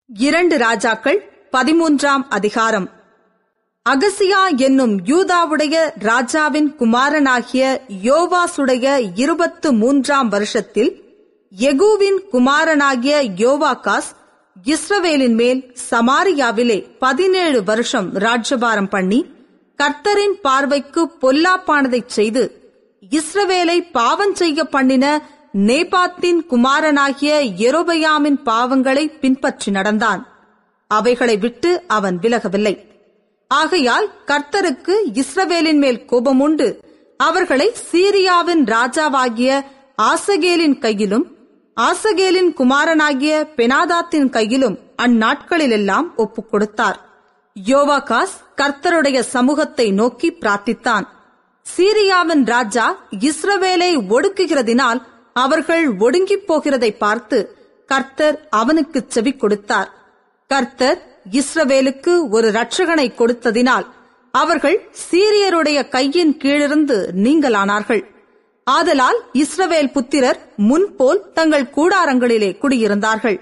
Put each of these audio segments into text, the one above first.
இரண்டு ராஜாக்கள் பதிமூன்றாம் அதிகாரம் அகசியா என்னும் யூதாவுடைய ராஜாவின் குமாரனாகிய யோவாசுடைய இருபத்து மூன்றாம் வருஷத்தில் யெகூவின் குமாரனாகிய யோவாகாஸ் இஸ்ரவேலின் மேல் சமாரியாவிலே பதினேழு வருஷம் ராஜ்யபாரம் பண்ணி கர்த்தரின் பார்வைக்கு பொல்லாப்பானதைச் செய்து இஸ்ரவேலை பாவம் செய்ய பண்ணின நேபாத்தின் குமாரனாகிய எரோபயாமின் பாவங்களை பின்பற்றி நடந்தான் அவைகளை விட்டு அவன் விலகவில்லை ஆகையால் கர்த்தருக்கு இஸ்ரவேலின் மேல் கோபமுண்டு அவர்களை சீரியாவின் ராஜாவாகிய ஆசகேலின் கையிலும் ஆசகேலின் குமாரனாகிய பெனாதாத்தின் கையிலும் அந்நாட்களிலெல்லாம் ஒப்புக் கொடுத்தார் யோவாகாஸ் கர்த்தருடைய சமூகத்தை நோக்கி பிரார்த்தித்தான் சீரியாவின் ராஜா இஸ்ரவேலை ஒடுக்குகிறதினால் அவர்கள் ஒடுங்கிப் போகிறதை பார்த்து கர்த்தர் அவனுக்கு செவி கொடுத்தார் கர்த்தர் இஸ்ரவேலுக்கு ஒரு இரட்சகனை கொடுத்ததினால் அவர்கள் சீரியருடைய கையின் கீழிருந்து நீங்களானார்கள் ஆதலால் இஸ்ரவேல் புத்திரர் முன்போல் தங்கள் கூடாரங்களிலே குடியிருந்தார்கள்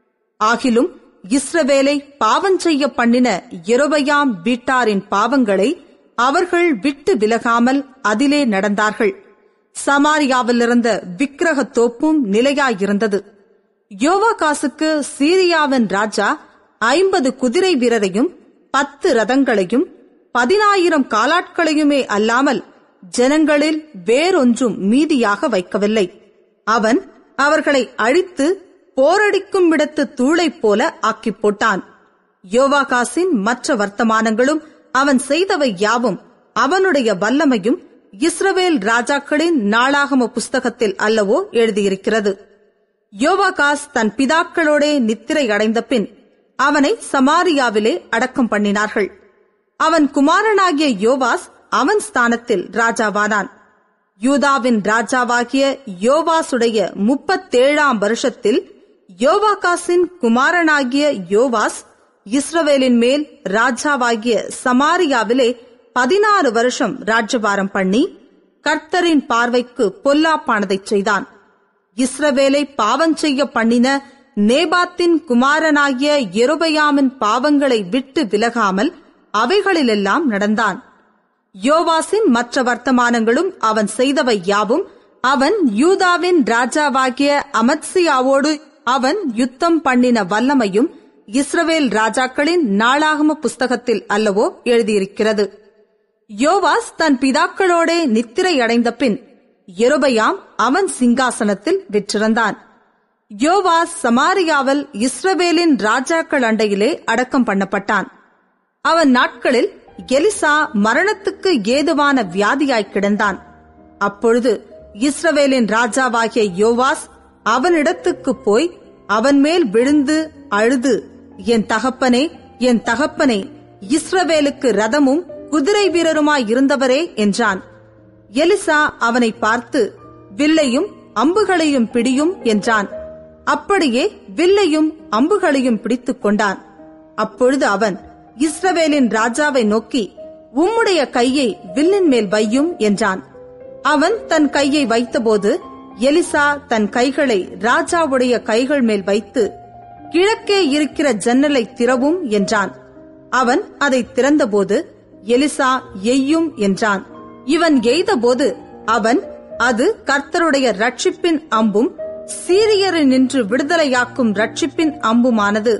ஆகிலும் இஸ்ரவேலை பாவம் செய்ய பண்ணின எரோபயாம் வீட்டாரின் பாவங்களை அவர்கள் விட்டு விலகாமல் அதிலே நடந்தார்கள் சமாரியாவிலிருந்த விக்கிரக தோப்பும் நிலையாயிருந்தது யோவாகாசுக்கு சீரியாவின் ராஜா ஐம்பது குதிரை வீரரையும் பத்து ரதங்களையும் பதினாயிரம் காலாட்களையுமே அல்லாமல் ஜனங்களில் வேறொன்றும் மீதியாக வைக்கவில்லை அவன் அவர்களை அழித்து போரடிக்கும் இடத்து தூளைப் போல ஆக்கிப் போட்டான் யோவாகாசின் மற்ற வர்த்தமானங்களும் அவன் செய்தவை யாவும் அவனுடைய வல்லமையும் இஸ்ரவேல் ராஜாக்களின் நாளாகம புஸ்தகத்தில் அல்லவோ எழுதியிருக்கிறது யோவாகாஸ் தன் பிதாக்களோடே நித்திரை அடைந்த பின் அவனை சமாரியாவிலே அடக்கம் பண்ணினார்கள் அவன் குமாரனாகிய யோவாஸ் அவன் ஸ்தானத்தில் ராஜாவானான் யூதாவின் ராஜாவாகிய யோவாசுடைய முப்பத்தேழாம் வருஷத்தில் யோவாகாசின் குமாரனாகிய யோவாஸ் இஸ்ரவேலின் மேல் ராஜாவாகிய சமாரியாவிலே பதினாறு வருஷம் ராஜ்யபாரம் பண்ணி கர்த்தரின் பார்வைக்கு பொல்லாப்பானதைச் செய்தான் இஸ்ரவேலை பாவம் செய்ய பண்ணின நேபாத்தின் குமாரனாகிய எருபயாமின் பாவங்களை விட்டு விலகாமல் அவைகளிலெல்லாம் நடந்தான் யோவாசின் மற்ற வர்த்தமானங்களும் அவன் செய்தவை யாவும் அவன் யூதாவின் ராஜாவாகிய அமத்சியாவோடு அவன் யுத்தம் பண்ணின வல்லமையும் இஸ்ரவேல் ராஜாக்களின் நாளாகம புஸ்தகத்தில் அல்லவோ எழுதியிருக்கிறது யோவாஸ் தன் பிதாக்களோடே நித்திரை அடைந்த பின் எருபயாம் அவன் சிங்காசனத்தில் விற்றிருந்தான் யோவாஸ் சமாரியாவில் இஸ்ரவேலின் ராஜாக்கள் அண்டையிலே அடக்கம் பண்ணப்பட்டான் அவன் நாட்களில் எலிசா மரணத்துக்கு ஏதுவான வியாதியாய் கிடந்தான் அப்பொழுது இஸ்ரவேலின் ராஜாவாகிய யோவாஸ் அவனிடத்துக்கு போய் அவன் மேல் விழுந்து அழுது என் தகப்பனே என் தகப்பனே இஸ்ரவேலுக்கு ரதமும் குதிரை வீரருமாய் இருந்தவரே என்றான் எலிசா அவனை பார்த்து வில்லையும் அம்புகளையும் பிடியும் என்றான் அப்படியே வில்லையும் அம்புகளையும் பிடித்துக் கொண்டான் அப்பொழுது அவன் இஸ்ரவேலின் ராஜாவை நோக்கி உம்முடைய கையை வில்லின் மேல் வையும் என்றான் அவன் தன் கையை வைத்தபோது எலிசா தன் கைகளை ராஜாவுடைய கைகள் மேல் வைத்து கிழக்கே இருக்கிற ஜன்னலை திறவும் என்றான் அவன் அதை திறந்தபோது எலிசா எய்யும் என்றான் இவன் எய்தபோது அவன் அது கர்த்தருடைய ரட்சிப்பின் அம்பும் சீரியரை நின்று விடுதலையாக்கும் ரட்சிப்பின் அம்புமானது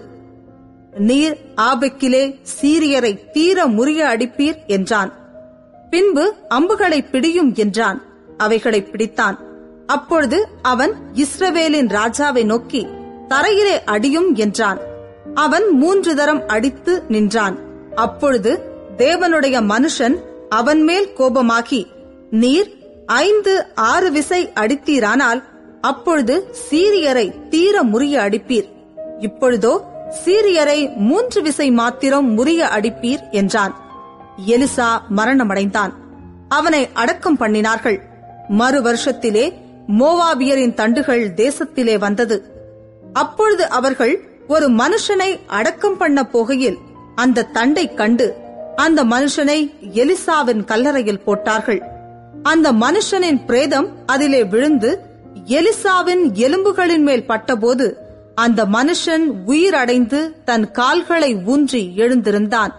நீர் ஆபக்கிலே சீரியரை தீர முறிய அடிப்பீர் என்றான் பின்பு அம்புகளை பிடியும் என்றான் அவைகளை பிடித்தான் அப்பொழுது அவன் இஸ்ரவேலின் ராஜாவை நோக்கி தரையிலே அடியும் என்றான் அவன் மூன்று தரம் அடித்து நின்றான் அப்பொழுது தேவனுடைய மனுஷன் அவன் மேல் கோபமாகி நீர் ஐந்து ஆறு விசை அடித்தீரானால் அப்பொழுது சீரியரை தீர முறிய அடிப்பீர் இப்பொழுதோ சீரியரை மூன்று விசை மாத்திரம் முறிய அடிப்பீர் என்றான் எலிசா மரணமடைந்தான் அவனை அடக்கம் பண்ணினார்கள் மறு வருஷத்திலே மோவாபியரின் தண்டுகள் தேசத்திலே வந்தது அப்பொழுது அவர்கள் ஒரு மனுஷனை அடக்கம் பண்ண போகையில் அந்த தண்டை கண்டு அந்த மனுஷனை எலிசாவின் கல்லறையில் போட்டார்கள் அந்த மனுஷனின் பிரேதம் அதிலே விழுந்து எலிசாவின் எலும்புகளின் மேல் பட்டபோது அந்த மனுஷன் உயிரடைந்து தன் கால்களை ஊன்றி எழுந்திருந்தான்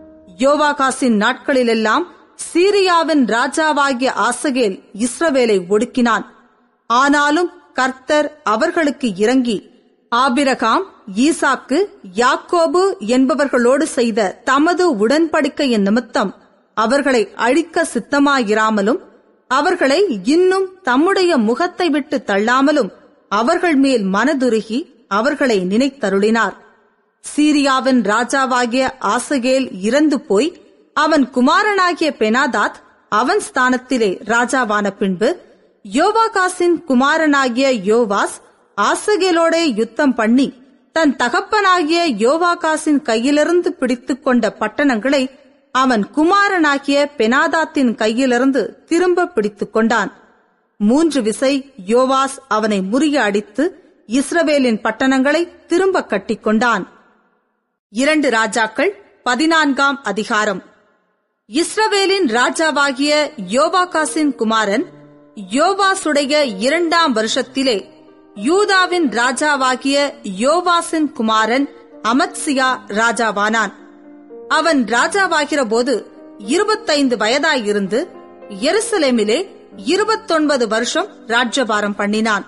யோவாகாசின் நாட்களிலெல்லாம் சீரியாவின் ராஜாவாகிய ஆசகேல் இஸ்ரவேலை ஒடுக்கினான் ஆனாலும் கர்த்தர் அவர்களுக்கு இறங்கி ஆபிரகாம் ஈசாக்கு யாக்கோபு என்பவர்களோடு செய்த தமது உடன்படிக்கையின் நிமித்தம் அவர்களை அழிக்க சித்தமாயிராமலும் அவர்களை இன்னும் தம்முடைய முகத்தை விட்டு தள்ளாமலும் அவர்கள் மேல் மனதுருகி அவர்களை நினைத்தருளினார் சீரியாவின் ராஜாவாகிய ஆசகேல் இறந்து போய் அவன் குமாரனாகிய பெனாதாத் அவன் ஸ்தானத்திலே ராஜாவான பின்பு யோவாகாசின் குமாரனாகிய யோவாஸ் ஆசகேலோடே யுத்தம் பண்ணி தன் தகப்பனாகிய யோவாகாசின் கையிலிருந்து பிடித்துக் கொண்ட பட்டணங்களை அவன் குமாரனாகிய பெனாதாத்தின் கையிலிருந்து திரும்ப பிடித்துக் கொண்டான் மூன்று விசை யோவாஸ் அவனை முறிய அடித்து இஸ்ரவேலின் பட்டணங்களை திரும்ப கட்டிக்கொண்டான் இரண்டு ராஜாக்கள் பதினான்காம் அதிகாரம் இஸ்ரவேலின் ராஜாவாகிய யோவாகாசின் குமாரன் யோவாசுடைய இரண்டாம் வருஷத்திலே யூதாவின் ராஜாவாகிய யோவாசின் குமாரன் அமத்சியா ராஜாவானான் அவன் ராஜாவாகிற போது இருபத்தைந்து வயதாயிருந்து எருசலேமிலே இருபத்தொன்பது வருஷம் ராஜ்யபாரம் பண்ணினான்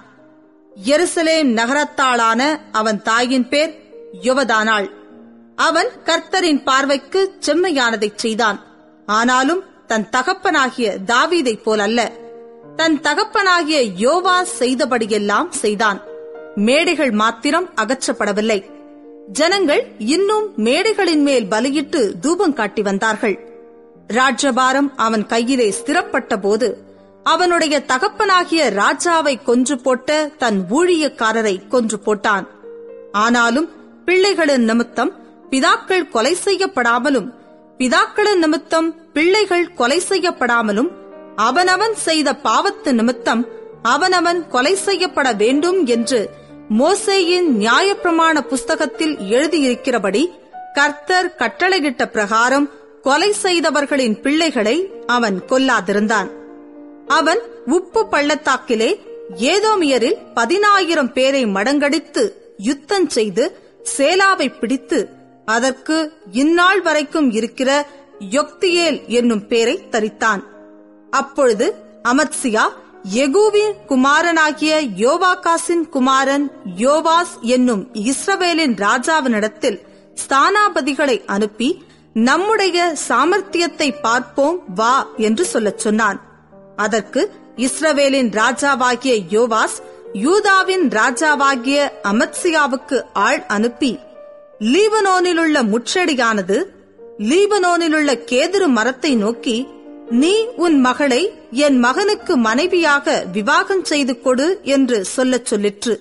எருசலேம் நகரத்தாளான அவன் தாயின் பேர் யுவதானாள் அவன் கர்த்தரின் பார்வைக்கு செம்மையானதைச் செய்தான் ஆனாலும் தன் தகப்பனாகிய தாவீதைப் போலல்ல தன் தகப்பனாகிய யோவா செய்தபடியெல்லாம் செய்தான் மேடைகள் மாத்திரம் அகற்றப்படவில்லை ஜனங்கள் இன்னும் மேடைகளின் மேல் பலியிட்டு தூபம் காட்டி வந்தார்கள் ராஜ்யபாரம் அவன் கையிலே ஸ்திரப்பட்ட போது அவனுடைய தகப்பனாகிய ராஜாவை கொன்று போட்ட தன் ஊழியக்காரரை கொன்று போட்டான் ஆனாலும் பிள்ளைகளின் நிமித்தம் பிதாக்கள் கொலை செய்யப்படாமலும் பிதாக்களின் நிமித்தம் பிள்ளைகள் கொலை செய்யப்படாமலும் அவனவன் செய்த பாவத்து நிமித்தம் அவனவன் கொலை செய்யப்பட வேண்டும் என்று மோசேயின் நியாயப்பிரமாண புஸ்தகத்தில் எழுதியிருக்கிறபடி கர்த்தர் கட்டளையிட்ட பிரகாரம் கொலை செய்தவர்களின் பிள்ளைகளை அவன் கொல்லாதிருந்தான் அவன் உப்பு பள்ளத்தாக்கிலே ஏதோமியரில் பதினாயிரம் பேரை மடங்கடித்து யுத்தம் செய்து சேலாவை பிடித்து அதற்கு இந்நாள் வரைக்கும் இருக்கிற யொக்தியேல் என்னும் பேரை தரித்தான் அப்பொழுது அமத்சியா எகூவின் குமாரனாகிய யோவாகாசின் குமாரன் யோவாஸ் என்னும் இஸ்ரவேலின் ராஜாவினிடத்தில் ஸ்தானாபதிகளை அனுப்பி நம்முடைய சாமர்த்தியத்தை பார்ப்போம் வா என்று சொல்லச் சொன்னான் அதற்கு இஸ்ரவேலின் ராஜாவாகிய யோவாஸ் யூதாவின் ராஜாவாகிய அமத்சியாவுக்கு ஆள் அனுப்பி லீபனோனிலுள்ள முச்செடியானது லீபனோனிலுள்ள கேதுரு மரத்தை நோக்கி நீ உன் மகளை என் மகனுக்கு மனைவியாக விவாகம் செய்து கொடு என்று சொல்லச் சொல்லிற்று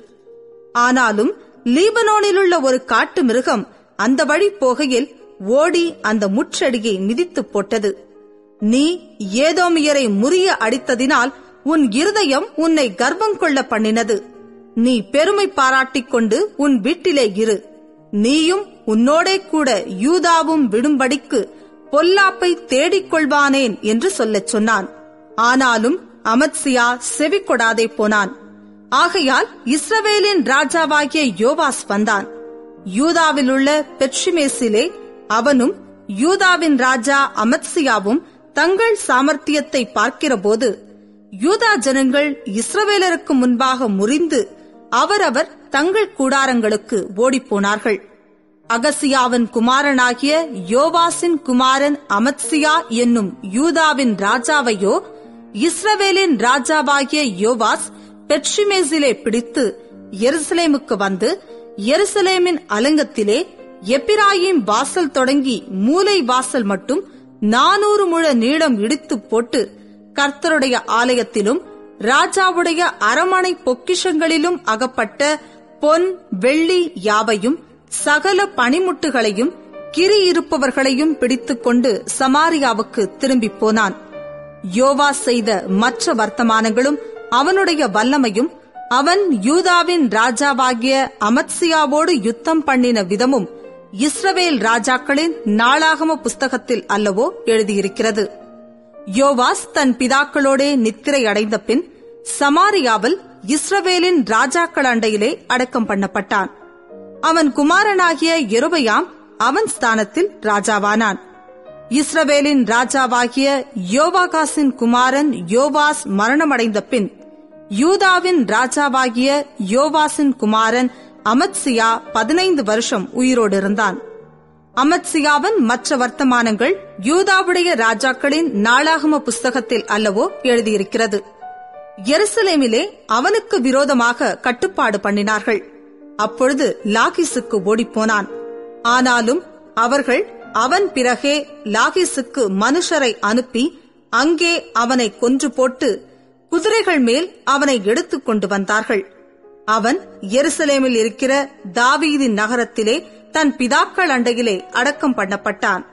ஆனாலும் லீபனோனிலுள்ள ஒரு காட்டு மிருகம் அந்த வழி போகையில் ஓடி அந்த முச்செடியை மிதித்துப் போட்டது நீ ஏதோமியரை முறிய அடித்ததினால் உன் இருதயம் உன்னை கர்வம் கொள்ள பண்ணினது நீ பெருமை பாராட்டிக் கொண்டு உன் வீட்டிலே இரு நீயும் உன்னோடே கூட யூதாவும் விடும்படிக்கு பொல்லாப்பை தேடிக் கொள்வானேன் என்று சொல்லச் சொன்னான் ஆனாலும் அமத்சியா செவி கொடாதே போனான் ஆகையால் இஸ்ரவேலின் ராஜாவாகிய யோவாஸ் வந்தான் யூதாவில் உள்ள பெட்சிமேசிலே அவனும் யூதாவின் ராஜா அமத்சியாவும் தங்கள் சாமர்த்தியத்தை பார்க்கிறபோது யூதா ஜனங்கள் இஸ்ரவேலருக்கு முன்பாக முறிந்து அவரவர் தங்கள் கூடாரங்களுக்கு ஓடிப்போனார்கள் அகசியாவின் குமாரனாகிய யோவாசின் குமாரன் அமத்சியா என்னும் யூதாவின் ராஜாவையோ இஸ்ரவேலின் ராஜாவாகிய யோவாஸ் பெட்சிமேசிலே பிடித்து எருசலேமுக்கு வந்து எருசலேமின் அலங்கத்திலே எப்பிராயிம் வாசல் தொடங்கி மூலை வாசல் மட்டும் நானூறு முழ நீளம் இடித்து போட்டு கர்த்தருடைய ஆலயத்திலும் ராஜாவுடைய அரமனை பொக்கிஷங்களிலும் அகப்பட்ட பொன் வெள்ளி யாவையும் சகல பனிமுட்டுகளையும் கிரி இருப்பவர்களையும் பிடித்துக்கொண்டு சமாரியாவுக்கு திரும்பிப் போனான் யோவா செய்த மற்ற வர்த்தமானங்களும் அவனுடைய வல்லமையும் அவன் யூதாவின் ராஜாவாகிய அமத்சியாவோடு யுத்தம் பண்ணின விதமும் இஸ்ரவேல் ராஜாக்களின் நாளாகம புஸ்தகத்தில் அல்லவோ எழுதியிருக்கிறது யோவாஸ் தன் பிதாக்களோடே நித்திரை அடைந்த பின் சமாரியாவில் இஸ்ரவேலின் ராஜாக்கள் அண்டையிலே அடக்கம் பண்ணப்பட்டான் அவன் குமாரனாகிய எருபயாம் அவன் ஸ்தானத்தில் ராஜாவானான் இஸ்ரவேலின் ராஜாவாகிய யோவாகாசின் குமாரன் யோவாஸ் மரணமடைந்த பின் யூதாவின் ராஜாவாகிய யோவாசின் குமாரன் அமத்சியா பதினைந்து வருஷம் உயிரோடு இருந்தான் அமத்சியாவின் மற்ற வர்த்தமானங்கள் யூதாவுடைய ராஜாக்களின் நாளாகம புஸ்தகத்தில் அல்லவோ எழுதியிருக்கிறது எருசலேமிலே அவனுக்கு விரோதமாக கட்டுப்பாடு பண்ணினார்கள் அப்பொழுது லாகிசுக்கு ஓடிப்போனான் ஆனாலும் அவர்கள் அவன் பிறகே லாகிசுக்கு மனுஷரை அனுப்பி அங்கே அவனை கொன்று போட்டு குதிரைகள் மேல் அவனை எடுத்துக் கொண்டு வந்தார்கள் அவன் எருசலேமில் இருக்கிற தாவீதின் நகரத்திலே தன் பிதாக்கள் அண்டையிலே அடக்கம் பண்ணப்பட்டான்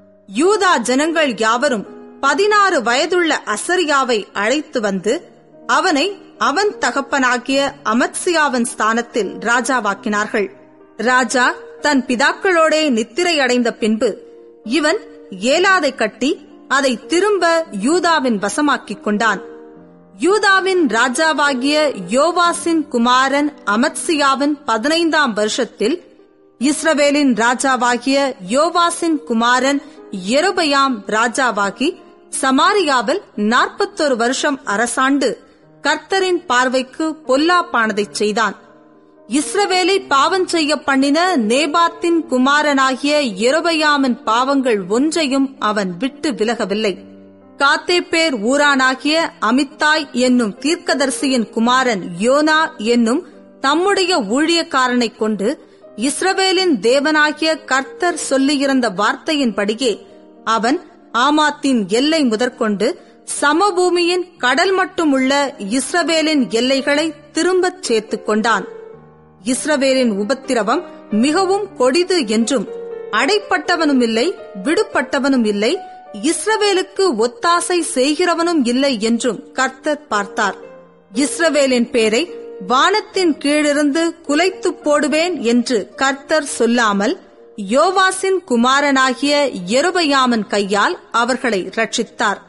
யூதா ஜனங்கள் யாவரும் பதினாறு வயதுள்ள அசரியாவை அழைத்து வந்து அவனை அவன் தகப்பனாகிய அமத்சியாவின் ஸ்தானத்தில் ராஜாவாக்கினார்கள் ராஜா தன் பிதாக்களோடே நித்திரை அடைந்த பின்பு இவன் ஏலாதை கட்டி அதை திரும்ப யூதாவின் வசமாக்கிக் கொண்டான் யூதாவின் ராஜாவாகிய யோவாசின் குமாரன் அமத்சியாவின் பதினைந்தாம் வருஷத்தில் இஸ்ரவேலின் ராஜாவாகிய யோவாசின் குமாரன் எருபயாம் ராஜாவாகி சமாரியாவில் நாற்பத்தொரு வருஷம் அரசாண்டு கர்த்தரின் பார்வைக்கு பொல்லாப்பானதைச் செய்தான் இஸ்ரவேலை பாவம் செய்ய பண்ணின நேபாத்தின் குமாரனாகிய எருபயாமின் பாவங்கள் ஒன்றையும் அவன் விட்டு விலகவில்லை காத்தேப்பேர் ஊரானாகிய அமித்தாய் என்னும் தீர்க்கதரிசியின் குமாரன் யோனா என்னும் தம்முடைய ஊழியக்காரனைக் கொண்டு இஸ்ரவேலின் தேவனாகிய கர்த்தர் சொல்லியிருந்த வார்த்தையின்படியே அவன் ஆமாத்தின் எல்லை முதற்கொண்டு சமபூமியின் கடல் மட்டும் உள்ள இஸ்ரவேலின் எல்லைகளை திரும்பச் சேர்த்துக் கொண்டான் இஸ்ரவேலின் உபத்திரவம் மிகவும் கொடிது என்றும் அடைப்பட்டவனும் இல்லை விடுபட்டவனும் இல்லை இஸ்ரவேலுக்கு ஒத்தாசை செய்கிறவனும் இல்லை என்றும் கர்த்தர் பார்த்தார் இஸ்ரவேலின் பேரை வானத்தின் கீழிருந்து குலைத்து போடுவேன் என்று கர்த்தர் சொல்லாமல் யோவாசின் குமாரனாகிய எருபயாமன் கையால் அவர்களை ரட்சித்தார்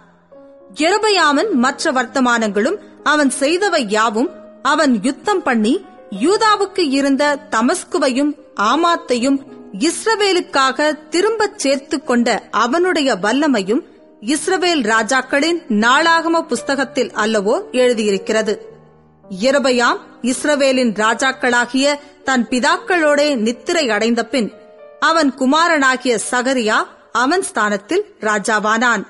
எருபயாமன் மற்ற வர்த்தமானங்களும் அவன் செய்தவை யாவும் அவன் யுத்தம் பண்ணி யூதாவுக்கு இருந்த தமஸ்குவையும் ஆமாத்தையும் இஸ்ரவேலுக்காக திரும்பச் சேர்த்துக் கொண்ட அவனுடைய வல்லமையும் இஸ்ரவேல் ராஜாக்களின் நாளாகம புஸ்தகத்தில் அல்லவோ எழுதியிருக்கிறது எரபயாம் இஸ்ரவேலின் ராஜாக்களாகிய தன் பிதாக்களோடே நித்திரை அடைந்த பின் அவன் குமாரனாகிய சகரியா அவன் ஸ்தானத்தில் ராஜாவானான்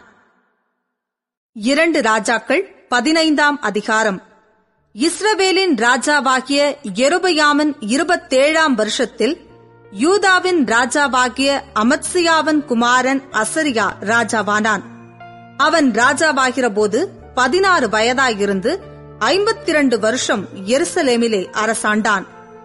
இரண்டு ராஜாக்கள் பதினைந்தாம் அதிகாரம் இஸ்ரவேலின் ராஜாவாகிய எருபயாமின் இருபத்தேழாம் வருஷத்தில் யூதாவின் ராஜாவாகிய அமத்சியாவின் குமாரன் அசரியா ராஜாவானான் அவன் ராஜாவாகிற போது பதினாறு வயதாயிருந்து ஐம்பத்தி இரண்டு வருஷம் எருசலேமிலே அரசாண்டான்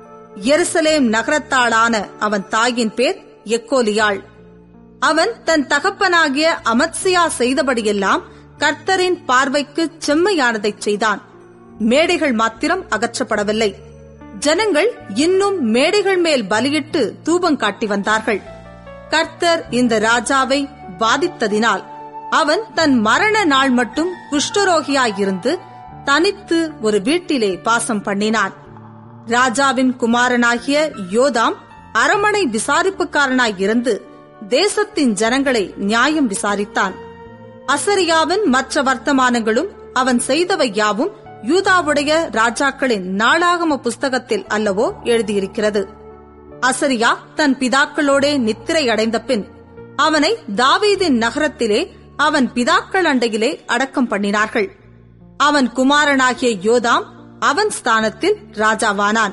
எருசலேம் நகரத்தாளான அவன் தாயின் பேர் எக்கோலியாள் அவன் தன் தகப்பனாகிய அமத்சியா செய்தபடியெல்லாம் கர்த்தரின் பார்வைக்கு செம்மையானதைச் செய்தான் மேடைகள் மாத்திரம் அகற்றப்படவில்லை ஜனங்கள் இன்னும் மேடைகள் மேல் பலியிட்டு தூபம் காட்டி வந்தார்கள் கர்த்தர் இந்த ராஜாவை பாதித்ததினால் அவன் தன் மரண நாள் மட்டும் குஷ்டரோகியாயிருந்து தனித்து ஒரு வீட்டிலே வாசம் பண்ணினான் ராஜாவின் குமாரனாகிய யோதாம் அரமனை விசாரிப்புக்காரனாய் இருந்து தேசத்தின் ஜனங்களை நியாயம் விசாரித்தான் அசரியாவின் மற்ற வர்த்தமானங்களும் அவன் செய்தவை யாவும் யூதாவுடைய ராஜாக்களின் நாளாகம புஸ்தகத்தில் அல்லவோ எழுதியிருக்கிறது அசரியா தன் பிதாக்களோடே நித்திரை அடைந்த பின் அவனை தாவீதின் நகரத்திலே அவன் பிதாக்கள் அண்டையிலே அடக்கம் பண்ணினார்கள் அவன் குமாரனாகிய யோதாம் அவன் ஸ்தானத்தில் ராஜாவானான்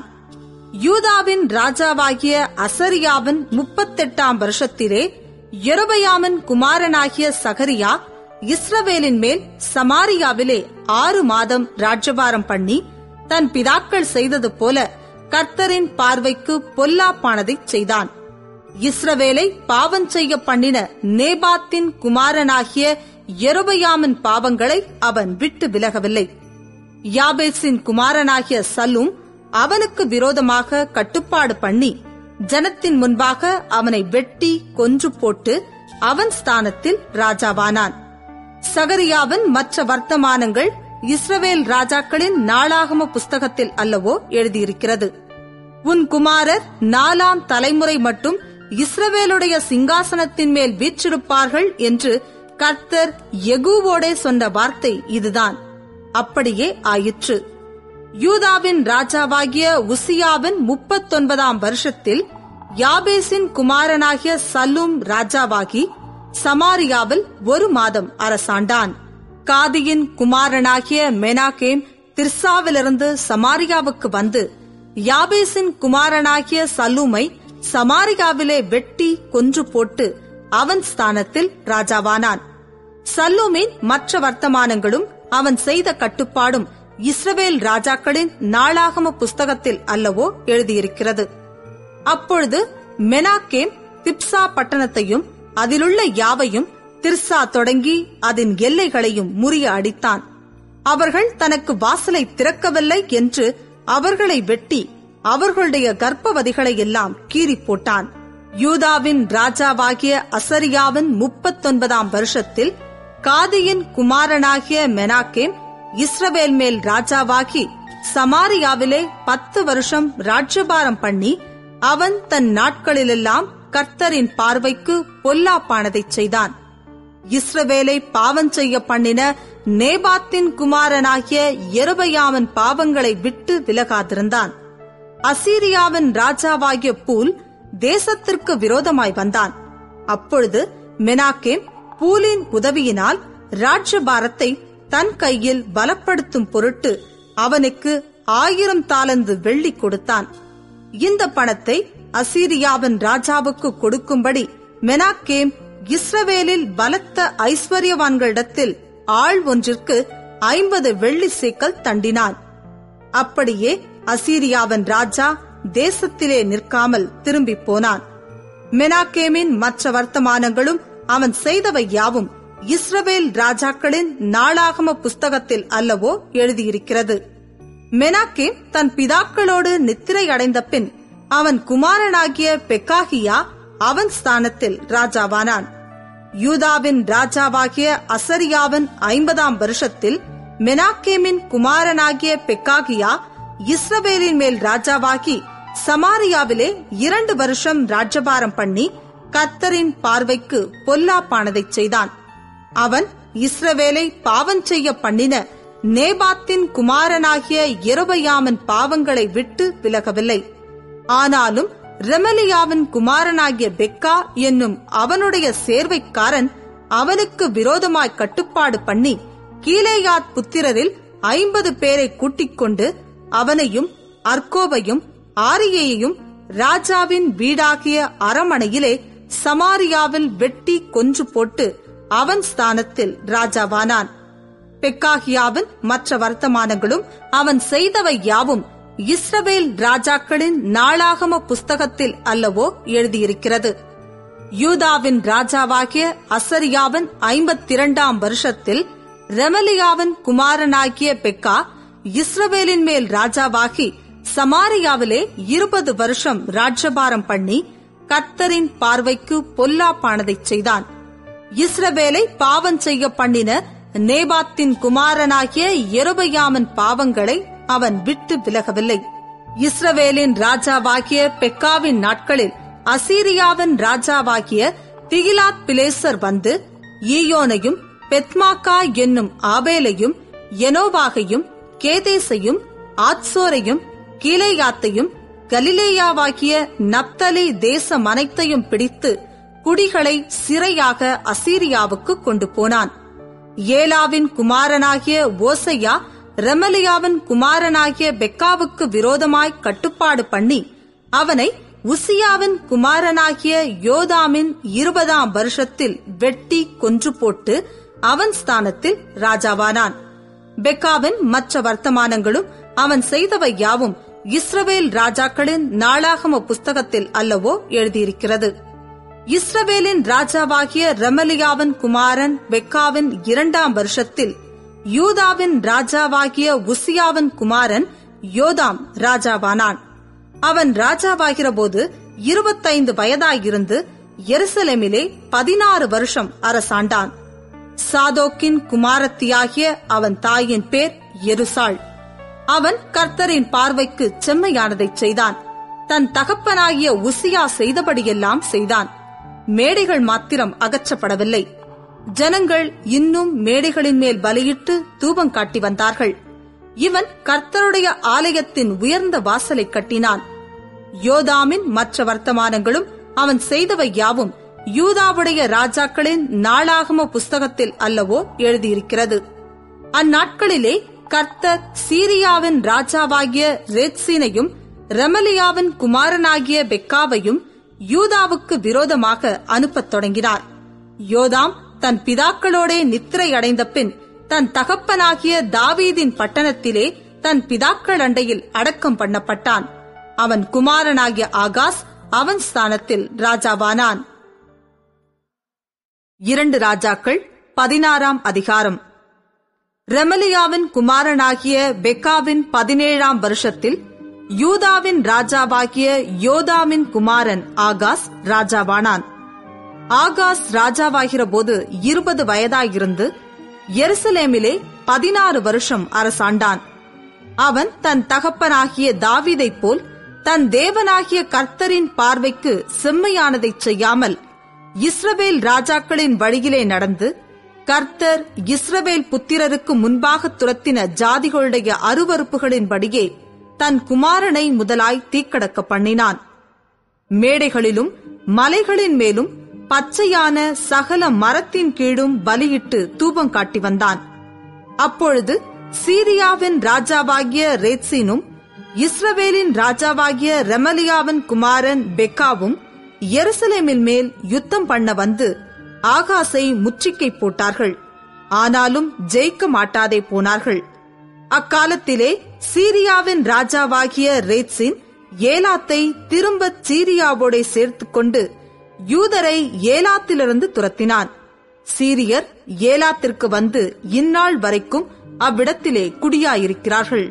யூதாவின் ராஜாவாகிய அசரியாவின் முப்பத்தெட்டாம் வருஷத்திலே எருபயாமின் குமாரனாகிய சகரியா இஸ்ரவேலின் மேல் சமாரியாவிலே ஆறு மாதம் ராஜ்யபாரம் பண்ணி தன் பிதாக்கள் செய்தது போல கர்த்தரின் பார்வைக்கு பொல்லாப்பானதைச் செய்தான் இஸ்ரவேலை பாவம் செய்ய பண்ணின நேபாத்தின் குமாரனாகிய எருபயாமின் பாவங்களை அவன் விட்டு விலகவில்லை யாபேசின் குமாரனாகிய சலூம் அவனுக்கு விரோதமாக கட்டுப்பாடு பண்ணி ஜனத்தின் முன்பாக அவனை வெட்டி கொன்று போட்டு அவன் ஸ்தானத்தில் ராஜாவானான் சகரியாவின் மற்ற வர்த்தமானங்கள் இஸ்ரவேல் ராஜாக்களின் நாளாகம புஸ்தகத்தில் அல்லவோ எழுதியிருக்கிறது உன் குமாரர் நாலாம் தலைமுறை மட்டும் இஸ்ரவேலுடைய சிங்காசனத்தின் மேல் வீற்றிருப்பார்கள் என்று கர்த்தர் எகுவோடே சொன்ன வார்த்தை இதுதான் அப்படியே ஆயிற்று யூதாவின் ராஜாவாகிய உசியாவின் முப்பத்தொன்பதாம் வருஷத்தில் யாபேசின் குமாரனாகிய சல்லூம் ராஜாவாகி சமாரியாவில் ஒரு மாதம் அரசாண்டான் காதியின் குமாரனாகிய மெனாகேம் திர்சாவிலிருந்து சமாரியாவுக்கு வந்து யாபேசின் குமாரனாகிய சல்லூமை சமாரியாவிலே வெட்டி கொன்று போட்டு அவன் ஸ்தானத்தில் ராஜாவானான் சல்லூமின் மற்ற வர்த்தமானங்களும் அவன் செய்த கட்டுப்பாடும் இஸ்ரவேல் ராஜாக்களின் நாளாகம புஸ்தகத்தில் அல்லவோ எழுதியிருக்கிறது அப்பொழுது மெனாக்கேம் திப்சா பட்டணத்தையும் அதிலுள்ள யாவையும் திர்சா தொடங்கி அதன் எல்லைகளையும் முறிய அடித்தான் அவர்கள் தனக்கு வாசலை திறக்கவில்லை என்று அவர்களை வெட்டி அவர்களுடைய கர்ப்பவதிகளை எல்லாம் கீறி போட்டான் யூதாவின் ராஜாவாகிய அசரியாவின் முப்பத்தொன்பதாம் வருஷத்தில் காதியின் குமாரனாகிய மெனாக்கேம் இஸ்ரவேல் மேல் ராஜாவாகி சமாரியாவிலே பத்து வருஷம் ராஜ்யபாரம் பண்ணி அவன் தன் நாட்களிலெல்லாம் கர்த்தரின் பார்வைக்கு பொல்லாப்பானதைச் செய்தான் இஸ்ரவேலை பாவம் செய்ய பண்ணின நேபாத்தின் குமாரனாகிய எருபயாவின் பாவங்களை விட்டு விலகாதிருந்தான் அசீரியாவின் ராஜாவாகிய பூல் தேசத்திற்கு விரோதமாய் வந்தான் அப்பொழுது மெனாக்கேம் பூலின் உதவியினால் ராஜ்யபாரத்தை தன் கையில் பலப்படுத்தும் பொருட்டு அவனுக்கு ஆயிரம் தாலந்து வெள்ளி கொடுத்தான் இந்த பணத்தை அசீரியாவின் ராஜாவுக்கு கொடுக்கும்படி மெனாக்கேம் இஸ்ரவேலில் பலத்த ஐஸ்வர்யவான்களிடத்தில் ஆள் ஒன்றிற்கு ஐம்பது வெள்ளி சேக்கல் தண்டினான் அப்படியே அசீரியாவின் ராஜா தேசத்திலே நிற்காமல் திரும்பி போனான் மெனாக்கேமின் மற்ற வர்த்தமானங்களும் அவன் செய்தவை யாவும் இஸ்ரவேல் ராஜாக்களின் நாளாகம புஸ்தகத்தில் அல்லவோ எழுதியிருக்கிறது மெனாக்கேம் தன் பிதாக்களோடு நித்திரை அடைந்த பின் அவன் குமாரனாகிய பெக்காகியா அவன் ஸ்தானத்தில் ராஜாவானான் யூதாவின் ராஜாவாகிய அசரியாவின் ஐம்பதாம் வருஷத்தில் மெனாக்கேமின் குமாரனாகிய பெக்காகியா இஸ்ரவேலின் மேல் ராஜாவாகி சமாரியாவிலே இரண்டு வருஷம் ராஜ்யபாரம் பண்ணி கர்த்தரின் பார்வைக்கு பொல்லாப்பானதைச் செய்தான் அவன் இஸ்ரவேலை பாவம் செய்ய பண்ணின நேபாத்தின் குமாரனாகிய எருபயாமின் பாவங்களை விட்டு விலகவில்லை ஆனாலும் ரெமலியாவின் குமாரனாகிய பெக்கா என்னும் அவனுடைய சேர்வைக்காரன் அவனுக்கு விரோதமாய் கட்டுப்பாடு பண்ணி கீலேயாத் புத்திரரில் ஐம்பது பேரை கூட்டிக் கொண்டு அவனையும் அர்கோபையும் ஆரியையும் ராஜாவின் வீடாகிய அரமனையிலே சமாரியாவில் வெட்டி கொன்று போட்டு அவன் ஸ்தானத்தில் ராஜாவானான் பெக்காகியாவின் மற்ற வர்த்தமானங்களும் அவன் செய்தவை யாவும் இஸ்ரவேல் ராஜாக்களின் நாளாகம புஸ்தகத்தில் அல்லவோ எழுதியிருக்கிறது யூதாவின் ராஜாவாகிய அசரியாவின் ஐம்பத்தி இரண்டாம் வருஷத்தில் ரெமலியாவின் குமாரனாகிய பெக்கா இஸ்ரவேலின் மேல் ராஜாவாகி சமாரியாவிலே இருபது வருஷம் ராஜ்யபாரம் பண்ணி கர்த்தரின் பார்வைக்கு பொல்லாப்பானதைச் செய்தான் இஸ்ரவேலை பாவம் செய்ய பண்ணின நேபாத்தின் குமாரனாகிய எருபயாமின் பாவங்களை அவன் விட்டு விலகவில்லை இஸ்ரவேலின் ராஜாவாகிய பெக்காவின் நாட்களில் அசீரியாவின் ராஜாவாகிய திகிலாத் பிலேசர் வந்து ஈயோனையும் பெத்மாக்கா என்னும் ஆபேலையும் எனோவாகையும் கேதேசையும் ஆத்சோரையும் கீலேயாத்தையும் கலிலேயாவாகிய நப்தலி தேசம் அனைத்தையும் பிடித்து குடிகளை சிறையாக அசீரியாவுக்கு கொண்டு போனான் ஏலாவின் குமாரனாகிய ஓசையா ரெமலியாவின் குமாரனாகிய பெக்காவுக்கு விரோதமாய் கட்டுப்பாடு பண்ணி அவனை உசியாவின் குமாரனாகிய யோதாமின் இருபதாம் வருஷத்தில் வெட்டி கொன்று போட்டு அவன் ஸ்தானத்தில் ராஜாவானான் பெக்காவின் மற்ற வர்த்தமானங்களும் அவன் செய்தவை யாவும் இஸ்ரவேல் ராஜாக்களின் நாளாகம புஸ்தகத்தில் அல்லவோ எழுதியிருக்கிறது இஸ்ரவேலின் ராஜாவாகிய ரெமலியாவின் குமாரன் பெக்காவின் இரண்டாம் வருஷத்தில் யூதாவின் ராஜாவாகிய உசியாவின் குமாரன் யோதாம் ராஜாவானான் அவன் ராஜாவாகிற போது இருபத்தைந்து வயதாயிருந்து எருசலேமிலே பதினாறு வருஷம் அரசாண்டான் சாதோக்கின் குமாரத்தியாகிய அவன் தாயின் பேர் எருசாள் அவன் கர்த்தரின் பார்வைக்கு செம்மையானதைச் செய்தான் தன் தகப்பனாகிய உசியா செய்தபடியெல்லாம் செய்தான் மேடைகள் மாத்திரம் அகற்றப்படவில்லை ஜனங்கள் இன்னும் மேடைகளின் மேல் பலியிட்டு தூபம் காட்டி வந்தார்கள் இவன் கர்த்தருடைய ஆலயத்தின் உயர்ந்த வாசலை கட்டினான் யோதாமின் மற்ற வர்த்தமானங்களும் அவன் செய்தவை யாவும் யூதாவுடைய ராஜாக்களின் நாளாகம புஸ்தகத்தில் அல்லவோ எழுதியிருக்கிறது அந்நாட்களிலே கர்த்தர் சீரியாவின் ராஜாவாகிய ரெத்சீனையும் ரெமலியாவின் குமாரனாகிய பெக்காவையும் யூதாவுக்கு விரோதமாக அனுப்பத் தொடங்கினார் யோதாம் தன் பிதாக்களோடே நித்திரை அடைந்த பின் தன் தகப்பனாகிய தாவீதின் பட்டணத்திலே தன் பிதாக்கள் அண்டையில் அடக்கம் பண்ணப்பட்டான் அவன் குமாரனாகிய ஆகாஸ் அவன் ஸ்தானத்தில் ராஜாவானான் இரண்டு ராஜாக்கள் பதினாறாம் அதிகாரம் ரெமலியாவின் குமாரனாகிய பெக்காவின் பதினேழாம் வருஷத்தில் யூதாவின் ராஜாவாகிய யோதாமின் குமாரன் ஆகாஸ் ராஜாவானான் ஆகாஸ் ராஜாவாகிற போது இருபது வயதாயிருந்து எருசலேமிலே பதினாறு வருஷம் அரசாண்டான் அவன் தன் தகப்பனாகிய தாவீதைப் போல் தன் தேவனாகிய கர்த்தரின் பார்வைக்கு செம்மையானதைச் செய்யாமல் இஸ்ரவேல் ராஜாக்களின் வழியிலே நடந்து கர்த்தர் இஸ்ரவேல் புத்திரருக்கு முன்பாக துரத்தின ஜாதிகளுடைய அருவறுப்புகளின்படியே தன் குமாரனை முதலாய் தீக்கடக்க பண்ணினான் மேடைகளிலும் மலைகளின் மேலும் பச்சையான சகல மரத்தின் கீழும் பலியிட்டு தூபம் காட்டி வந்தான் அப்பொழுது சீரியாவின் ராஜாவாகிய ரேத்சீனும் இஸ்ரவேலின் ராஜாவாகிய ரெமலியாவின் குமாரன் பெக்காவும் எருசலேமின் மேல் யுத்தம் பண்ண வந்து ஆகாசை முற்றிக்கை போட்டார்கள் ஆனாலும் ஜெயிக்க மாட்டாதே போனார்கள் அக்காலத்திலே சீரியாவின் ராஜாவாகிய ரேத்சின் ஏலாத்தை திரும்ப சீரியாவோட சேர்த்துக் கொண்டு யூதரை ஏலாத்திலிருந்து துரத்தினான் சீரியர் ஏலாத்திற்கு வந்து இந்நாள் வரைக்கும் அவ்விடத்திலே குடியாயிருக்கிறார்கள்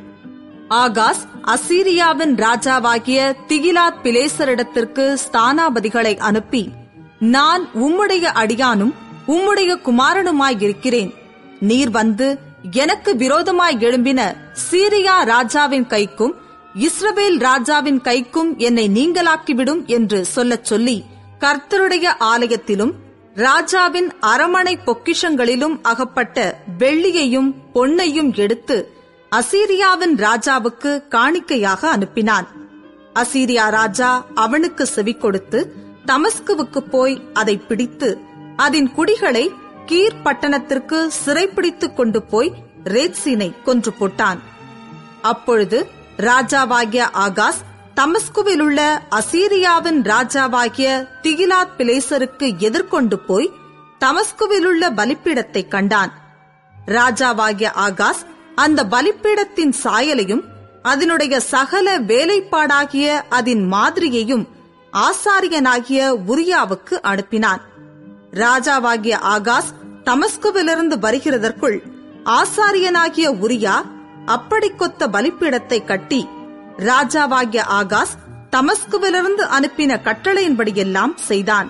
ஆகாஸ் அசீரியாவின் ராஜாவாகிய திகிலாத் பிலேசரிடத்திற்கு ஸ்தானாபதிகளை அனுப்பி நான் உம்முடைய அடியானும் உம்முடைய குமாரனுமாயிருக்கிறேன் நீர் வந்து எனக்கு விரோதமாய் எழும்பின சீரியா ராஜாவின் கைக்கும் இஸ்ரவேல் ராஜாவின் கைக்கும் என்னை நீங்களாக்கிவிடும் என்று சொல்லச் சொல்லி கர்த்தருடைய ஆலயத்திலும் ராஜாவின் அரமனை பொக்கிஷங்களிலும் அகப்பட்ட வெள்ளியையும் பொன்னையும் எடுத்து அசீரியாவின் ராஜாவுக்கு காணிக்கையாக அனுப்பினான் அசீரியா ராஜா அவனுக்கு செவி கொடுத்து தமஸ்குவுக்கு போய் அதை பிடித்து அதன் குடிகளை கீர் பட்டணத்திற்கு சிறைப்பிடித்துக் கொண்டு போய் ரேத்சீனை கொன்று போட்டான் அப்பொழுது ராஜாவாகிய ஆகாஸ் தமஸ்குவில் உள்ள அசீரியாவின் ராஜாவாகிய திகிலாத் பிலேசருக்கு எதிர்கொண்டு போய் தமஸ்குவில் உள்ள பலிப்பீடத்தை கண்டான் ராஜாவாகிய ஆகாஸ் அந்த பலிப்பீடத்தின் சாயலையும் அதனுடைய சகல வேலைப்பாடாகிய அதன் மாதிரியையும் ஆசாரியனாகிய உரியாவுக்கு அனுப்பினான் ராஜாவாகிய ஆகாஸ் தமஸ்குவிலிருந்து வருகிறதற்குள் ஆசாரியனாகிய உரியா அப்படி கொத்த பலிப்பீடத்தை கட்டி ராஜாவாகிய ஆகாஸ் தமஸ்குவிலிருந்து அனுப்பின கட்டளையின்படியெல்லாம் செய்தான்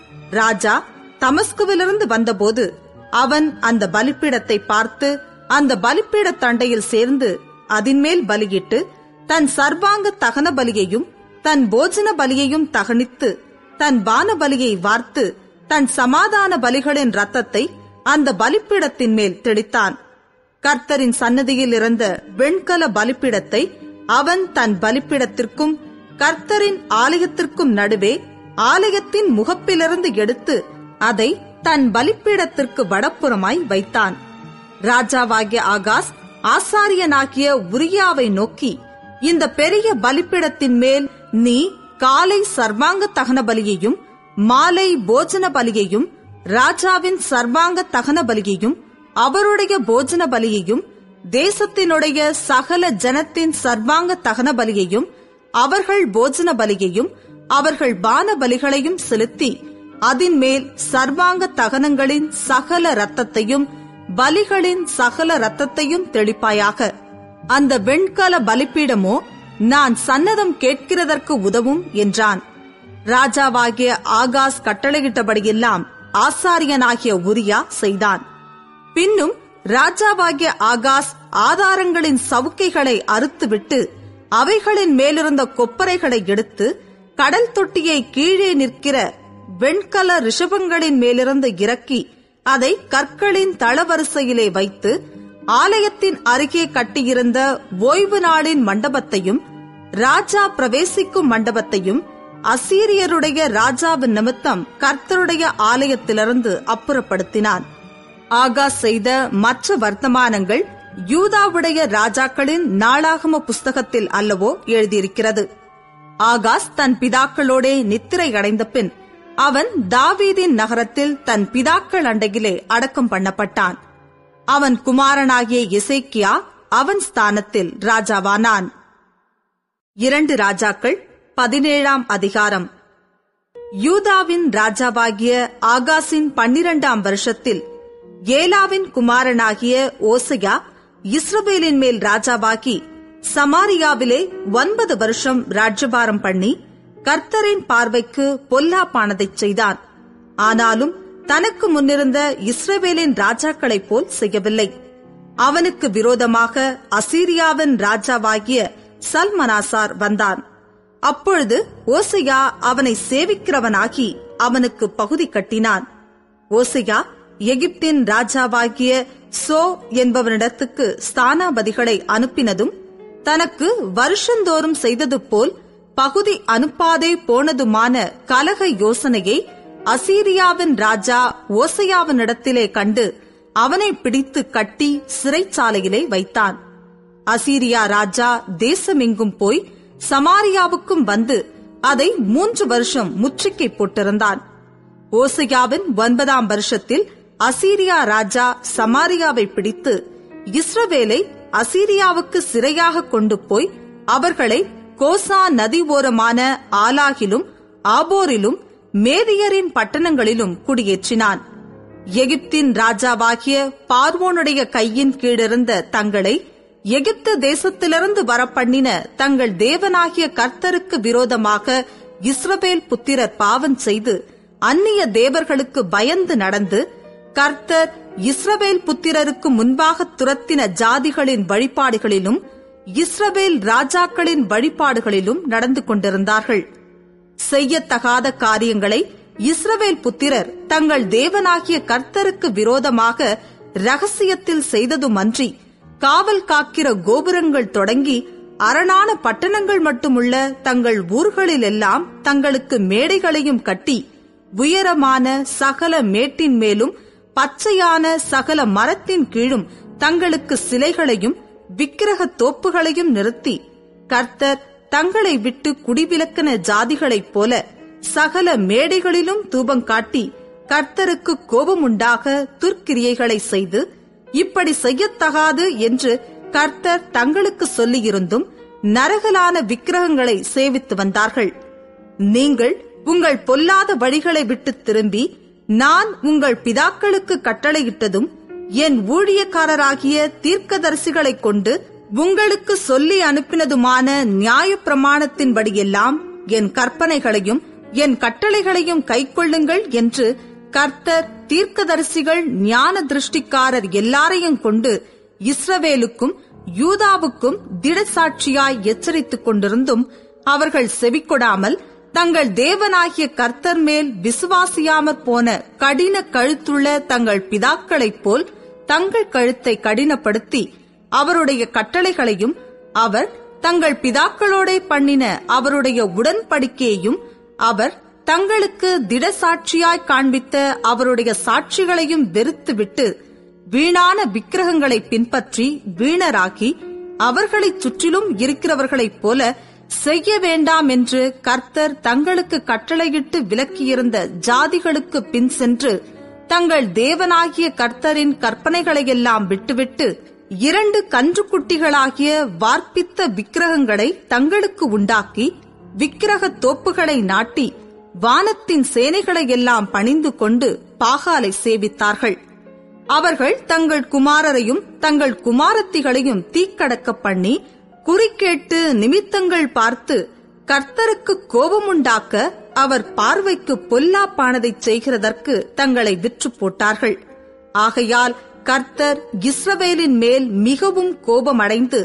ராஜா தமஸ்குவிலிருந்து வந்தபோது அவன் அந்த பலிப்பீடத்தை பார்த்து அந்த பலிப்பீட தண்டையில் சேர்ந்து அதின்மேல் பலியிட்டு தன் சர்வாங்க தகன பலியையும் தன் போஜன பலியையும் தகனித்து தன் பான பலியை வார்த்து தன் சமாதான பலிகளின் ரத்தத்தை அந்த பலிப்பீடத்தின் மேல் தெளித்தான் கர்த்தரின் சன்னதியில் இருந்த வெண்கல பலிப்பீடத்தை அவன் தன் பலிப்பீடத்திற்கும் கர்த்தரின் ஆலயத்திற்கும் நடுவே ஆலயத்தின் முகப்பிலிருந்து எடுத்து அதை தன் பலிப்பீடத்திற்கு வடப்புறமாய் வைத்தான் ராஜாவாகிய ஆகாஸ் ஆசாரியனாகிய உரியாவை நோக்கி இந்த பெரிய பலிப்பீடத்தின் மேல் நீ காலை சர்வாங்க தகன பலியையும் மாலை போஜன பலியையும் ராஜாவின் சர்வாங்க தகன பலியையும் அவருடைய போஜன பலியையும் தேசத்தினுடைய சகல ஜனத்தின் சர்வாங்க தகன பலியையும் அவர்கள் போஜன பலியையும் அவர்கள் பான பலிகளையும் செலுத்தி அதின் மேல் சர்வாங்க தகனங்களின் சகல ரத்தத்தையும் பலிகளின் சகல ரத்தத்தையும் தெளிப்பாயாக அந்த வெண்கல பலிப்பீடமோ நான் சன்னதம் கேட்கிறதற்கு உதவும் என்றான் ராஜாவாகிய ஆகாஸ் கட்டளையிட்டபடியெல்லாம் ஆசாரியனாகிய உரியா செய்தான் பின்னும் ராஜாவாகிய ஆகாஸ் ஆதாரங்களின் சவுக்கைகளை அறுத்துவிட்டு அவைகளின் மேலிருந்த கொப்பரைகளை எடுத்து கடல் தொட்டியை கீழே நிற்கிற வெண்கல ரிஷபங்களின் மேலிருந்து இறக்கி அதை கற்களின் தளவரிசையிலே வைத்து ஆலயத்தின் அருகே கட்டியிருந்த ஓய்வு நாளின் மண்டபத்தையும் ராஜா பிரவேசிக்கும் மண்டபத்தையும் அசீரியருடைய ராஜாவின் நிமித்தம் கர்த்தருடைய ஆலயத்திலிருந்து அப்புறப்படுத்தினான் ஆகாஸ் செய்த மற்ற வர்த்தமானங்கள் யூதாவுடைய ராஜாக்களின் நாளாகம புஸ்தகத்தில் அல்லவோ எழுதியிருக்கிறது ஆகாஸ் தன் பிதாக்களோடே நித்திரை அடைந்த பின் அவன் தாவீதின் நகரத்தில் தன் பிதாக்கள் அண்டையிலே அடக்கம் பண்ணப்பட்டான் அவன் குமாரனாகிய இசைக்கியா அவன் ஸ்தானத்தில் ராஜாவானான் இரண்டு ராஜாக்கள் பதினேழாம் அதிகாரம் யூதாவின் ராஜாவாகிய ஆகாசின் பன்னிரண்டாம் வருஷத்தில் ஏலாவின் குமாரனாகிய ஓசையா இஸ்ரவேலின் மேல் ராஜாவாகி சமாரியாவிலே ஒன்பது வருஷம் ராஜ்யபாரம் பண்ணி கர்த்தரின் பார்வைக்கு பொல்லாப்பானதைச் செய்தான் ஆனாலும் தனக்கு முன்னிருந்த இஸ்ரவேலின் ராஜாக்களைப் போல் செய்யவில்லை அவனுக்கு விரோதமாக அசீரியாவின் ராஜாவாகிய சல்மனாசார் வந்தான் அப்பொழுது ஓசையா அவனை சேவிக்கிறவனாகி அவனுக்கு பகுதி கட்டினான் ஓசையா எகிப்தின் ராஜாவாகிய சோ என்பவனிடத்துக்கு ஸ்தானாபதிகளை அனுப்பினதும் தனக்கு வருஷந்தோறும் செய்தது போல் பகுதி அனுப்பாதே போனதுமான கலக யோசனையை அசீரியாவின் ராஜா ஓசையாவினிடத்திலே கண்டு அவனை பிடித்து கட்டி சிறைச்சாலையிலே வைத்தான் அசீரியா ராஜா தேசமெங்கும் போய் சமாரியாவுக்கும் வந்து அதை மூன்று வருஷம் முற்றுகை போட்டிருந்தான் ஓசையாவின் ஒன்பதாம் வருஷத்தில் அசீரியா ராஜா சமாரியாவை பிடித்து இஸ்ரவேலை அசீரியாவுக்கு சிறையாக கொண்டு போய் அவர்களை கோசா நதி ஓரமான ஆலாகிலும் ஆபோரிலும் மேதியரின் பட்டணங்களிலும் குடியேற்றினான் எகிப்தின் ராஜாவாகிய பார்வோனுடைய கையின் கீழிருந்த தங்களை எகிப்து தேசத்திலிருந்து வரப்பண்ணின தங்கள் தேவனாகிய கர்த்தருக்கு விரோதமாக இஸ்ரவேல் புத்திரர் பாவம் செய்து அந்நிய தேவர்களுக்கு பயந்து நடந்து கர்த்தர் இஸ்ரவேல் புத்திரருக்கு முன்பாக துரத்தின ஜாதிகளின் வழிபாடுகளிலும் இஸ்ரவேல் ராஜாக்களின் வழிபாடுகளிலும் நடந்து கொண்டிருந்தார்கள் செய்யத்தகாத காரியங்களை இஸ்ரவேல் புத்திரர் தங்கள் தேவனாகிய கர்த்தருக்கு விரோதமாக ரகசியத்தில் செய்ததுமன்றி காவல் காக்கிற கோபுரங்கள் தொடங்கி அரணான பட்டணங்கள் மட்டுமுள்ள தங்கள் ஊர்களிலெல்லாம் தங்களுக்கு மேடைகளையும் கட்டி உயரமான சகல மேட்டின் மேலும் பச்சையான சகல மரத்தின் கீழும் தங்களுக்கு சிலைகளையும் விக்கிரக தோப்புகளையும் நிறுத்தி கர்த்தர் தங்களை விட்டு குடிவிலக்கின ஜாதிகளைப் போல சகல மேடைகளிலும் தூபம் காட்டி கர்த்தருக்கு கோபமுண்டாக துர்க்கிரியைகளை செய்து இப்படி செய்யத்தகாது என்று கர்த்தர் தங்களுக்கு சொல்லியிருந்தும் நரகலான விக்கிரகங்களை சேவித்து வந்தார்கள் நீங்கள் உங்கள் பொல்லாத வழிகளை விட்டு திரும்பி நான் உங்கள் பிதாக்களுக்கு கட்டளையிட்டதும் என் ஊழியக்காரராகிய தீர்க்கதரிசிகளைக் கொண்டு உங்களுக்கு சொல்லி அனுப்பினதுமான நியாய பிரமாணத்தின்படியெல்லாம் என் கற்பனைகளையும் என் கட்டளைகளையும் கைக்கொள்ளுங்கள் என்று கர்த்தர் தீர்க்கதரிசிகள் ஞான திருஷ்டிக்காரர் எல்லாரையும் கொண்டு இஸ்ரவேலுக்கும் யூதாவுக்கும் திடசாட்சியாய் எச்சரித்துக் கொண்டிருந்தும் அவர்கள் செவிக்கொடாமல் தங்கள் தேவனாகிய கர்த்தர் மேல் விசுவாசியாமற் போன கடின கழுத்துள்ள தங்கள் பிதாக்களைப் போல் தங்கள் கழுத்தை கடினப்படுத்தி அவருடைய கட்டளைகளையும் அவர் தங்கள் பிதாக்களோடே பண்ணின அவருடைய உடன்படிக்கையையும் அவர் தங்களுக்கு திடசாட்சியாய் காண்பித்த அவருடைய சாட்சிகளையும் வெறுத்துவிட்டு வீணான விக்கிரகங்களை பின்பற்றி வீணராகி அவர்களைச் சுற்றிலும் இருக்கிறவர்களைப் போல செய்ய வேண்டாம் என்று கர்த்தர் தங்களுக்கு கட்டளையிட்டு விலக்கியிருந்த ஜாதிகளுக்கு பின் சென்று தங்கள் தேவனாகிய கர்த்தரின் கற்பனைகளையெல்லாம் விட்டுவிட்டு இரண்டு கன்றுக்குட்டிகளாகிய வார்ப்பித்த விக்கிரகங்களை தங்களுக்கு உண்டாக்கி விக்கிரக தோப்புகளை நாட்டி வானத்தின் சேனைகளை எல்லாம் பணிந்து கொண்டு பாகாலை சேவித்தார்கள் அவர்கள் தங்கள் குமாரரையும் தங்கள் குமாரத்திகளையும் தீக்கடக்க பண்ணி குறிக்கேட்டு நிமித்தங்கள் பார்த்து கர்த்தருக்கு கோபமுண்டாக்க அவர் பார்வைக்கு பொல்லாப்பானதைச் செய்கிறதற்கு தங்களை விற்று போட்டார்கள் ஆகையால் கர்த்தர் இஸ்ரவேலின் மேல் மிகவும் கோபமடைந்து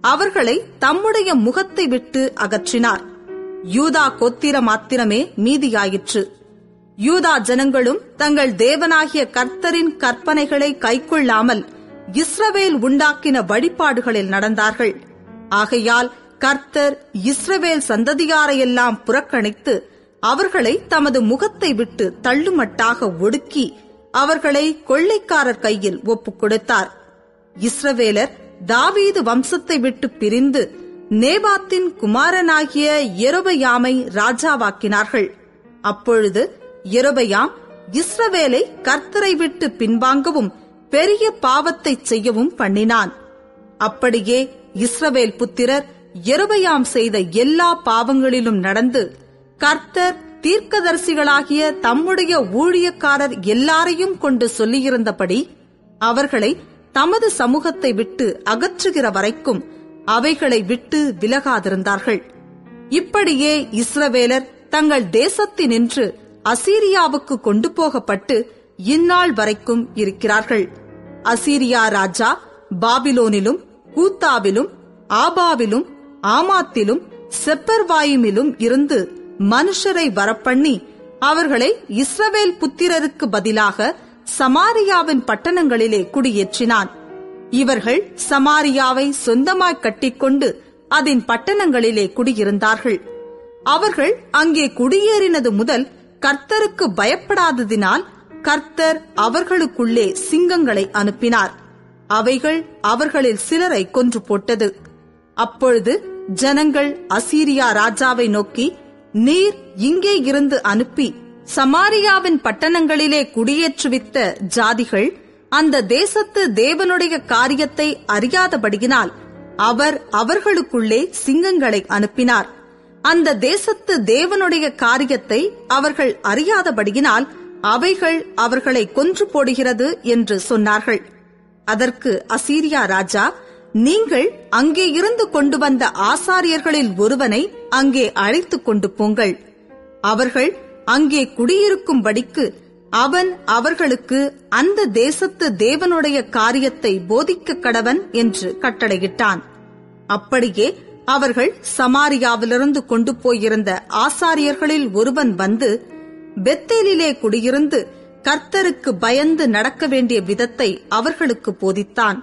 அவர்களை தம்முடைய முகத்தை விட்டு அகற்றினார் யூதா கோத்திர மாத்திரமே மீதியாயிற்று யூதா ஜனங்களும் தங்கள் தேவனாகிய கர்த்தரின் கற்பனைகளை கைக்கொள்ளாமல் இஸ்ரவேல் உண்டாக்கின வழிபாடுகளில் நடந்தார்கள் ஆகையால் கர்த்தர் இஸ்ரவேல் சந்ததியாரையெல்லாம் புறக்கணித்து அவர்களை தமது முகத்தை விட்டு தள்ளுமட்டாக ஒடுக்கி அவர்களை கொள்ளைக்காரர் கையில் ஒப்புக் கொடுத்தார் இஸ்ரவேலர் தாவீது வம்சத்தை விட்டு பிரிந்து நேபாத்தின் குமாரனாகிய எரோபயாமை ராஜாவாக்கினார்கள் அப்பொழுது எரோபயாம் இஸ்ரவேலை கர்த்தரை விட்டு பின்வாங்கவும் பெரிய பாவத்தை செய்யவும் பண்ணினான் அப்படியே இஸ்ரவேல் புத்திரர் எருபயாம் செய்த எல்லா பாவங்களிலும் நடந்து கர்த்தர் தீர்க்கதரிசிகளாகிய தம்முடைய ஊழியக்காரர் எல்லாரையும் கொண்டு சொல்லியிருந்தபடி அவர்களை தமது சமூகத்தை விட்டு அகற்றுகிற வரைக்கும் அவைகளை விட்டு விலகாதிருந்தார்கள் இப்படியே இஸ்ரவேலர் தங்கள் தேசத்தினின்று அசீரியாவுக்கு கொண்டு போகப்பட்டு இந்நாள் வரைக்கும் இருக்கிறார்கள் அசீரியா ராஜா பாபிலோனிலும் கூத்தாவிலும் ஆபாவிலும் ஆமாத்திலும் செப்பர்வாயுமிலும் இருந்து மனுஷரை வரப்பண்ணி அவர்களை இஸ்ரவேல் புத்திரருக்கு பதிலாக சமாரியாவின் பட்டணங்களிலே குடியேற்றினான் இவர்கள் சமாரியாவை சொந்தமாய் கட்டிக்கொண்டு அதன் பட்டணங்களிலே குடியிருந்தார்கள் அவர்கள் அங்கே குடியேறினது முதல் கர்த்தருக்கு பயப்படாததினால் கர்த்தர் அவர்களுக்குள்ளே சிங்கங்களை அனுப்பினார் அவைகள் அவர்களில் சிலரை கொன்று போட்டது அப்பொழுது ஜனங்கள் அசீரியா ராஜாவை நோக்கி நீர் இங்கே இருந்து அனுப்பி சமாரியாவின் பட்டணங்களிலே குடியேற்றுவித்த ஜாதிகள் அந்த தேசத்து தேவனுடைய காரியத்தை அறியாதபடியினால் அவர் அவர்களுக்குள்ளே சிங்கங்களை அனுப்பினார் அந்த தேசத்து தேவனுடைய காரியத்தை அவர்கள் அறியாதபடியினால் அவைகள் அவர்களை கொன்று போடுகிறது என்று சொன்னார்கள் அதற்கு அசீரியா ராஜா நீங்கள் அங்கே இருந்து கொண்டு வந்த ஆசாரியர்களில் ஒருவனை அங்கே அழைத்துக் கொண்டு போங்கள் அவர்கள் அங்கே குடியிருக்கும்படிக்கு அவன் அவர்களுக்கு அந்த தேசத்து தேவனுடைய காரியத்தை போதிக்க கடவன் என்று கட்டளையிட்டான் அப்படியே அவர்கள் சமாரியாவிலிருந்து கொண்டு போயிருந்த ஆசாரியர்களில் ஒருவன் வந்து பெத்தேலிலே குடியிருந்து கர்த்தருக்கு பயந்து நடக்க வேண்டிய விதத்தை அவர்களுக்கு போதித்தான்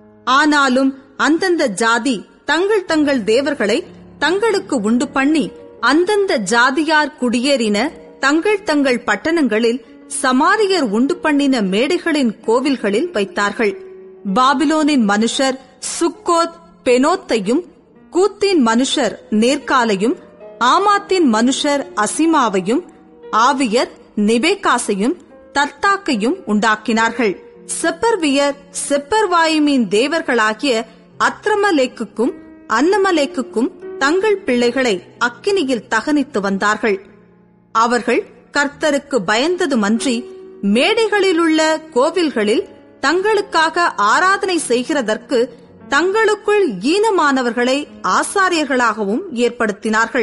ஆனாலும் அந்தந்த ஜாதி தங்கள் தங்கள் தேவர்களை தங்களுக்கு உண்டு பண்ணி அந்தந்த ஜாதியார் குடியேறின தங்கள் தங்கள் பட்டணங்களில் சமாரியர் உண்டு பண்ணின மேடைகளின் கோவில்களில் வைத்தார்கள் பாபிலோனின் மனுஷர் சுக்கோத் பெனோத்தையும் கூத்தின் மனுஷர் நேர்காலையும் ஆமாத்தின் மனுஷர் அசிமாவையும் ஆவியர் நிபேகாசையும் தர்த்தாக்கையும் உண்டாக்கினார்கள் செப்பர்வியர் செப்பர்வாயுமின் தேவர்களாகிய அத்ரமலேக்குக்கும் அன்னமலேக்குக்கும் தங்கள் பிள்ளைகளை அக்கினியில் தகனித்து வந்தார்கள் அவர்கள் கர்த்தருக்கு பயந்ததுமன்றி மேடைகளிலுள்ள கோவில்களில் தங்களுக்காக ஆராதனை செய்கிறதற்கு தங்களுக்குள் ஈனமானவர்களை ஆசாரியர்களாகவும் ஏற்படுத்தினார்கள்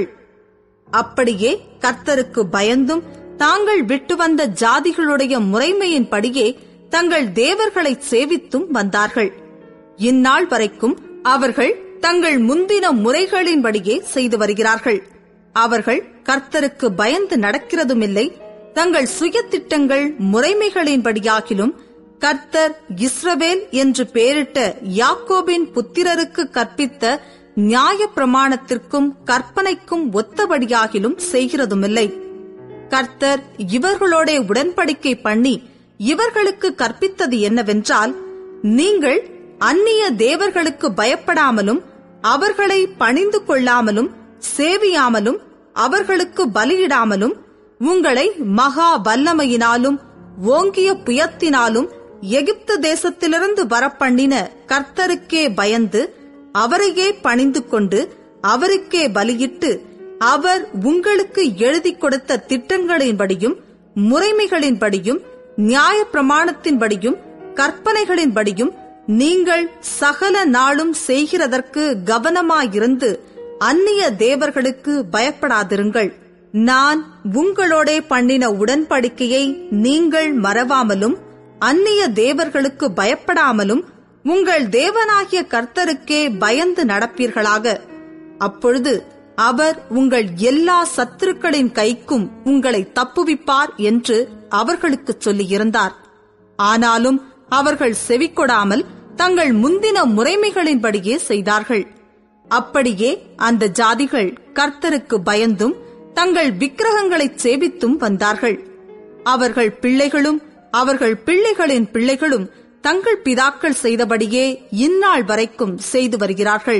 அப்படியே கர்த்தருக்கு பயந்தும் தாங்கள் விட்டு வந்த ஜாதிகளுடைய முறைமையின்படியே தங்கள் தேவர்களை சேவித்தும் வந்தார்கள் இந்நாள் வரைக்கும் அவர்கள் தங்கள் முந்தின முறைகளின்படியே செய்து வருகிறார்கள் அவர்கள் கர்த்தருக்கு பயந்து நடக்கிறதுமில்லை தங்கள் சுய திட்டங்கள் முறைமைகளின்படியாகிலும் கர்த்தர் இஸ்ரவேல் என்று பெயரிட்ட யாக்கோபின் புத்திரருக்கு கற்பித்த நியாய பிரமாணத்திற்கும் கற்பனைக்கும் ஒத்தபடியாகிலும் செய்கிறதுமில்லை கர்த்தர் இவர்களோட உடன்படிக்கை பண்ணி இவர்களுக்கு கற்பித்தது என்னவென்றால் நீங்கள் அந்நிய தேவர்களுக்கு பயப்படாமலும் அவர்களை பணிந்து கொள்ளாமலும் சேவியாமலும் அவர்களுக்கு பலியிடாமலும் உங்களை மகா வல்லமையினாலும் ஓங்கிய புயத்தினாலும் எகிப்து தேசத்திலிருந்து வரப்பண்ணின கர்த்தருக்கே பயந்து அவரையே பணிந்து கொண்டு அவருக்கே பலியிட்டு அவர் உங்களுக்கு எழுதி கொடுத்த திட்டங்களின்படியும் முறைமைகளின்படியும் நியாய பிரமாணத்தின்படியும் கற்பனைகளின்படியும் நீங்கள் சகல நாளும் செய்கிறதற்கு கவனமாயிருந்து அந்நிய தேவர்களுக்கு பயப்படாதிருங்கள் நான் உங்களோடே பண்ணின உடன்படிக்கையை நீங்கள் மறவாமலும் அந்நிய தேவர்களுக்கு பயப்படாமலும் உங்கள் தேவனாகிய கர்த்தருக்கே பயந்து நடப்பீர்களாக அப்பொழுது அவர் உங்கள் எல்லா சத்துருக்களின் கைக்கும் உங்களை தப்புவிப்பார் என்று அவர்களுக்கு சொல்லியிருந்தார் ஆனாலும் அவர்கள் செவிக்கொடாமல் தங்கள் முந்தின முறைமைகளின்படியே செய்தார்கள் அப்படியே அந்த ஜாதிகள் கர்த்தருக்கு பயந்தும் தங்கள் விக்கிரகங்களைச் சேவித்தும் வந்தார்கள் அவர்கள் பிள்ளைகளும் அவர்கள் பிள்ளைகளின் பிள்ளைகளும் தங்கள் பிதாக்கள் செய்தபடியே இந்நாள் வரைக்கும் செய்து வருகிறார்கள்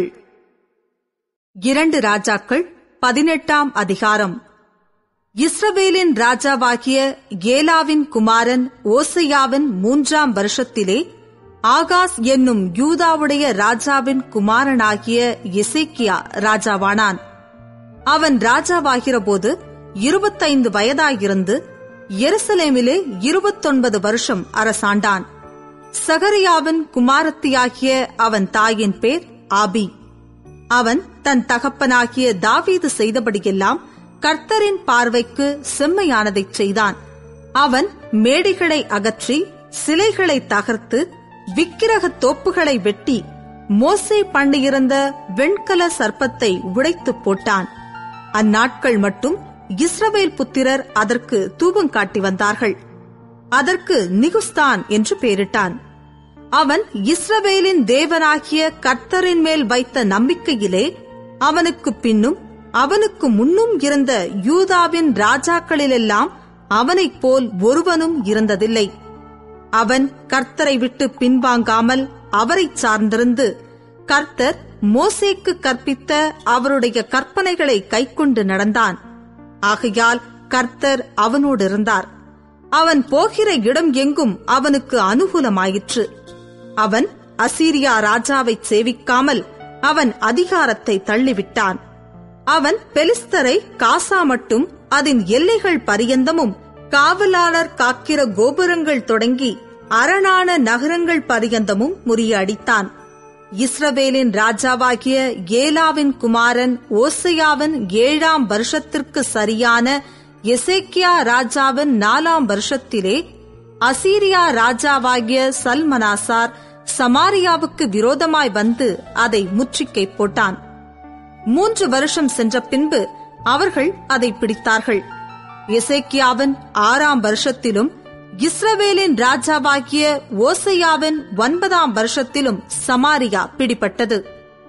இரண்டு ராஜாக்கள் பதினெட்டாம் அதிகாரம் இஸ்ரவேலின் ராஜாவாகிய ஏலாவின் குமாரன் ஓசையாவின் மூன்றாம் வருஷத்திலே ஆகாஸ் என்னும் யூதாவுடைய ராஜாவின் குமாரனாகிய எசேக்கியா ராஜாவானான் அவன் ராஜாவாகிறபோது இருபத்தைந்து வயதாயிருந்து எருசலேமிலே இருபத்தொன்பது வருஷம் அரசாண்டான் சகரியாவின் குமாரத்தியாகிய அவன் தாயின் பேர் ஆபி அவன் தன் தகப்பனாகிய தாவீது செய்தபடியெல்லாம் கர்த்தரின் பார்வைக்கு செம்மையானதைச் செய்தான் அவன் மேடைகளை அகற்றி சிலைகளை தகர்த்து விக்கிரக தோப்புகளை வெட்டி மோசே பண்ணியிருந்த வெண்கல சர்ப்பத்தை உடைத்து போட்டான் அந்நாட்கள் மட்டும் இஸ்ரவேல் புத்திரர் அதற்கு தூபம் காட்டி வந்தார்கள் அதற்கு நிகுஸ்தான் என்று பெயரிட்டான் அவன் இஸ்ரவேலின் தேவனாகிய கர்த்தரின் மேல் வைத்த நம்பிக்கையிலே அவனுக்கு பின்னும் அவனுக்கு முன்னும் இருந்த யூதாவின் ராஜாக்களிலெல்லாம் அவனைப் போல் ஒருவனும் இருந்ததில்லை அவன் கர்த்தரை விட்டு பின்வாங்காமல் அவரைச் சார்ந்திருந்து கர்த்தர் மோசேக்கு கற்பித்த அவருடைய கற்பனைகளை கைக்கொண்டு நடந்தான் ஆகையால் கர்த்தர் அவனோடு இருந்தார் அவன் போகிற இடம் எங்கும் அவனுக்கு அனுகூலமாயிற்று அவன் அசீரியா ராஜாவைச் சேவிக்காமல் அவன் அதிகாரத்தை தள்ளிவிட்டான் அவன் பெலிஸ்தரை காசா மட்டும் அதன் எல்லைகள் பரியந்தமும் காவலாளர் காக்கிற கோபுரங்கள் தொடங்கி அரணான நகரங்கள் பரியந்தமும் முறியடித்தான் இஸ்ரவேலின் ராஜாவாகிய ஏலாவின் குமாரன் ஓசையாவின் ஏழாம் வருஷத்திற்கு சரியான எசேக்கியா ராஜாவின் நாலாம் வருஷத்திலே அசீரியா ராஜாவாகிய சல்மனாசார் சமாரியாவுக்கு விரோதமாய் வந்து அதை முற்றுகை போட்டான் மூன்று வருஷம் சென்ற பின்பு அவர்கள் அதை பிடித்தார்கள் எசேக்கியாவின் ஆறாம் வருஷத்திலும் இஸ்ரவேலின் ராஜாவாகிய ஓசையாவின் ஒன்பதாம் வருஷத்திலும் சமாரியா பிடிபட்டது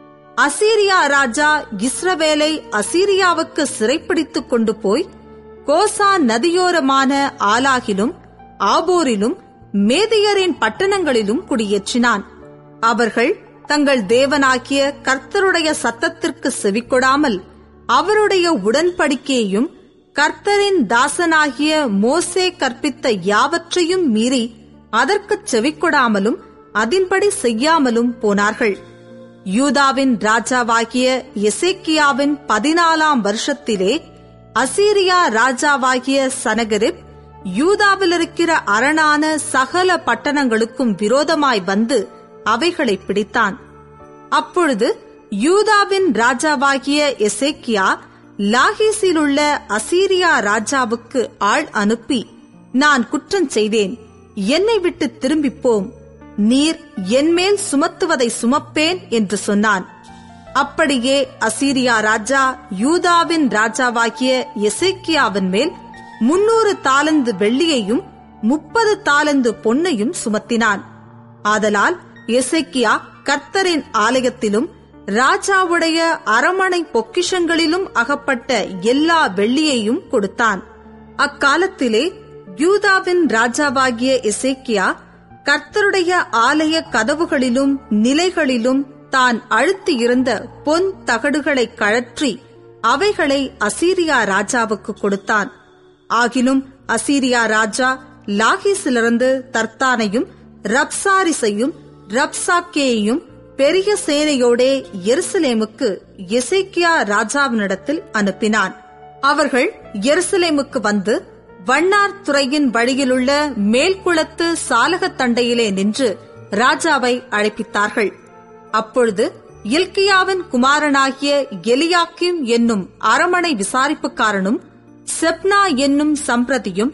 அசீரியா ராஜா இஸ்ரவேலை அசீரியாவுக்கு சிறைப்பிடித்துக் கொண்டு போய் கோசான் நதியோரமான ஆலாகிலும் ஆபோரிலும் மேதியரின் பட்டணங்களிலும் குடியேற்றினான் அவர்கள் தங்கள் தேவனாகிய கர்த்தருடைய சத்தத்திற்கு செவிக்கொடாமல் அவருடைய உடன்படிக்கையையும் கர்த்தரின் தாசனாகிய மோசே கற்பித்த யாவற்றையும் மீறி அதற்குச் செவிக்கொடாமலும் அதின்படி செய்யாமலும் போனார்கள் யூதாவின் ராஜாவாகிய எசேக்கியாவின் பதினாலாம் வருஷத்திலே அசீரியா ராஜாவாகிய சனகரிப் யூதாவில் இருக்கிற அரணான சகல பட்டணங்களுக்கும் விரோதமாய் வந்து அவைகளை பிடித்தான் அப்பொழுது யூதாவின் ராஜாவாகிய எசேக்கியா லாகீஸில் உள்ள அசீரியா ராஜாவுக்கு ஆள் அனுப்பி நான் குற்றம் செய்தேன் என்னை விட்டு திரும்பிப் போம் நீர் என்மேல் சுமத்துவதை சுமப்பேன் என்று சொன்னான் அப்படியே அசீரியா ராஜா யூதாவின் ராஜாவாகிய எசேக்கியாவின் மேல் முன்னூறு தாலந்து வெள்ளியையும் முப்பது தாலந்து பொன்னையும் சுமத்தினான் ஆதலால் எசேக்கியா கர்த்தரின் ஆலயத்திலும் ராஜாவுடைய அரமனை பொக்கிஷங்களிலும் அகப்பட்ட எல்லா வெள்ளியையும் கொடுத்தான் அக்காலத்திலே யூதாவின் ராஜாவாகிய எசேக்கியா கர்த்தருடைய ஆலய கதவுகளிலும் நிலைகளிலும் தான் அழுத்தியிருந்த பொன் தகடுகளை கழற்றி அவைகளை அசீரியா ராஜாவுக்கு கொடுத்தான் ஆகிலும் அசீரியா ராஜா லாகீஸிலிருந்து தர்த்தானையும் ரப்சாரிசையும் ரப்சாக்கேயையும் பெரிய சேனையோடே எருசலேமுக்கு எசேக்கியா ராஜாவினிடத்தில் அனுப்பினான் அவர்கள் எருசலேமுக்கு வந்து வண்ணார் துறையின் வழியிலுள்ள மேல்குளத்து சாலகத்தண்டையிலே நின்று ராஜாவை அழைப்பித்தார்கள் அப்பொழுது இல்கியாவின் குமாரனாகிய எலியாக்கிம் என்னும் அரமனை விசாரிப்புக்காரனும் செப்னா என்னும் சம்பிரதியும்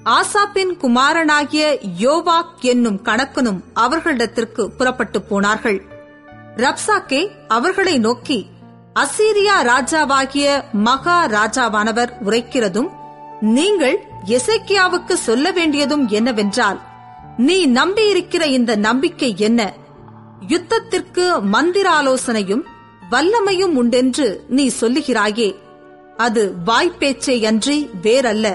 ஆசாப்பின் குமாரனாகிய யோவாக் என்னும் கணக்கனும் அவர்களிடத்திற்கு புறப்பட்டு போனார்கள் ரப்சாக்கே அவர்களை நோக்கி அசீரியா ராஜாவாகிய மகா ராஜாவானவர் உரைக்கிறதும் நீங்கள் எசேக்கியாவுக்கு சொல்ல வேண்டியதும் என்னவென்றால் நீ நம்பியிருக்கிற இந்த நம்பிக்கை என்ன யுத்தத்திற்கு மந்திராலோசனையும் வல்லமையும் உண்டென்று நீ சொல்லுகிறாயே அது வாய்ப்பேச்சேயன்றி வேறல்ல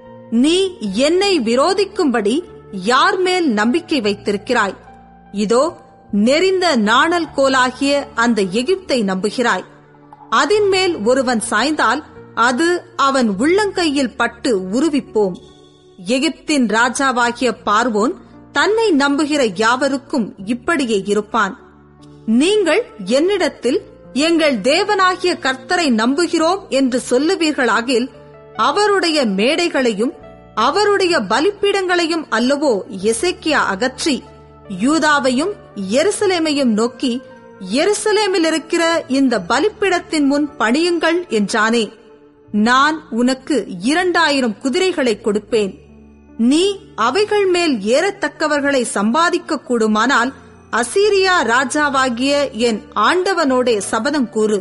நீ என்னை விரோதிக்கும்படி யார் மேல் நம்பிக்கை வைத்திருக்கிறாய் இதோ நெறிந்த நாணல் கோலாகிய அந்த எகிப்தை நம்புகிறாய் அதின் மேல் ஒருவன் சாய்ந்தால் அது அவன் உள்ளங்கையில் பட்டு உருவிப்போம் எகிப்தின் ராஜாவாகிய பார்வோன் தன்னை நம்புகிற யாவருக்கும் இப்படியே இருப்பான் நீங்கள் என்னிடத்தில் எங்கள் தேவனாகிய கர்த்தரை நம்புகிறோம் என்று சொல்லுவீர்களாகில் அவருடைய மேடைகளையும் அவருடைய பலிப்பீடங்களையும் அல்லவோ எசேக்கியா அகற்றி யூதாவையும் எருசலேமையும் நோக்கி எருசலேமில் இருக்கிற இந்த பலிப்பீடத்தின் முன் பணியுங்கள் என்றானே நான் உனக்கு இரண்டாயிரம் குதிரைகளை கொடுப்பேன் நீ அவைகள் மேல் ஏறத்தக்கவர்களை சம்பாதிக்க கூடுமானால் அசீரியா ராஜாவாகிய என் ஆண்டவனோடே சபதம் கூறு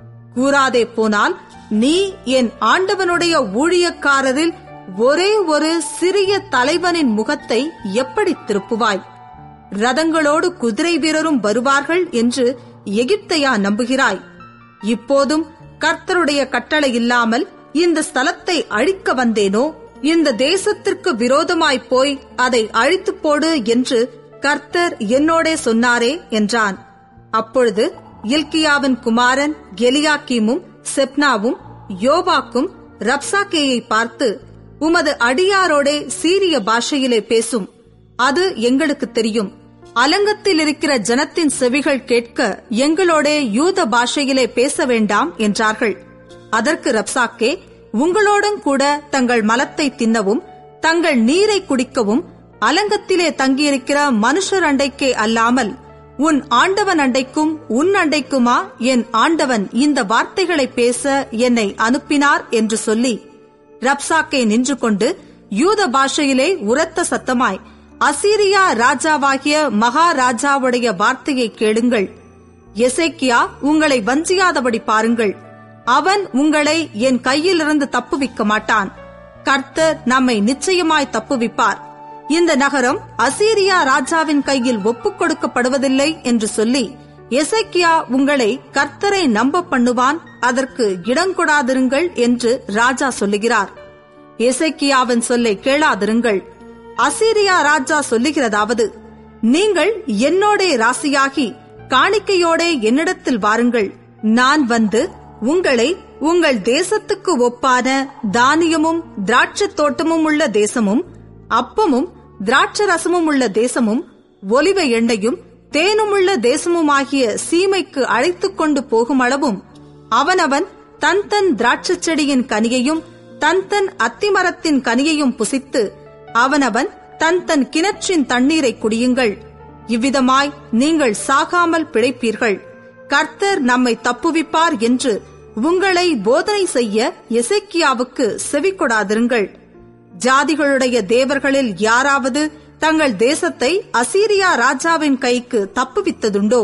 கூறாதே போனால் நீ என் ஆண்டவனுடைய ஊழியக்காரரில் ஒரே ஒரு சிறிய தலைவனின் முகத்தை எப்படி திருப்புவாய் ரதங்களோடு குதிரை வீரரும் வருவார்கள் என்று எகிப்தையா நம்புகிறாய் இப்போதும் கர்த்தருடைய கட்டளை இல்லாமல் இந்த ஸ்தலத்தை அழிக்க வந்தேனோ இந்த தேசத்திற்கு விரோதமாய் போய் அதை அழித்து போடு என்று கர்த்தர் என்னோடே சொன்னாரே என்றான் அப்பொழுது இல்கியாவின் குமாரன் கெலியாக்கீமும் செப்னாவும் யோவாக்கும் ரப்சாக்கேயை பார்த்து உமது அடியாரோடே சீரிய பாஷையிலே பேசும் அது எங்களுக்கு தெரியும் அலங்கத்தில் இருக்கிற ஜனத்தின் செவிகள் கேட்க எங்களோடே யூத பாஷையிலே பேச வேண்டாம் என்றார்கள் அதற்கு ரப்சாக்கே உங்களோடும் கூட தங்கள் மலத்தை தின்னவும் தங்கள் நீரை குடிக்கவும் அலங்கத்திலே தங்கியிருக்கிற மனுஷர் அண்டைக்கே அல்லாமல் உன் ஆண்டவன் அண்டைக்கும் உன் அண்டைக்குமா என் ஆண்டவன் இந்த வார்த்தைகளை பேச என்னை அனுப்பினார் என்று சொல்லி ரப்சாக்கே நின்று கொண்டு யூத பாஷையிலே உரத்த சத்தமாய் அசீரியா ராஜாவாகிய மகாராஜாவுடைய வார்த்தையை கேளுங்கள் எசேக்கியா உங்களை வஞ்சியாதபடி பாருங்கள் அவன் உங்களை என் கையிலிருந்து தப்புவிக்க மாட்டான் கர்த்தர் நம்மை நிச்சயமாய் தப்புவிப்பார் இந்த நகரம் அசீரியா ராஜாவின் கையில் ஒப்புக் கொடுக்கப்படுவதில்லை என்று சொல்லி எசேக்கியா உங்களை கர்த்தரை நம்ப பண்ணுவான் அதற்கு இடங்கொடாதிருங்கள் என்று ராஜா சொல்லுகிறார் எசேக்கியாவின் சொல்லை கேளாதிருங்கள் அசீரியா ராஜா சொல்லுகிறதாவது நீங்கள் என்னோடே ராசியாகி காணிக்கையோடே என்னிடத்தில் வாருங்கள் நான் வந்து உங்களை உங்கள் தேசத்துக்கு ஒப்பான தானியமும் திராட்சத் தோட்டமும் உள்ள தேசமும் அப்பமும் திராட்சரசமும் உள்ள தேசமும் ஒலிவ எண்ணெயும் தேனுமுள்ள தேசமுமாகிய சீமைக்கு அழைத்துக் கொண்டு போகும் அளவும் அவனவன் தன் தன் திராட்சச் செடியின் கனியையும் தன் தன் அத்திமரத்தின் கனியையும் புசித்து அவனவன் தன் தன் கிணற்றின் தண்ணீரை குடியுங்கள் இவ்விதமாய் நீங்கள் சாகாமல் பிழைப்பீர்கள் கர்த்தர் நம்மை தப்புவிப்பார் என்று உங்களை போதனை செய்ய எசேக்கியாவுக்கு செவிக்கொடாதிருங்கள் ஜாதிகளுடைய தேவர்களில் யாராவது தங்கள் தேசத்தை அசீரியா ராஜாவின் கைக்கு தப்புவித்ததுண்டோ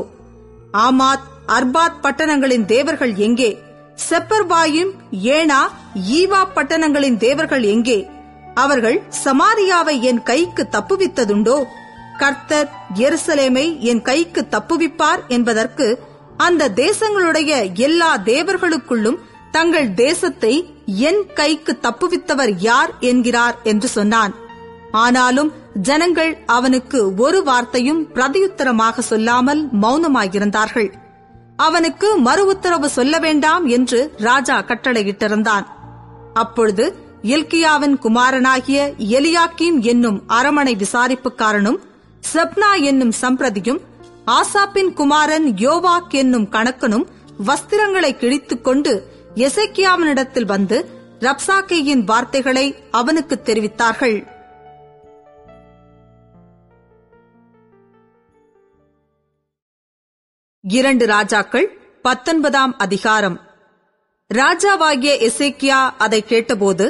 ஆமாத் அர்பாத் பட்டணங்களின் தேவர்கள் எங்கே செப்பர்வாயும் ஏனா ஈவா பட்டணங்களின் தேவர்கள் எங்கே அவர்கள் சமாரியாவை என் கைக்கு தப்புவித்ததுண்டோ கர்த்தர் எருசலேமை என் கைக்கு தப்புவிப்பார் என்பதற்கு அந்த தேசங்களுடைய எல்லா தேவர்களுக்குள்ளும் தங்கள் தேசத்தை என் கைக்கு தப்புவித்தவர் யார் என்கிறார் என்று சொன்னான் ஆனாலும் ஜனங்கள் அவனுக்கு ஒரு வார்த்தையும் பிரதியுத்தரமாக சொல்லாமல் மௌனமாயிருந்தார்கள் அவனுக்கு மறு உத்தரவு சொல்ல வேண்டாம் என்று ராஜா கட்டளையிட்டிருந்தான் அப்பொழுது எல்கியாவின் குமாரனாகிய எலியாக்கீம் என்னும் அரமனை விசாரிப்புக்காரனும் செப்னா என்னும் சம்பிரதியும் ஆசாப்பின் குமாரன் யோவாக் என்னும் கணக்கனும் வஸ்திரங்களை கிழித்துக் கொண்டு எசேக்கியாவினிடத்தில் வந்து ரப்சாக்கேயின் வார்த்தைகளை அவனுக்கு தெரிவித்தார்கள் இரண்டு ராஜாக்கள் பத்தொன்பதாம் அதிகாரம் ராஜாவாகிய எசேக்கியா அதை கேட்டபோது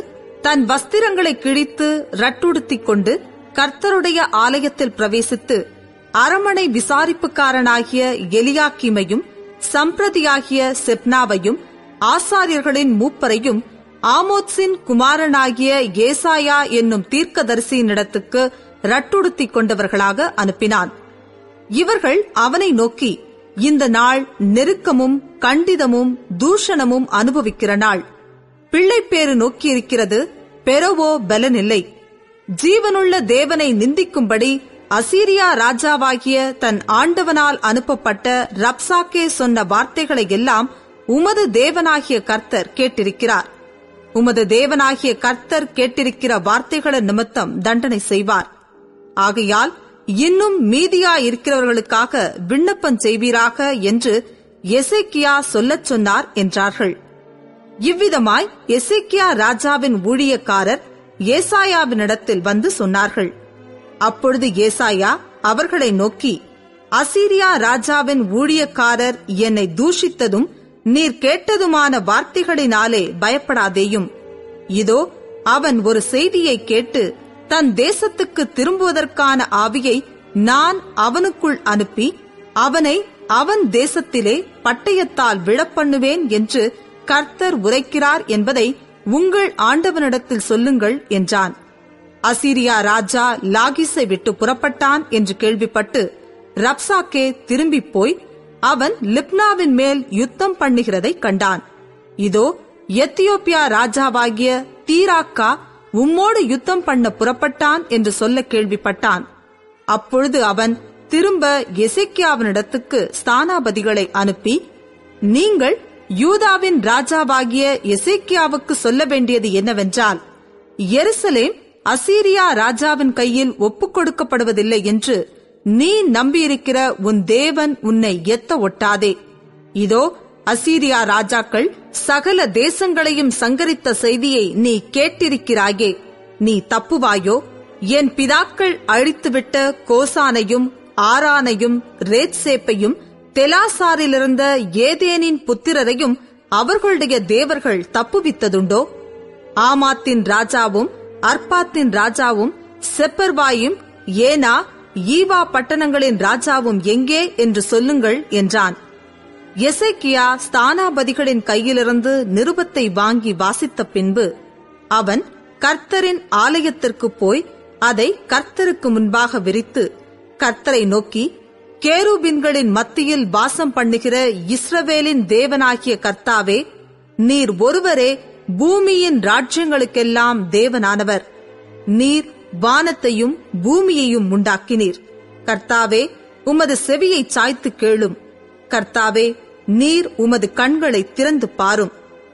தன் வஸ்திரங்களை கிழித்து ரட்டுடுத்திக் கொண்டு கர்த்தருடைய ஆலயத்தில் பிரவேசித்து அரமனை விசாரிப்புக்காரனாகிய எலியாக்கிமையும் சம்பிரதியாகிய செப்னாவையும் ஆசாரியர்களின் மூப்பரையும் ஆமோத்ஸின் குமாரனாகிய ஏசாயா என்னும் தீர்க்கதரிசியினிடத்துக்கு ரட்டுடுத்திக் கொண்டவர்களாக அனுப்பினான் இவர்கள் அவனை நோக்கி இந்த நாள் நெருக்கமும் கண்டிதமும் தூஷணமும் அனுபவிக்கிற நாள் பிள்ளைப்பேறு நோக்கியிருக்கிறது பெறவோ பலனில்லை ஜீவனுள்ள தேவனை நிந்திக்கும்படி அசீரியா ராஜாவாகிய தன் ஆண்டவனால் அனுப்பப்பட்ட ரப்சாக்கே சொன்ன வார்த்தைகளை எல்லாம் உமது தேவனாகிய கர்த்தர் கேட்டிருக்கிறார் உமது தேவனாகிய கர்த்தர் கேட்டிருக்கிற வார்த்தைகளின் நிமித்தம் தண்டனை செய்வார் ஆகையால் இன்னும் மீதியா இருக்கிறவர்களுக்காக விண்ணப்பம் செய்வீராக என்று எசேக்கியா சொல்லச் சொன்னார் என்றார்கள் இவ்விதமாய் எசேக்கியா ராஜாவின் ஊழியக்காரர் ஏசாயாவினிடத்தில் வந்து சொன்னார்கள் அப்பொழுது ஏசாயா அவர்களை நோக்கி அசீரியா ராஜாவின் ஊழியக்காரர் என்னை தூஷித்ததும் நீர் கேட்டதுமான வார்த்தைகளினாலே பயப்படாதேயும் இதோ அவன் ஒரு செய்தியை கேட்டு தன் தேசத்துக்கு திரும்புவதற்கான ஆவியை நான் அவனுக்குள் அனுப்பி அவனை அவன் தேசத்திலே பட்டயத்தால் விழப்பண்ணுவேன் என்று கர்த்தர் உரைக்கிறார் என்பதை உங்கள் ஆண்டவனிடத்தில் சொல்லுங்கள் என்றான் அசீரியா ராஜா லாகிஸை விட்டு புறப்பட்டான் என்று கேள்விப்பட்டு ரப்சாக்கே திரும்பிப் போய் அவன் லிப்னாவின் மேல் யுத்தம் பண்ணுகிறதை கண்டான் இதோ எத்தியோப்பியா ராஜாவாகிய தீராக்கா உம்மோடு யுத்தம் பண்ண புறப்பட்டான் என்று சொல்ல கேள்விப்பட்டான் அப்பொழுது அவன் திரும்ப எசேக்கியாவினிடத்துக்கு ஸ்தானாபதிகளை அனுப்பி நீங்கள் யூதாவின் ராஜாவாகிய எசேக்கியாவுக்கு சொல்ல வேண்டியது என்னவென்றால் எருசலேம் அசீரியா ராஜாவின் கையில் ஒப்புக் கொடுக்கப்படுவதில்லை என்று நீ நம்பியிருக்கிற உன் தேவன் உன்னை எத்த ஒட்டாதே இதோ அசீரியா ராஜாக்கள் சகல தேசங்களையும் சங்கரித்த செய்தியை நீ கேட்டிருக்கிறாயே நீ தப்புவாயோ என் பிதாக்கள் அழித்துவிட்ட கோசானையும் ஆரானையும் ரேத்சேப்பையும் தெலாசாரிலிருந்த ஏதேனின் புத்திரரையும் அவர்களுடைய தேவர்கள் தப்புவித்ததுண்டோ ஆமாத்தின் ராஜாவும் அர்பாத்தின் ராஜாவும் செப்பர்வாயும் ஏனா ஈவா பட்டணங்களின் ராஜாவும் எங்கே என்று சொல்லுங்கள் என்றான் எசேக்கியா ஸ்தானாபதிகளின் கையிலிருந்து நிருபத்தை வாங்கி வாசித்த பின்பு அவன் கர்த்தரின் ஆலயத்திற்கு போய் அதை கர்த்தருக்கு முன்பாக விரித்து கர்த்தரை நோக்கி கேருபின்களின் மத்தியில் வாசம் பண்ணுகிற இஸ்ரவேலின் தேவனாகிய கர்த்தாவே நீர் ஒருவரே பூமியின் ராஜ்யங்களுக்கெல்லாம் தேவனானவர் நீர் வானத்தையும் பூமியையும் உண்டாக்கினீர் கர்த்தாவே உமது செவியை சாய்த்து கேளும் கர்த்தாவே நீர் உமது கண்களை திறந்து பாரும்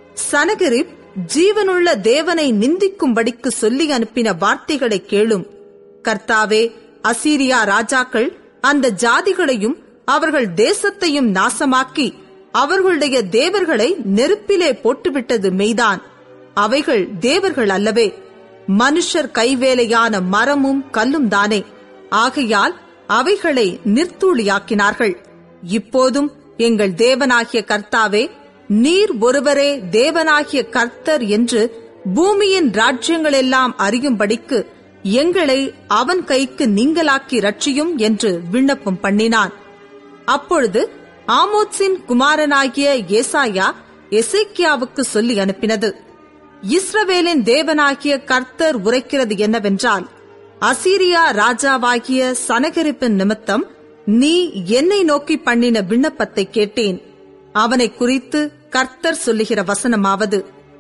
சனகரிப் ஜீவனுள்ள தேவனை நிந்திக்கும்படிக்கு சொல்லி அனுப்பின வார்த்தைகளை கேளும் கர்த்தாவே அசீரியா ராஜாக்கள் அந்த ஜாதிகளையும் அவர்கள் தேசத்தையும் நாசமாக்கி அவர்களுடைய தேவர்களை நெருப்பிலே போட்டுவிட்டது மெய்தான் அவைகள் தேவர்கள் அல்லவே மனுஷர் கைவேலையான மரமும் கல்லும் தானே ஆகையால் அவைகளை நிர்த்தூளியாக்கினார்கள் இப்போதும் எங்கள் தேவனாகிய கர்த்தாவே நீர் ஒருவரே தேவனாகிய கர்த்தர் என்று பூமியின் ராஜ்யங்களெல்லாம் அறியும்படிக்கு எங்களை அவன் கைக்கு நீங்களாக்கி ரட்சியும் என்று விண்ணப்பம் பண்ணினான் அப்பொழுது ஆமோத்ஸின் குமாரனாகிய ஏசாயா எசேக்கியாவுக்கு சொல்லி அனுப்பினது இஸ்ரவேலின் தேவனாகிய கர்த்தர் உரைக்கிறது என்னவென்றால் அசீரியா ராஜாவாகிய சனகரிப்பின் நிமித்தம் நீ என்னை நோக்கி பண்ணின விண்ணப்பத்தை கேட்டேன் அவனை குறித்து கர்த்தர் சொல்லுகிற வசனமாவது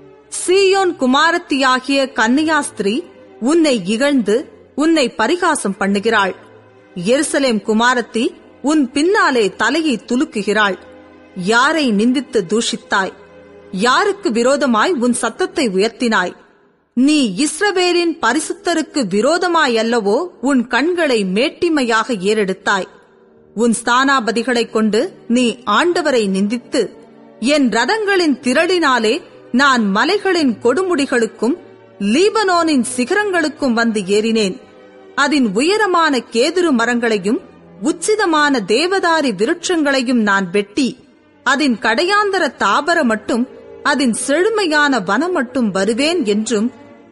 சீயோன் குமாரத்தியாகிய கன்னியாஸ்திரி உன்னை இகழ்ந்து உன்னை பரிகாசம் பண்ணுகிறாள் எருசலேம் குமாரத்தி உன் பின்னாலே தலையை துலுக்குகிறாள் யாரை நிந்தித்து தூஷித்தாய் யாருக்கு விரோதமாய் உன் சத்தத்தை உயர்த்தினாய் நீ இஸ்ரவேலின் பரிசுத்தருக்கு விரோதமாய் அல்லவோ உன் கண்களை மேட்டிமையாக ஏறெடுத்தாய் உன் ஸ்தானாபதிகளைக் கொண்டு நீ ஆண்டவரை நிந்தித்து என் ரதங்களின் திரளினாலே நான் மலைகளின் கொடுமுடிகளுக்கும் லீபனோனின் சிகரங்களுக்கும் வந்து ஏறினேன் அதன் உயரமான கேதுரு மரங்களையும் உச்சிதமான தேவதாரி விருட்சங்களையும் நான் வெட்டி அதன் கடையாந்தர தாபர மட்டும் அதன் செழுமையான வனம் மட்டும் வருவேன் என்றும்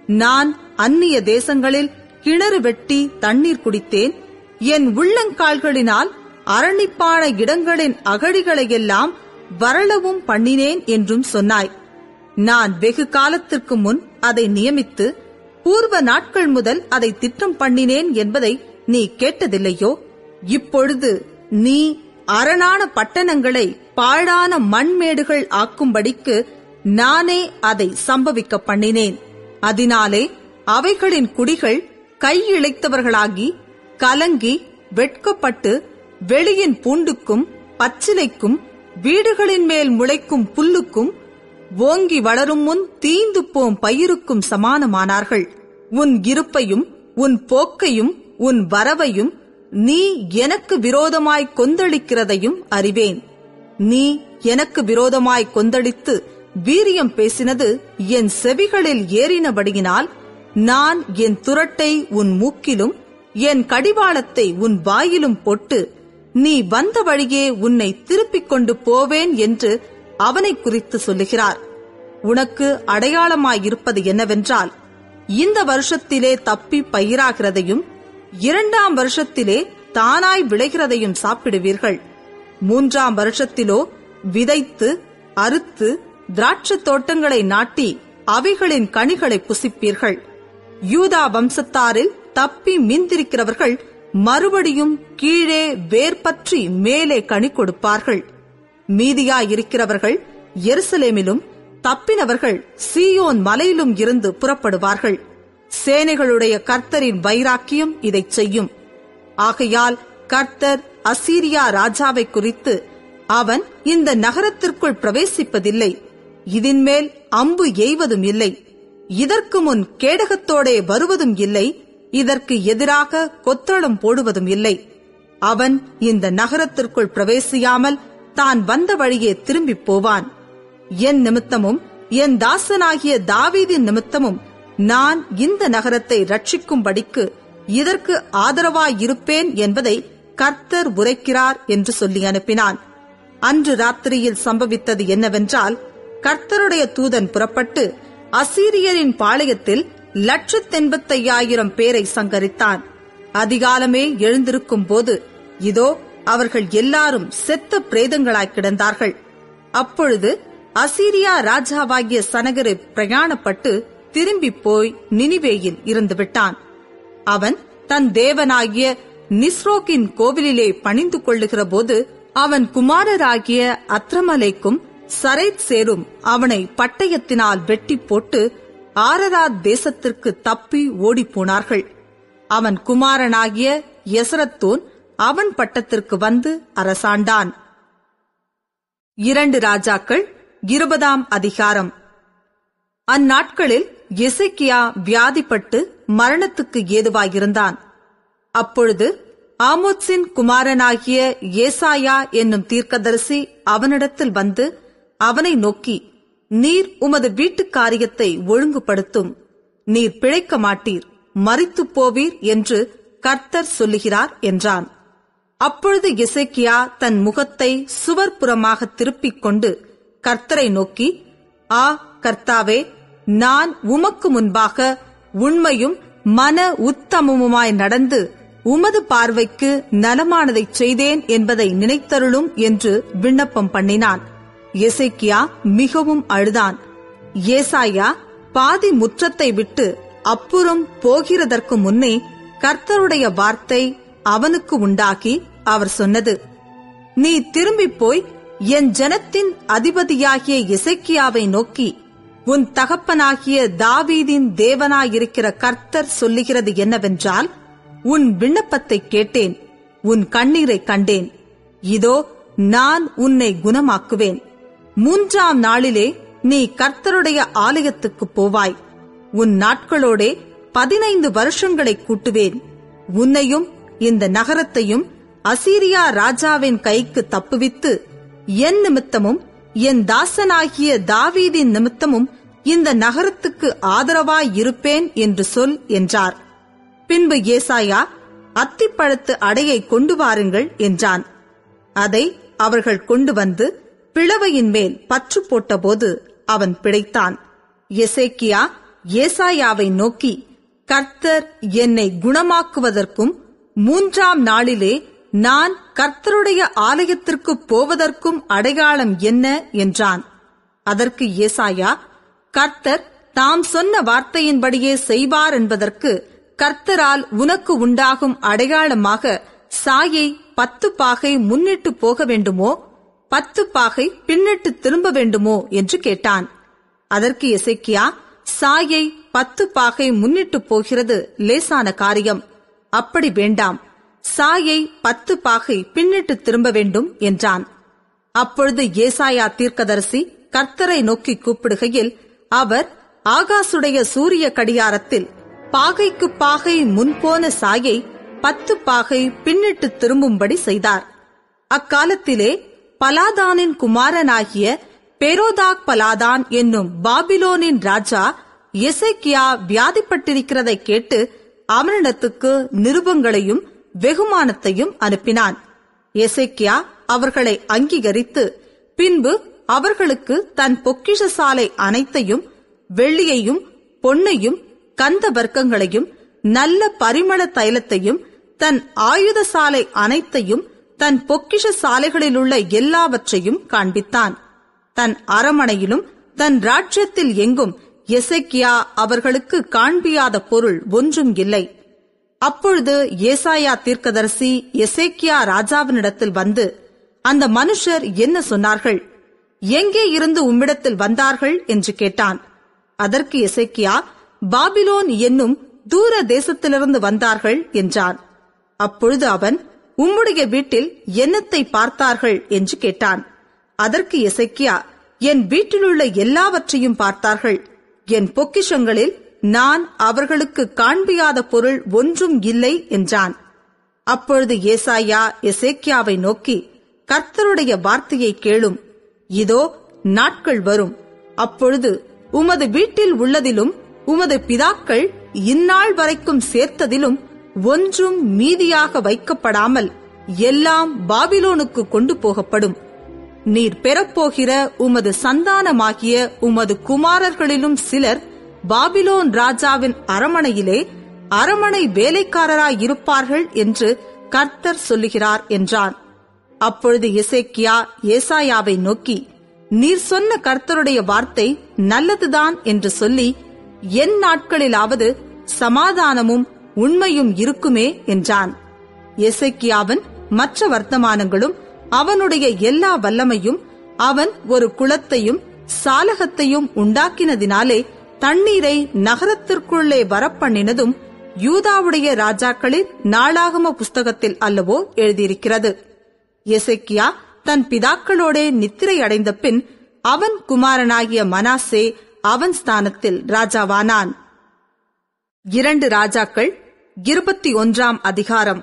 நான் அந்நிய தேசங்களில் கிணறு வெட்டி தண்ணீர் குடித்தேன் என் உள்ளங்கால்களினால் அரணிப்பான இடங்களின் அகழிகளையெல்லாம் வரளவும் பண்ணினேன் என்றும் சொன்னாய் நான் வெகு காலத்திற்கு முன் அதை நியமித்து பூர்வ நாட்கள் முதல் அதை திட்டம் பண்ணினேன் என்பதை நீ கேட்டதில்லையோ இப்பொழுது நீ அரணான பட்டணங்களை பாழான மண்மேடுகள் ஆக்கும்படிக்கு நானே அதை சம்பவிக்க பண்ணினேன் அதனாலே அவைகளின் குடிகள் கையிழைத்தவர்களாகி கலங்கி வெட்கப்பட்டு வெளியின் பூண்டுக்கும் பச்சிலைக்கும் வீடுகளின் மேல் முளைக்கும் புல்லுக்கும் ஓங்கி வளரும் முன் தீந்து போம் பயிருக்கும் சமானமானார்கள் உன் இருப்பையும் உன் போக்கையும் உன் வரவையும் நீ எனக்கு விரோதமாய் கொந்தளிக்கிறதையும் அறிவேன் நீ எனக்கு விரோதமாய் கொந்தளித்து வீரியம் பேசினது என் செவிகளில் ஏறினபடியினால் நான் என் துரட்டை உன் மூக்கிலும் என் கடிவாளத்தை உன் வாயிலும் போட்டு நீ வந்த வழியே உன்னை திருப்பிக் கொண்டு போவேன் என்று அவனை குறித்து சொல்லுகிறார் உனக்கு அடையாளமாயிருப்பது என்னவென்றால் இந்த வருஷத்திலே தப்பி பயிராகிறதையும் இரண்டாம் வருஷத்திலே தானாய் விளைகிறதையும் சாப்பிடுவீர்கள் மூன்றாம் வருஷத்திலோ விதைத்து அறுத்து திராட்சத் தோட்டங்களை நாட்டி அவைகளின் கனிகளை புசிப்பீர்கள் யூதா வம்சத்தாரில் தப்பி மிந்திருக்கிறவர்கள் மறுபடியும் கீழே வேர்பற்றி மேலே கனி கொடுப்பார்கள் மீதியாயிருக்கிறவர்கள் எருசலேமிலும் தப்பினவர்கள் சீயோன் மலையிலும் இருந்து புறப்படுவார்கள் சேனைகளுடைய கர்த்தரின் வைராக்கியம் இதைச் செய்யும் ஆகையால் கர்த்தர் அசீரியா ராஜாவை குறித்து அவன் இந்த நகரத்திற்குள் பிரவேசிப்பதில்லை இதின்மேல் அம்பு எய்வதும் இல்லை இதற்கு முன் கேடகத்தோடே வருவதும் இல்லை இதற்கு எதிராக கொத்தளம் போடுவதும் இல்லை அவன் இந்த நகரத்திற்குள் பிரவேசியாமல் தான் வந்த வழியே திரும்பிப் போவான் என் நிமித்தமும் என் தாசனாகிய தாவீதின் நிமித்தமும் நான் இந்த நகரத்தை ரட்சிக்கும்படிக்கு இதற்கு ஆதரவாயிருப்பேன் என்பதை கர்த்தர் உரைக்கிறார் என்று சொல்லி அனுப்பினான் அன்று ராத்திரியில் சம்பவித்தது என்னவென்றால் கர்த்தருடைய தூதன் புறப்பட்டு அசீரியரின் பாளையத்தில் லட்சத்தெண்பத்தையாயிரம் பேரை சங்கரித்தான் அதிகாலமே எழுந்திருக்கும் போது இதோ அவர்கள் எல்லாரும் செத்த பிரேதங்களாய் கிடந்தார்கள் அப்பொழுது அசீரியா ராஜாவாகிய சனகரு பிரயாணப்பட்டு திரும்பிப் போய் நினிவேயில் இருந்து விட்டான் அவன் தன் தேவனாகிய நிஸ்ரோக்கின் கோவிலிலே பணிந்து கொள்ளுகிற போது அவன் குமாரராகிய அத்ரமலைக்கும் சரைத் சேரும் அவனை பட்டயத்தினால் வெட்டி போட்டு ஆரராத் தேசத்திற்கு தப்பி ஓடிப்போனார்கள் அவன் குமாரனாகிய எசரத்தோன் அவன் பட்டத்திற்கு வந்து அரசாண்டான் இரண்டு ராஜாக்கள் இருபதாம் அதிகாரம் அந்நாட்களில் எசேக்கியா வியாதிப்பட்டு மரணத்துக்கு ஏதுவாயிருந்தான் அப்பொழுது ஆமோத்ஸின் குமாரனாகிய ஏசாயா என்னும் தீர்க்கதரிசி அவனிடத்தில் வந்து அவனை நோக்கி நீர் உமது வீட்டுக் காரியத்தை ஒழுங்குபடுத்தும் நீர் பிழைக்க மாட்டீர் மரித்துப் போவீர் என்று கர்த்தர் சொல்லுகிறார் என்றான் அப்பொழுது எசேக்கியா தன் முகத்தை சுவர்புறமாக திருப்பிக் கொண்டு கர்த்தரை நோக்கி ஆ கர்த்தாவே நான் உமக்கு முன்பாக உண்மையும் மன உத்தமமுமாய் நடந்து உமது பார்வைக்கு நலமானதைச் செய்தேன் என்பதை நினைத்தருளும் என்று விண்ணப்பம் பண்ணினான் எசேக்கியா மிகவும் அழுதான் ஏசாயா பாதி முற்றத்தை விட்டு அப்புறம் போகிறதற்கு முன்னே கர்த்தருடைய வார்த்தை அவனுக்கு உண்டாகி அவர் சொன்னது நீ திரும்பிப் போய் என் ஜனத்தின் அதிபதியாகிய எசேக்கியாவை நோக்கி உன் தகப்பனாகிய தாவீதின் தேவனாயிருக்கிற கர்த்தர் சொல்லுகிறது என்னவென்றால் உன் விண்ணப்பத்தை கேட்டேன் உன் கண்ணீரை கண்டேன் இதோ நான் உன்னை குணமாக்குவேன் மூன்றாம் நாளிலே நீ கர்த்தருடைய ஆலயத்துக்கு போவாய் உன் நாட்களோடே பதினைந்து வருஷங்களை கூட்டுவேன் உன்னையும் இந்த நகரத்தையும் அசீரியா ராஜாவின் கைக்கு தப்புவித்து என் நிமித்தமும் என் தாசனாகிய தாவீதின் நிமித்தமும் இந்த நகரத்துக்கு ஆதரவாய் இருப்பேன் என்று சொல் என்றார் பின்பு ஏசாயா அத்திப்பழத்து அடையை கொண்டு வாருங்கள் என்றான் அதை அவர்கள் கொண்டு வந்து பிளவையின் மேல் பற்று போட்டபோது அவன் பிழைத்தான் எசேக்கியா ஏசாயாவை நோக்கி கர்த்தர் என்னை குணமாக்குவதற்கும் மூன்றாம் நாளிலே நான் கர்த்தருடைய ஆலயத்திற்கு போவதற்கும் அடையாளம் என்ன என்றான் அதற்கு ஏசாயா கர்த்தர் தாம் சொன்ன வார்த்தையின்படியே செய்வார் என்பதற்கு கர்த்தரால் உனக்கு உண்டாகும் அடையாளமாக சாயை பத்து பாகை முன்னிட்டு போக வேண்டுமோ பத்து பாகை பின்னிட்டு திரும்ப வேண்டுமோ என்று கேட்டான் அதற்கு எசேக்கியா சாயை பத்து பாகை முன்னிட்டு போகிறது லேசான காரியம் அப்படி வேண்டாம் சாயை பத்து பாகை பின்னிட்டு திரும்ப வேண்டும் என்றான் அப்பொழுது ஏசாயா தீர்க்கதரிசி கர்த்தரை நோக்கி கூப்பிடுகையில் அவர் ஆகாசுடைய சூரிய கடியாரத்தில் பாகைக்கு பாகை முன்போன சாயை பத்து பாகை பின்னிட்டு திரும்பும்படி செய்தார் அக்காலத்திலே பலாதானின் குமாரனாகிய பெரோதாக் பலாதான் என்னும் பாபிலோனின் ராஜா எசேக்கியா வியாதிப்பட்டிருக்கிறதை கேட்டு அவனிடத்துக்கு நிருபங்களையும் வெகுமானத்தையும் அனுப்பினான் எசேக்கியா அவர்களை அங்கீகரித்து பின்பு அவர்களுக்கு தன் பொக்கிஷ சாலை அனைத்தையும் வெள்ளியையும் பொன்னையும் கந்த வர்க்கங்களையும் நல்ல பரிமள தைலத்தையும் தன் ஆயுத சாலை அனைத்தையும் தன் பொக்கிஷ சாலைகளிலுள்ள எல்லாவற்றையும் காண்பித்தான் தன் அரமனையிலும் தன் ராஜ்யத்தில் எங்கும் எசேக்கியா அவர்களுக்கு காண்பியாத பொருள் ஒன்றும் இல்லை அப்பொழுது ஏசாயா தீர்க்கதரிசி எசேக்கியா ராஜாவினிடத்தில் வந்து அந்த மனுஷர் என்ன சொன்னார்கள் எங்கே இருந்து உம்மிடத்தில் வந்தார்கள் என்று கேட்டான் அதற்கு எசேக்கியா பாபிலோன் என்னும் தூர தேசத்திலிருந்து வந்தார்கள் என்றான் அப்பொழுது அவன் உம்முடைய வீட்டில் என்னத்தை பார்த்தார்கள் என்று கேட்டான் அதற்கு எசைக்கியா என் வீட்டிலுள்ள எல்லாவற்றையும் பார்த்தார்கள் என் பொக்கிஷங்களில் நான் அவர்களுக்கு காண்பியாத பொருள் ஒன்றும் இல்லை என்றான் அப்பொழுது ஏசாயா எசேக்கியாவை நோக்கி கர்த்தருடைய வார்த்தையை கேளும் இதோ நாட்கள் வரும் அப்பொழுது உமது வீட்டில் உள்ளதிலும் உமது பிதாக்கள் இந்நாள் வரைக்கும் சேர்த்ததிலும் ஒன்றும் மீதியாக வைக்கப்படாமல் எல்லாம் பாபிலோனுக்கு கொண்டு போகப்படும் நீர் பெறப்போகிற உமது சந்தானமாகிய உமது குமாரர்களிலும் சிலர் பாபிலோன் ராஜாவின் அரமனையிலே அரமனை வேலைக்காரராயிருப்பார்கள் என்று கர்த்தர் சொல்லுகிறார் என்றான் அப்பொழுது எசேக்கியா ஏசாயாவை நோக்கி நீர் சொன்ன கர்த்தருடைய வார்த்தை நல்லதுதான் என்று சொல்லி என் நாட்களிலாவது சமாதானமும் உண்மையும் இருக்குமே என்றான் எசேக்கியாவன் மற்ற வர்த்தமானங்களும் அவனுடைய எல்லா வல்லமையும் அவன் ஒரு குளத்தையும் சாலகத்தையும் உண்டாக்கினதினாலே தண்ணீரை நகரத்திற்குள்ளே வரப்பண்ணினதும் யூதாவுடைய ராஜாக்களின் நாளாகம புஸ்தகத்தில் அல்லவோ எழுதியிருக்கிறது எசேக்கியா தன் பிதாக்களோடே நித்திரை அடைந்த பின் அவன் குமாரனாகிய மனாசே அவன் ஸ்தானத்தில் ராஜாவானான் இரண்டு ராஜாக்கள் இருபத்தி ஒன்றாம் அதிகாரம்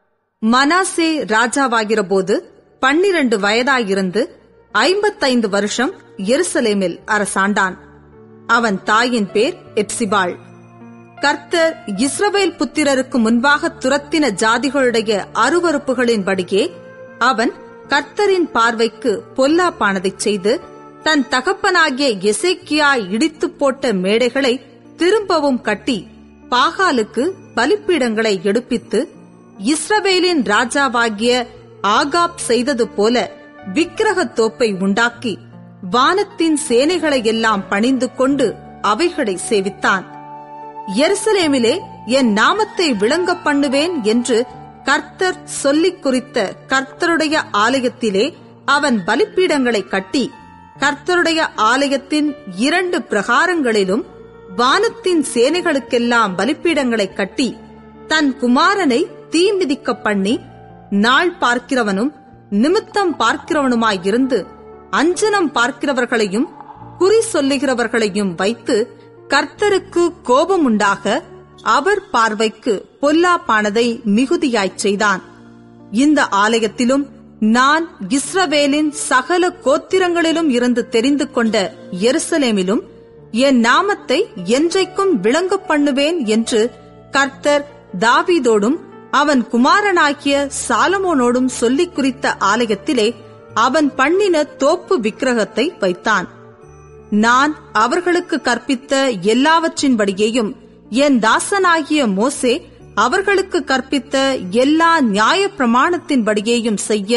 மனாசே ராஜாவாகிற போது பன்னிரண்டு வயதாயிருந்து ஐம்பத்தைந்து வருஷம் எருசலேமில் அரசாண்டான் அவன் தாயின் பேர் எப்சிபாள் கர்த்தர் இஸ்ரவேல் புத்திரருக்கு முன்பாக துரத்தின ஜாதிகளுடைய அருவறுப்புகளின்படியே அவன் கர்த்தரின் பார்வைக்கு பொல்லாப்பானதைச் செய்து தன் தகப்பனாகிய எசேக்கியா இடித்துப் போட்ட மேடைகளை திரும்பவும் கட்டி பாகாலுக்கு பலிப்பீடங்களை எடுப்பித்து இஸ்ரவேலின் ராஜாவாகிய ஆகாப் செய்தது போல விக்கிரகத் தோப்பை உண்டாக்கி வானத்தின் சேனைகளை எல்லாம் பணிந்து கொண்டு அவைகளை சேவித்தான் எருசலேமிலே என் நாமத்தை விளங்க பண்ணுவேன் என்று கர்த்தர் சொல்லிக் குறித்த கர்த்தருடைய ஆலயத்திலே அவன் பலிப்பீடங்களை கட்டி கர்த்தருடைய ஆலயத்தின் இரண்டு பிரகாரங்களிலும் வானத்தின் சேனைகளுக்கெல்லாம் பலிப்பீடங்களை கட்டி தன் குமாரனை தீ மிதிக்க பண்ணி நாள் பார்க்கிறவனும் நிமித்தம் பார்க்கிறவனுமாயிருந்து அஞ்சனம் பார்க்கிறவர்களையும் குறி சொல்லுகிறவர்களையும் வைத்து கர்த்தருக்கு கோபமுண்டாக அவர் பார்வைக்கு பொல்லாப்பானதை மிகுதியாய்ச் செய்தான் இந்த ஆலயத்திலும் நான் இஸ்ரவேலின் சகல கோத்திரங்களிலும் இருந்து தெரிந்து கொண்ட எருசலேமிலும் என் நாமத்தை என்றைக்கும் விளங்க பண்ணுவேன் என்று கர்த்தர் தாவீதோடும் அவன் குமாரனாகிய சாலமோனோடும் சொல்லிக் குறித்த ஆலயத்திலே அவன் பண்ணின தோப்பு விக்கிரகத்தை வைத்தான் நான் அவர்களுக்கு கற்பித்த எல்லாவற்றின்படியேயும் என் தாசனாகிய மோசே அவர்களுக்கு கற்பித்த எல்லா நியாய பிரமாணத்தின்படியேயும் செய்ய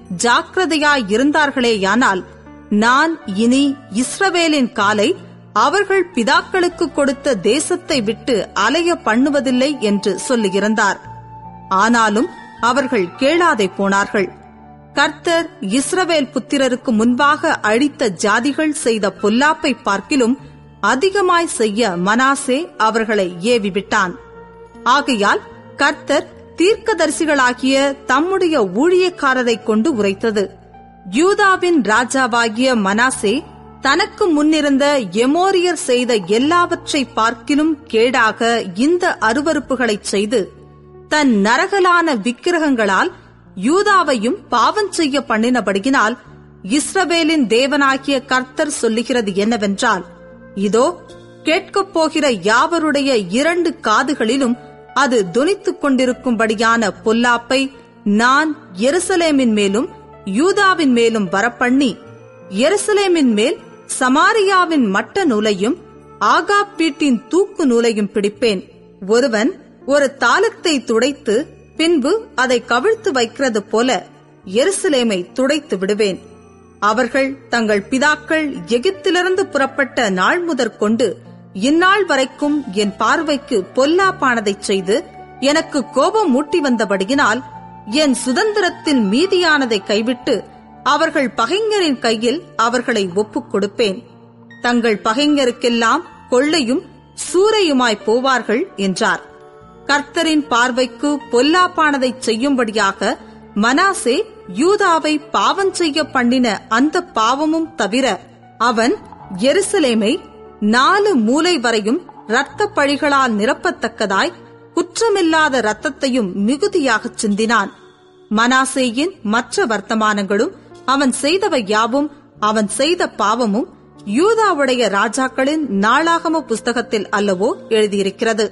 ஜாக்கிரதையாயிருந்தார்களேயானால் நான் இனி இஸ்ரவேலின் காலை அவர்கள் பிதாக்களுக்கு கொடுத்த தேசத்தை விட்டு அலைய பண்ணுவதில்லை என்று சொல்லியிருந்தார் ஆனாலும் அவர்கள் கேளாதே போனார்கள் கர்த்தர் இஸ்ரவேல் புத்திரருக்கு முன்பாக அழித்த ஜாதிகள் செய்த பொல்லாப்பை பார்க்கிலும் அதிகமாய் செய்ய மனாசே அவர்களை ஏவிவிட்டான் ஆகையால் கர்த்தர் தீர்க்கதரிசிகளாகிய தம்முடைய ஊழியக்காரரை கொண்டு உரைத்தது யூதாவின் ராஜாவாகிய மனாசே தனக்கு முன்னிருந்த எமோரியர் செய்த எல்லாவற்றை பார்க்கிலும் கேடாக இந்த அருவறுப்புகளைச் செய்து தன் நரகலான விக்கிரகங்களால் யூதாவையும் பாவம் செய்ய பண்ணினபடியினால் இஸ்ரவேலின் தேவனாகிய கர்த்தர் சொல்லுகிறது என்னவென்றால் இதோ கேட்கப் போகிற யாவருடைய இரண்டு காதுகளிலும் அது தொனித்துக் கொண்டிருக்கும்படியான பொல்லாப்பை நான் எருசலேமின் மேலும் யூதாவின் மேலும் வரப்பண்ணி எருசலேமின் மேல் சமாரியாவின் மட்ட நூலையும் ஆகாப் வீட்டின் தூக்கு நூலையும் பிடிப்பேன் ஒருவன் ஒரு தாளத்தை துடைத்து பின்பு அதை கவிழ்த்து வைக்கிறது போல எருசலேமை துடைத்து விடுவேன் அவர்கள் தங்கள் பிதாக்கள் எகிப்திலிருந்து புறப்பட்ட நாள் முதற்கொண்டு இந்நாள் வரைக்கும் என் பார்வைக்கு பொல்லாப்பானதைச் செய்து எனக்கு கோபம் மூட்டி வந்தபடியினால் என் சுதந்திரத்தின் மீதியானதை கைவிட்டு அவர்கள் பகைஞரின் கையில் அவர்களை ஒப்புக் கொடுப்பேன் தங்கள் பகைஞருக்கெல்லாம் கொள்ளையும் சூறையுமாய் போவார்கள் என்றார் கர்த்தரின் பார்வைக்கு பொல்லாப்பானதைச் செய்யும்படியாக மனாசே யூதாவை பாவம் செய்ய பண்ணின அந்த பாவமும் தவிர அவன் எருசலேமை நாலு மூலை வரையும் இரத்த பழிகளால் நிரப்பத்தக்கதாய் குற்றமில்லாத இரத்தத்தையும் மிகுதியாகச் சிந்தினான் மனாசேயின் மற்ற வர்த்தமானங்களும் அவன் செய்தவை யாவும் அவன் செய்த பாவமும் யூதாவுடைய ராஜாக்களின் நாளாகம புஸ்தகத்தில் அல்லவோ எழுதியிருக்கிறது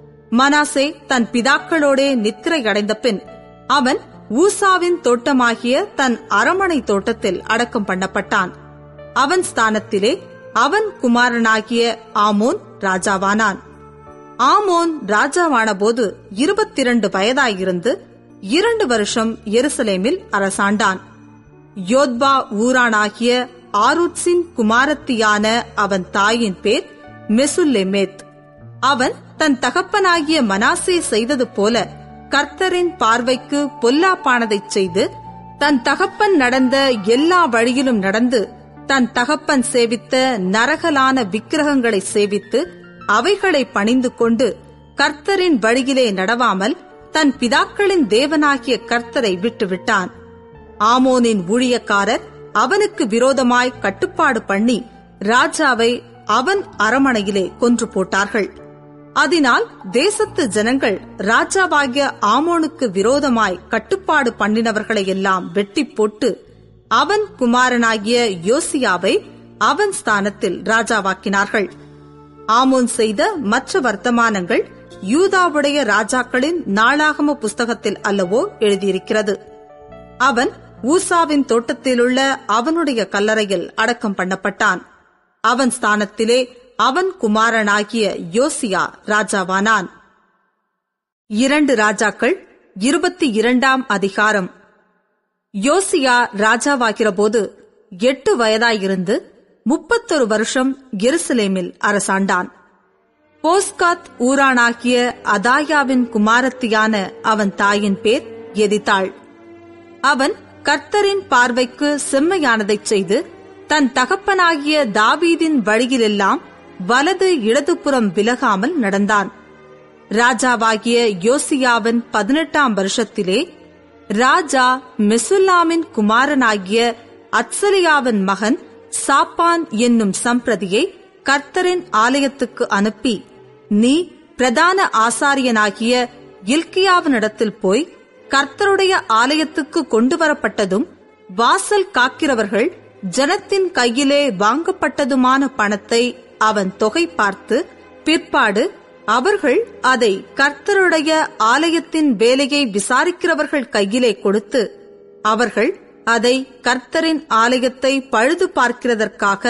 மனாசே தன் பிதாக்களோடே நித்திரை அடைந்த பின் அவன் ஊசாவின் தோட்டமாகிய தன் அரமனை தோட்டத்தில் அடக்கம் பண்ணப்பட்டான் அவன் ஸ்தானத்திலே அவன் குமாரனாகிய ஆமோன் ராஜாவானான் ஆமோன் ராஜாவானபோது இருபத்திரண்டு வயதாயிருந்து இரண்டு வருஷம் எருசலேமில் அரசாண்டான் யோத்பா ஊரானாகிய ஆருட்ஸின் குமாரத்தியான அவன் தாயின் பேர் மெசுல்லெமேத் அவன் தன் தகப்பனாகிய மனாசே செய்தது போல கர்த்தரின் பார்வைக்கு பொல்லாப்பானதைச் செய்து தன் தகப்பன் நடந்த எல்லா வழியிலும் நடந்து தன் தகப்பன் சேவித்த நரகலான விக்கிரகங்களை சேவித்து அவைகளை பணிந்து கொண்டு கர்த்தரின் வழியிலே நடவாமல் தன் பிதாக்களின் தேவனாகிய கர்த்தரை விட்டுவிட்டான் ஆமோனின் ஊழியக்காரர் அவனுக்கு விரோதமாய் கட்டுப்பாடு பண்ணி ராஜாவை அவன் அரமனையிலே கொன்று போட்டார்கள் அதனால் தேசத்து ஜனங்கள் ராஜாவாகிய ஆமோனுக்கு விரோதமாய் கட்டுப்பாடு பண்ணினவர்களை எல்லாம் வெட்டி போட்டு அவன் குமாரனாகிய யோசியாவை அவன் ஸ்தானத்தில் ராஜாவாக்கினார்கள் ஆமோன் செய்த மற்ற வர்த்தமானங்கள் யூதாவுடைய ராஜாக்களின் நாளாகம புஸ்தகத்தில் அல்லவோ எழுதியிருக்கிறது அவன் ஊசாவின் தோட்டத்திலுள்ள அவனுடைய கல்லறையில் அடக்கம் பண்ணப்பட்டான் அவன் ஸ்தானத்திலே அவன் குமாரனாகிய யோசியா ராஜாவானான் இரண்டு ராஜாக்கள் இருபத்தி இரண்டாம் அதிகாரம் யோசியா ராஜாவாகிறபோது எட்டு வயதாயிருந்து முப்பத்தொரு வருஷம் எருசலேமில் அரசாண்டான் போஸ்காத் ஊரானாகிய அதாயாவின் குமாரத்தியான அவன் தாயின் பேர் எதித்தாள் அவன் கர்த்தரின் பார்வைக்கு செம்மையானதைச் செய்து தன் தகப்பனாகிய தாவீதின் வழியிலெல்லாம் வலது இடதுபுறம் விலகாமல் நடந்தான் ராஜாவாகிய யோசியாவின் பதினெட்டாம் வருஷத்திலே ராஜா மெசுல்லாமின் குமாரனாகிய அத்சலியாவின் மகன் சாப்பான் என்னும் சம்பிரதியை கர்த்தரின் ஆலயத்துக்கு அனுப்பி நீ பிரதான ஆசாரியனாகிய இல்கியாவினிடத்தில் போய் கர்த்தருடைய ஆலயத்துக்கு கொண்டு வரப்பட்டதும் வாசல் காக்கிறவர்கள் ஜனத்தின் கையிலே வாங்கப்பட்டதுமான பணத்தை அவன் தொகை பார்த்து பிற்பாடு அவர்கள் அதை கர்த்தருடைய ஆலயத்தின் வேலையை விசாரிக்கிறவர்கள் கையிலே கொடுத்து அவர்கள் அதை கர்த்தரின் ஆலயத்தை பழுது பார்க்கிறதற்காக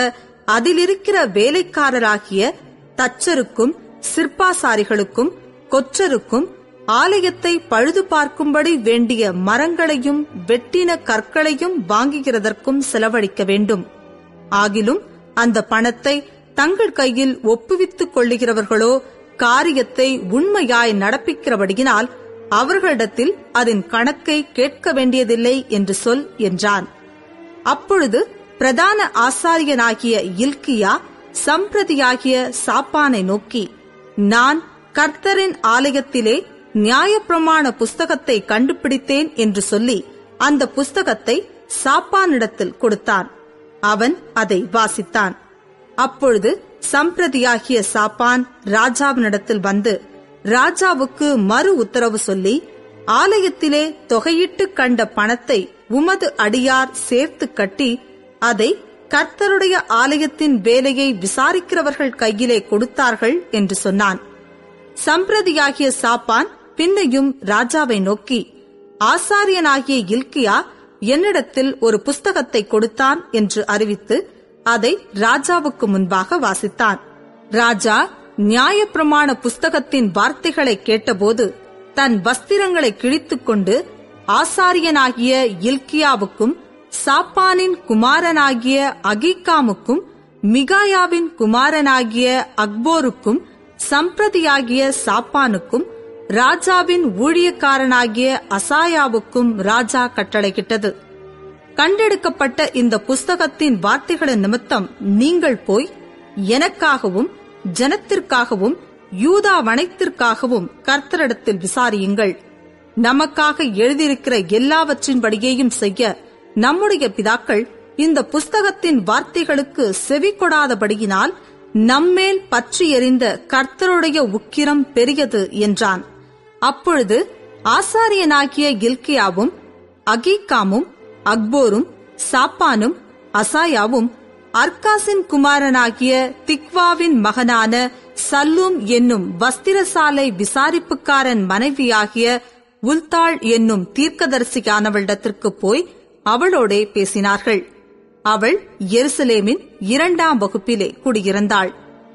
அதிலிருக்கிற வேலைக்காரராகிய தச்சருக்கும் சிற்பாசாரிகளுக்கும் கொற்றருக்கும் ஆலயத்தை பழுது பார்க்கும்படி வேண்டிய மரங்களையும் வெட்டின கற்களையும் வாங்குகிறதற்கும் செலவழிக்க வேண்டும் ஆகிலும் அந்த பணத்தை தங்கள் கையில் ஒப்புவித்துக் கொள்ளுகிறவர்களோ காரியத்தை உண்மையாய் நடப்பிக்கிறபடியினால் அவர்களிடத்தில் அதன் கணக்கை கேட்க வேண்டியதில்லை என்று சொல் என்றான் அப்பொழுது பிரதான ஆசாரியனாகிய இல்கியா சம்பிரதியாகிய சாப்பானை நோக்கி நான் கர்த்தரின் ஆலயத்திலே நியாயப்பிரமாண புஸ்தகத்தை கண்டுபிடித்தேன் என்று சொல்லி அந்த புஸ்தகத்தை சாப்பானிடத்தில் கொடுத்தான் அவன் அதை வாசித்தான் அப்பொழுது சம்பிரதியாகிய சாப்பான் ராஜாவினிடத்தில் வந்து ராஜாவுக்கு மறு உத்தரவு சொல்லி ஆலயத்திலே தொகையிட்டு கண்ட பணத்தை உமது அடியார் சேர்த்து கட்டி அதை கர்த்தருடைய ஆலயத்தின் வேலையை விசாரிக்கிறவர்கள் கையிலே கொடுத்தார்கள் என்று சொன்னான் சம்பிரதியாகிய சாப்பான் பின்னையும் ராஜாவை நோக்கி ஆசாரியனாகிய இல்கியா என்னிடத்தில் ஒரு புஸ்தகத்தை கொடுத்தான் என்று அறிவித்து அதை ராஜாவுக்கு முன்பாக வாசித்தான் ராஜா நியாயப்பிரமாண புஸ்தகத்தின் வார்த்தைகளை கேட்டபோது தன் வஸ்திரங்களை கிழித்துக் கொண்டு ஆசாரியனாகிய இல்கியாவுக்கும் சாப்பானின் குமாரனாகிய அகிகாமுக்கும் மிகாயாவின் குமாரனாகிய அக்போருக்கும் சம்பிரதியாகிய சாப்பானுக்கும் ராஜாவின் ஊழியக்காரனாகிய அசாயாவுக்கும் ராஜா கட்டளையிட்டது கண்டெடுக்கப்பட்ட இந்த புஸ்தகத்தின் வார்த்தைகளின் நிமித்தம் நீங்கள் போய் எனக்காகவும் ஜனத்திற்காகவும் யூதா வனைத்திற்காகவும் கர்த்தரிடத்தில் விசாரியுங்கள் நமக்காக எழுதியிருக்கிற எல்லாவற்றின்படியேயும் செய்ய நம்முடைய பிதாக்கள் இந்த புஸ்தகத்தின் வார்த்தைகளுக்கு செவி கொடாதபடியினால் நம்மேல் பற்றி எறிந்த கர்த்தருடைய உக்கிரம் பெரியது என்றான் அப்பொழுது ஆசாரியனாகிய கில்கியாவும் அகீகாமும் அக்போரும் சாப்பானும் அசாயாவும் அர்காசின் குமாரனாகிய திக்வாவின் மகனான சல்லூம் என்னும் வஸ்திரசாலை விசாரிப்புக்காரன் மனைவியாகிய உல்தாள் என்னும் தீர்க்கதரிசியானவளிடத்திற்கு போய் அவளோடே பேசினார்கள் அவள் எருசலேமின் இரண்டாம் வகுப்பிலே குடியிருந்தாள்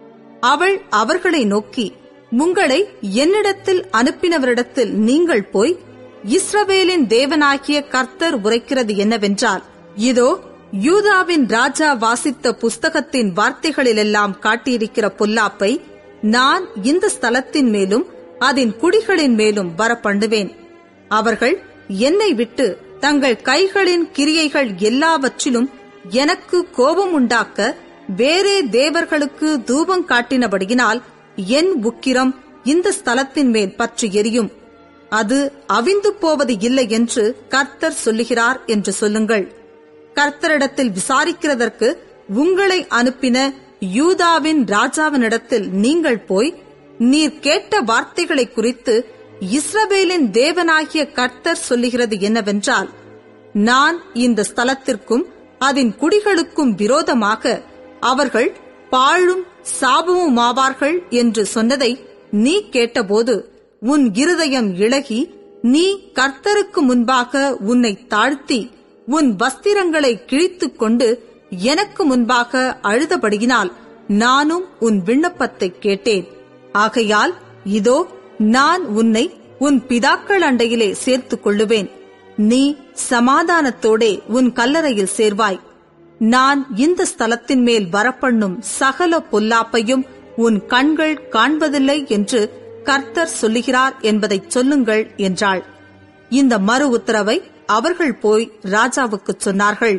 அவள் அவர்களை நோக்கி உங்களை என்னிடத்தில் அனுப்பினவரிடத்தில் நீங்கள் போய் இஸ்ரவேலின் தேவனாகிய கர்த்தர் உரைக்கிறது என்னவென்றால் இதோ யூதாவின் ராஜா வாசித்த புஸ்தகத்தின் வார்த்தைகளிலெல்லாம் காட்டியிருக்கிற பொல்லாப்பை நான் இந்த ஸ்தலத்தின் மேலும் அதன் குடிகளின் மேலும் வரப்பண்ணுவேன் அவர்கள் என்னை விட்டு தங்கள் கைகளின் கிரியைகள் எல்லாவற்றிலும் எனக்கு கோபம் உண்டாக்க வேறே தேவர்களுக்கு தூபம் காட்டினபடியினால் என் உக்கிரம் இந்த ஸ்தலத்தின் மேல் பற்றி எரியும் அது அவிந்து போவது இல்லை என்று கர்த்தர் சொல்லுகிறார் என்று சொல்லுங்கள் கர்த்தரிடத்தில் விசாரிக்கிறதற்கு உங்களை அனுப்பின யூதாவின் ராஜாவினிடத்தில் நீங்கள் போய் நீர் கேட்ட வார்த்தைகளை குறித்து இஸ்ரவேலின் தேவனாகிய கர்த்தர் சொல்லுகிறது என்னவென்றால் நான் இந்த ஸ்தலத்திற்கும் அதன் குடிகளுக்கும் விரோதமாக அவர்கள் பாழும் சாபமுமாவார்கள் என்று சொன்னதை நீ கேட்டபோது உன் இருதயம் இழகி நீ கர்த்தருக்கு முன்பாக உன்னை தாழ்த்தி உன் வஸ்திரங்களை கிழித்துக் கொண்டு எனக்கு முன்பாக அழுதபடியினால் நானும் உன் விண்ணப்பத்தை கேட்டேன் ஆகையால் இதோ நான் உன்னை உன் பிதாக்கள் அண்டையிலே சேர்த்துக் கொள்ளுவேன் நீ சமாதானத்தோடே உன் கல்லறையில் சேர்வாய் நான் இந்த ஸ்தலத்தின் மேல் வரப்பண்ணும் சகல பொல்லாப்பையும் உன் கண்கள் காண்பதில்லை என்று கர்த்தர் சொல்லுகிறார் என்பதைச் சொல்லுங்கள் என்றாள் இந்த மறு உத்தரவை அவர்கள் போய் ராஜாவுக்குச் சொன்னார்கள்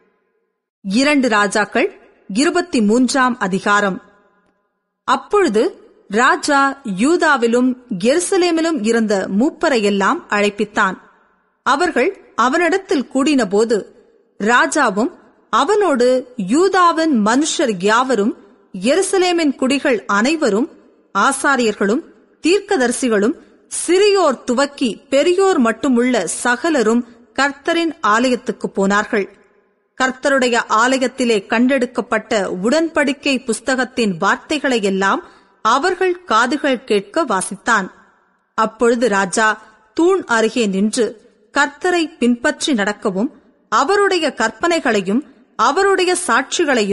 இரண்டு ராஜாக்கள் இருபத்தி மூன்றாம் அதிகாரம் அப்பொழுது ராஜா யூதாவிலும் எருசலேமிலும் இருந்த மூப்பரையெல்லாம் அழைப்பித்தான் அவர்கள் அவனிடத்தில் கூடினபோது ராஜாவும் அவனோடு யூதாவின் மனுஷர் யாவரும் எருசலேமின் குடிகள் அனைவரும் ஆசாரியர்களும் தீர்க்கதரிசிகளும் சிறியோர் துவக்கி பெரியோர் மட்டுமுள்ள சகலரும் கர்த்தரின் ஆலயத்துக்கு போனார்கள் கர்த்தருடைய ஆலயத்திலே கண்டெடுக்கப்பட்ட உடன்படிக்கை புஸ்தகத்தின் வார்த்தைகளை எல்லாம் அவர்கள் காதுகள் கேட்க வாசித்தான் அப்பொழுது ராஜா தூண் அருகே நின்று கர்த்தரை பின்பற்றி நடக்கவும் அவருடைய கற்பனைகளையும் அவருடைய சாட்சிகளையும்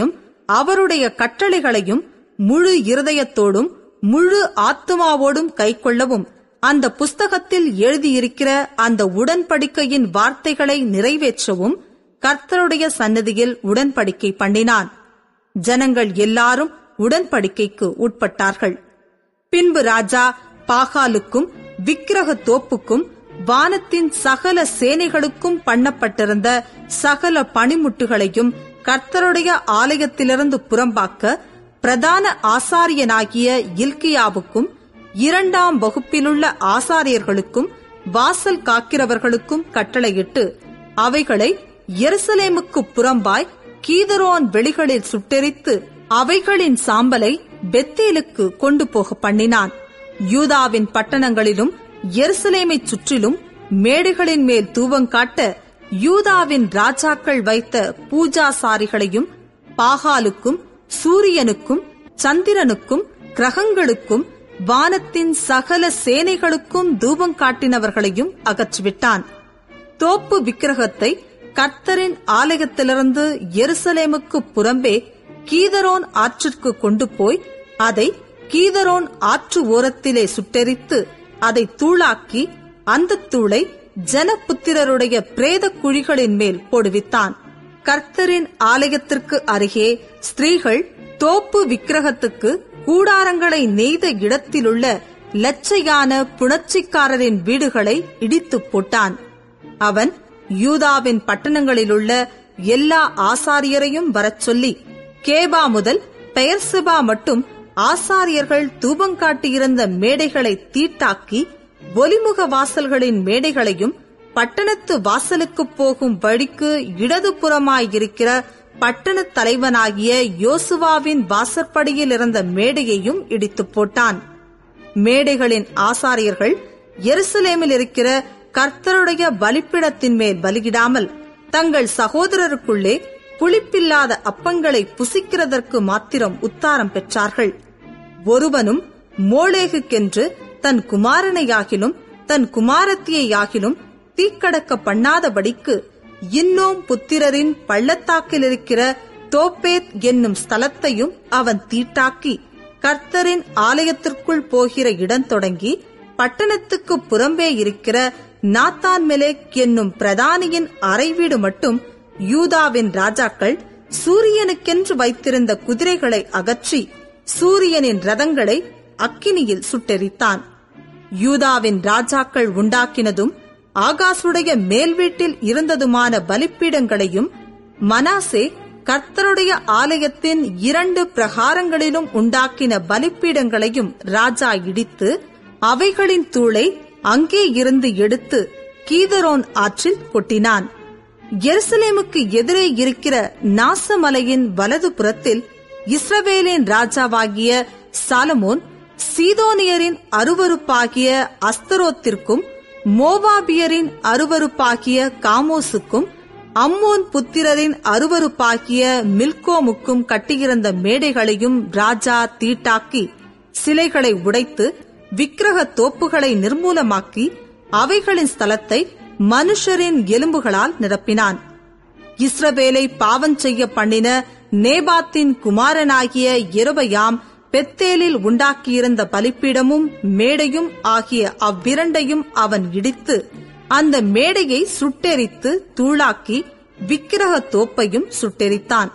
அவருடைய கட்டளைகளையும் முழு இருதயத்தோடும் முழு ஆத்துமாவோடும் கைக்கொள்ளவும் அந்த புஸ்தகத்தில் எழுதியிருக்கிற அந்த உடன்படிக்கையின் வார்த்தைகளை நிறைவேற்றவும் கர்த்தருடைய சன்னதியில் உடன்படிக்கை பண்ணினான் ஜனங்கள் எல்லாரும் உடன்படிக்கைக்கு உட்பட்டார்கள் பின்பு ராஜா பாகாலுக்கும் விக்கிரக தோப்புக்கும் வானத்தின் சகல சேனைகளுக்கும் பண்ணப்பட்டிருந்த சகல பணிமுட்டுகளையும் கர்த்தருடைய ஆலயத்திலிருந்து புறம்பாக்க பிரதான ஆசாரியனாகிய இல்கியாவுக்கும் இரண்டாம் வகுப்பிலுள்ள ஆசாரியர்களுக்கும் வாசல் காக்கிறவர்களுக்கும் கட்டளையிட்டு அவைகளை எருசலேமுக்கு புறம்பாய் கீதரோன் வெளிகளில் சுட்டெரித்து அவைகளின் சாம்பலை பெத்தேலுக்கு கொண்டு போக பண்ணினான் யூதாவின் பட்டணங்களிலும் எருசலேமைச் சுற்றிலும் மேடுகளின் மேல் தூவங்காட்ட யூதாவின் ராஜாக்கள் வைத்த பூஜாசாரிகளையும் பாகாலுக்கும் சூரியனுக்கும் சந்திரனுக்கும் கிரகங்களுக்கும் வானத்தின் சகல சேனைகளுக்கும் தூபம் காட்டினவர்களையும் அகற்றிவிட்டான் தோப்பு விக்கிரகத்தை கர்த்தரின் ஆலயத்திலிருந்து எருசலேமுக்கு புறம்பே கீதரோன் ஆற்றிற்கு கொண்டு போய் அதை கீதரோன் ஆற்று ஓரத்திலே சுட்டெரித்து அதை தூளாக்கி அந்த தூளை ஜனபுத்திரருடைய பிரேத குழிகளின் மேல் போடுவித்தான் கர்த்தரின் ஆலயத்திற்கு அருகே ஸ்திரீகள் தோப்பு விக்கிரகத்துக்கு கூடாரங்களை நெய்த இடத்திலுள்ள லட்சையான புணர்ச்சிக்காரரின் வீடுகளை இடித்துப் போட்டான் அவன் யூதாவின் பட்டணங்களிலுள்ள எல்லா ஆசாரியரையும் வரச் சொல்லி கேபா முதல் பெயர்சிபா மட்டும் ஆசாரியர்கள் தூபங்காட்டியிருந்த மேடைகளை தீட்டாக்கி ஒலிமுக வாசல்களின் மேடைகளையும் பட்டணத்து வாசலுக்குப் போகும் வழிக்கு இடதுபுறமாயிருக்கிற பட்டணத் தலைவனாகிய யோசுவாவின் வாசற்படியில் இருந்த மேடையையும் இடித்துப் போட்டான் மேடைகளின் ஆசாரியர்கள் எருசலேமில் இருக்கிற கர்த்தருடைய பலிப்பிடத்தின் மேல் பலியிடாமல் தங்கள் சகோதரருக்குள்ளே புளிப்பில்லாத அப்பங்களை புசிக்கிறதற்கு மாத்திரம் உத்தாரம் பெற்றார்கள் ஒருவனும் மோளேகுக்கென்று தன் குமாரனையாகிலும் தன் குமாரத்தியையாகிலும் தீக்கடக்க பண்ணாதபடிக்கு இன்னோம் புத்திரரின் பள்ளத்தாக்கில் இருக்கிற தோப்பேத் என்னும் ஸ்தலத்தையும் அவன் தீட்டாக்கி கர்த்தரின் ஆலயத்திற்குள் போகிற இடம் தொடங்கி பட்டணத்துக்கு புறம்பே இருக்கிற நாத்தான் மெலேக் என்னும் பிரதானியின் அறைவீடு மட்டும் யூதாவின் ராஜாக்கள் சூரியனுக்கென்று வைத்திருந்த குதிரைகளை அகற்றி சூரியனின் ரதங்களை அக்கினியில் சுட்டெரித்தான் யூதாவின் ராஜாக்கள் உண்டாக்கினதும் ஆகாசுடைய மேல் வீட்டில் இருந்ததுமான பலிப்பீடங்களையும் மனாசே கர்த்தருடைய ஆலயத்தின் இரண்டு பிரகாரங்களிலும் உண்டாக்கின பலிப்பீடங்களையும் ராஜா இடித்து அவைகளின் தூளை அங்கே இருந்து எடுத்து கீதரோன் ஆற்றில் கொட்டினான் எருசலேமுக்கு எதிரே இருக்கிற நாசமலையின் வலது புறத்தில் இஸ்ரவேலின் ராஜாவாகிய சாலமோன் சீதோனியரின் அருவருப்பாகிய அஸ்தரோத்திற்கும் மோவாபியரின் அருவருப்பாகிய காமோசுக்கும் அம்மோன் புத்திரரின் அருவருப்பாகிய மில்கோமுக்கும் கட்டியிருந்த மேடைகளையும் ராஜா தீட்டாக்கி சிலைகளை உடைத்து விக்கிரக தோப்புகளை நிர்மூலமாக்கி அவைகளின் ஸ்தலத்தை மனுஷரின் எலும்புகளால் நிரப்பினான் இஸ்ரவேலை பாவம் செய்ய பண்ணின நேபாத்தின் குமாரனாகிய எருபயாம் பெத்தேலில் உண்டாக்கியிருந்த பலிப்பீடமும் மேடையும் ஆகிய அவ்விரண்டையும் அவன் இடித்து அந்த மேடையை சுட்டெரித்து தூளாக்கி விக்கிரக தோப்பையும் சுட்டெரித்தான்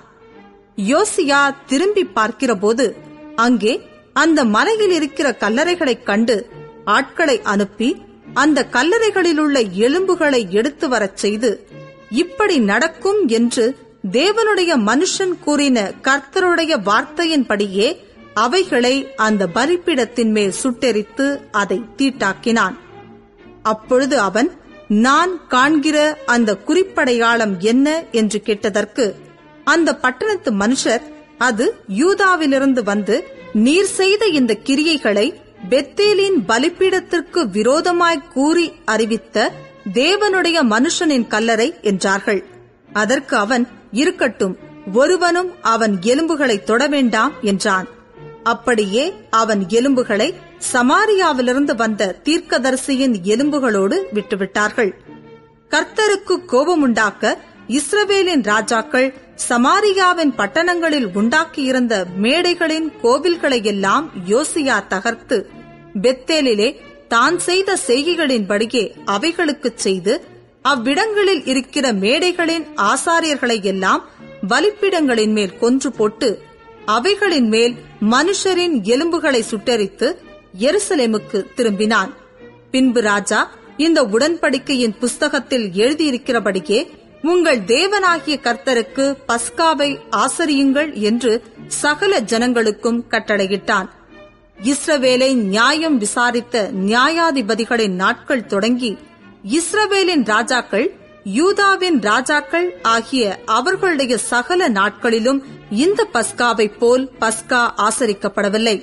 யோசியா திரும்பி பார்க்கிறபோது அங்கே அந்த மலையில் இருக்கிற கல்லறைகளைக் கண்டு ஆட்களை அனுப்பி அந்த கல்லறைகளிலுள்ள எலும்புகளை எடுத்து வரச் செய்து இப்படி நடக்கும் என்று தேவனுடைய மனுஷன் கூறின கர்த்தருடைய வார்த்தையின்படியே அவைகளை அந்த பலிப்பிடத்தின் மேல் சுட்டெரித்து அதை தீட்டாக்கினான் அப்பொழுது அவன் நான் காண்கிற அந்த குறிப்படையாளம் என்ன என்று கேட்டதற்கு அந்த பட்டணத்து மனுஷர் அது யூதாவிலிருந்து வந்து நீர் செய்த இந்த கிரியைகளை பெத்தேலின் பலிப்பீடத்திற்கு விரோதமாய் கூறி அறிவித்த தேவனுடைய மனுஷனின் கல்லறை என்றார்கள் அதற்கு அவன் இருக்கட்டும் ஒருவனும் அவன் எலும்புகளை தொட வேண்டாம் என்றான் அப்படியே அவன் எலும்புகளை சமாரியாவிலிருந்து வந்த தீர்க்கதரிசியின் எலும்புகளோடு விட்டுவிட்டார்கள் கர்த்தருக்கு கோபமுண்டாக்க இஸ்ரவேலின் ராஜாக்கள் சமாரியாவின் பட்டணங்களில் உண்டாக்கியிருந்த மேடைகளின் கோவில்களை எல்லாம் யோசியா தகர்த்து பெத்தேலிலே தான் செய்த செய்கைகளின்படியே அவைகளுக்குச் செய்து அவ்விடங்களில் இருக்கிற மேடைகளின் ஆசாரியர்களை எல்லாம் பலிப்பிடங்களின் மேல் கொன்று போட்டு அவைகளின் மேல் மனுஷரின் எலும்புகளை சுட்டரித்து எருசலேமுக்கு திரும்பினான் பின்பு ராஜா இந்த உடன்படிக்கையின் புஸ்தகத்தில் எழுதியிருக்கிறபடியே உங்கள் தேவனாகிய கர்த்தருக்கு பஸ்காவை ஆசரியுங்கள் என்று சகல ஜனங்களுக்கும் கட்டளையிட்டான் இஸ்ரவேலை நியாயம் விசாரித்த நியாயாதிபதிகளின் நாட்கள் தொடங்கி இஸ்ரவேலின் ராஜாக்கள் யூதாவின் ராஜாக்கள் ஆகிய அவர்களுடைய சகல நாட்களிலும் இந்த பஸ்காவைப் போல் பஸ்கா ஆசரிக்கப்படவில்லை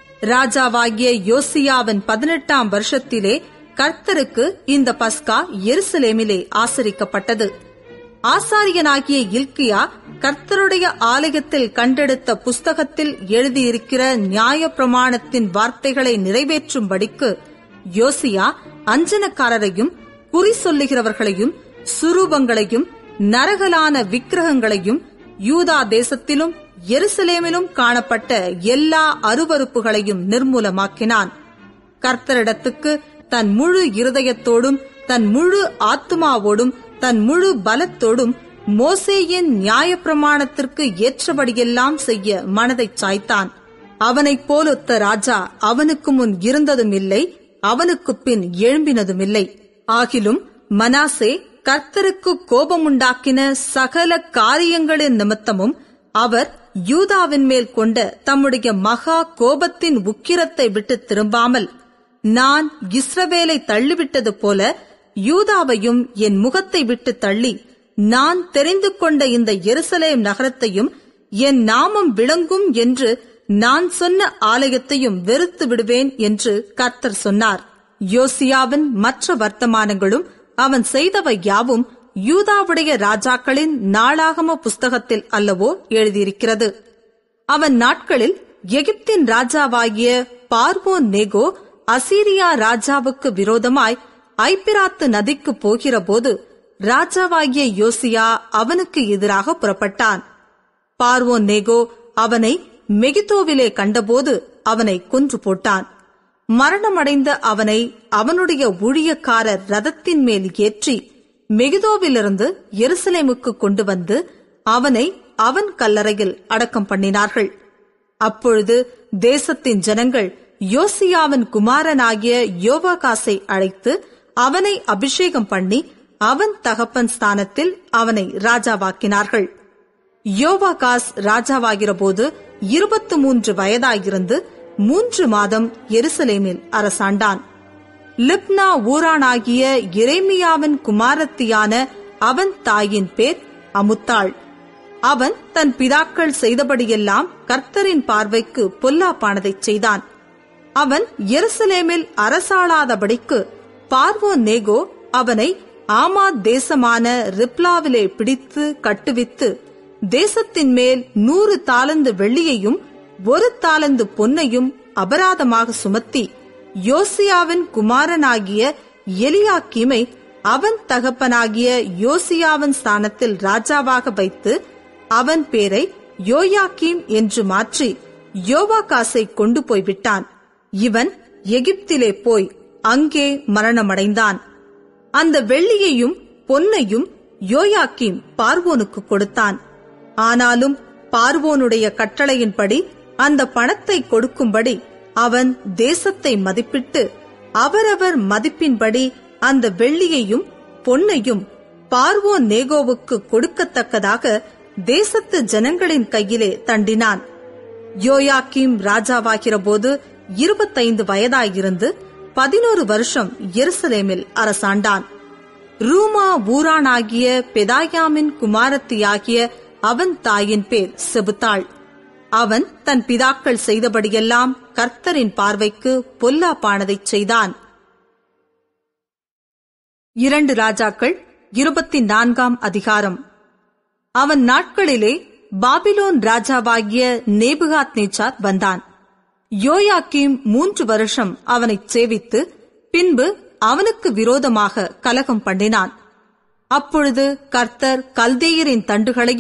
ராஜாவாகிய யோசியாவின் பதினெட்டாம் வருஷத்திலே கர்த்தருக்கு இந்த பஸ்கா எருசலேமிலே ஆசரிக்கப்பட்டது ஆசாரியனாகிய இல்கியா கர்த்தருடைய ஆலயத்தில் கண்டெடுத்த புஸ்தகத்தில் எழுதியிருக்கிற நியாய பிரமாணத்தின் வார்த்தைகளை நிறைவேற்றும்படிக்கு யோசியா அஞ்சனக்காரரையும் குறி சொல்லுகிறவர்களையும் சுரூபங்களையும் நரகலான விக்கிரகங்களையும் யூதா தேசத்திலும் எருசலேமிலும் காணப்பட்ட எல்லா அருவறுப்புகளையும் நிர்மூலமாக்கினான் கர்த்தரிடத்துக்கு தன் முழு இருதயத்தோடும் தன் முழு ஆத்துமாவோடும் தன் முழு பலத்தோடும் மோசேயின் நியாயப்பிரமாணத்திற்கு ஏற்றபடியெல்லாம் செய்ய மனதைச் சாய்த்தான் அவனைப் போலொத்த ராஜா அவனுக்கு முன் இருந்ததும் இல்லை அவனுக்கு பின் எழும்பினதுமில்லை ஆகிலும் மனாசே கர்த்தருக்கு கோபமுண்டாக்கின சகல காரியங்களின் நிமித்தமும் அவர் யூதாவின் மேல் கொண்ட தம்முடைய மகா கோபத்தின் உக்கிரத்தை விட்டு திரும்பாமல் நான் இஸ்ரவேலை தள்ளிவிட்டது போல யூதாவையும் என் முகத்தை விட்டு தள்ளி நான் தெரிந்து கொண்ட இந்த எருசலேம் நகரத்தையும் என் நாமம் விளங்கும் என்று நான் சொன்ன ஆலயத்தையும் வெறுத்து விடுவேன் என்று கர்த்தர் சொன்னார் யோசியாவின் மற்ற வர்த்தமானங்களும் அவன் செய்தவை யாவும் யூதாவுடைய ராஜாக்களின் நாளாகம புஸ்தகத்தில் அல்லவோ எழுதியிருக்கிறது அவன் நாட்களில் எகிப்தின் ராஜாவாகிய பார்வோன் நேகோ அசீரியா ராஜாவுக்கு விரோதமாய் ஐப்பிராத்து நதிக்கு போகிறபோது ராஜாவாகிய யோசியா அவனுக்கு எதிராக புறப்பட்டான் பார்வோன் நேகோ அவனை மெகிதோவிலே கண்டபோது அவனை கொன்று போட்டான் மரணமடைந்த அவனை அவனுடைய ஊழியக்காரர் ரதத்தின் மேல் ஏற்றி மெகிதோவிலிருந்து எருசலேமுக்கு கொண்டு வந்து அவனை அவன் கல்லறையில் அடக்கம் பண்ணினார்கள் அப்பொழுது தேசத்தின் ஜனங்கள் யோசியாவின் குமாரனாகிய யோவாகாசை அழைத்து அவனை அபிஷேகம் பண்ணி அவன் தகப்பன் ஸ்தானத்தில் அவனை ராஜாவாக்கினார்கள் யோவாகாஸ் ராஜாவாகிற போது இருபத்து மூன்று வயதாயிருந்து மூன்று மாதம் எருசலேமில் அரசாண்டான் லிப்னா ஊரானாகிய எரேமியாவின் குமாரத்தியான அவன் தாயின் பேர் அமுத்தாள் அவன் தன் பிதாக்கள் செய்தபடியெல்லாம் கர்த்தரின் பார்வைக்கு பொல்லாப்பானதைச் செய்தான் அவன் எருசலேமில் அரசாளாதபடிக்கு பார்வோ நேகோ அவனை ஆமாத் தேசமான ரிப்லாவிலே பிடித்து கட்டுவித்து தேசத்தின் மேல் நூறு தாலந்து வெள்ளியையும் ஒரு தாலந்து பொன்னையும் அபராதமாக சுமத்தி யோசியாவின் குமாரனாகிய எலியாக்கீமை அவன் தகப்பனாகிய யோசியாவின் ஸ்தானத்தில் ராஜாவாக வைத்து அவன் பேரை யோயாக்கீம் என்று மாற்றி யோவாகாசை கொண்டு போய் விட்டான் இவன் எகிப்திலே போய் அங்கே மரணமடைந்தான் அந்த வெள்ளியையும் பொன்னையும் யோயாக்கீம் பார்வோனுக்கு கொடுத்தான் ஆனாலும் பார்வோனுடைய கட்டளையின்படி அந்த பணத்தை கொடுக்கும்படி அவன் தேசத்தை மதிப்பிட்டு அவரவர் மதிப்பின்படி அந்த வெள்ளியையும் பொன்னையும் பார்வோன் நேகோவுக்கு கொடுக்கத்தக்கதாக தேசத்து ஜனங்களின் கையிலே தண்டினான் யோயாக்கீம் ராஜாவாகிற போது இருபத்தைந்து வயதாயிருந்து பதினோரு வருஷம் எருசலேமில் அரசாண்டான் ரூமா ஊரானாகிய பெதாயாமின் குமாரத்தியாகிய அவன் தாயின் பேர் செபுத்தாள் அவன் தன் பிதாக்கள் செய்தபடியெல்லாம் கர்த்தரின் பார்வைக்கு பொல்லாப்பானதைச் செய்தான் இரண்டு ராஜாக்கள் இருபத்தி நான்காம் அதிகாரம் அவன் நாட்களிலே பாபிலோன் ராஜாவாகிய நேபுகாத் நேச்சார் வந்தான் யோயாக்கீம் மூன்று வருஷம் அவனைச் சேவித்து பின்பு அவனுக்கு விரோதமாக கலகம் பண்ணினான் அப்பொழுது கர்த்தர் கல்தேயரின் தண்டுகளையும்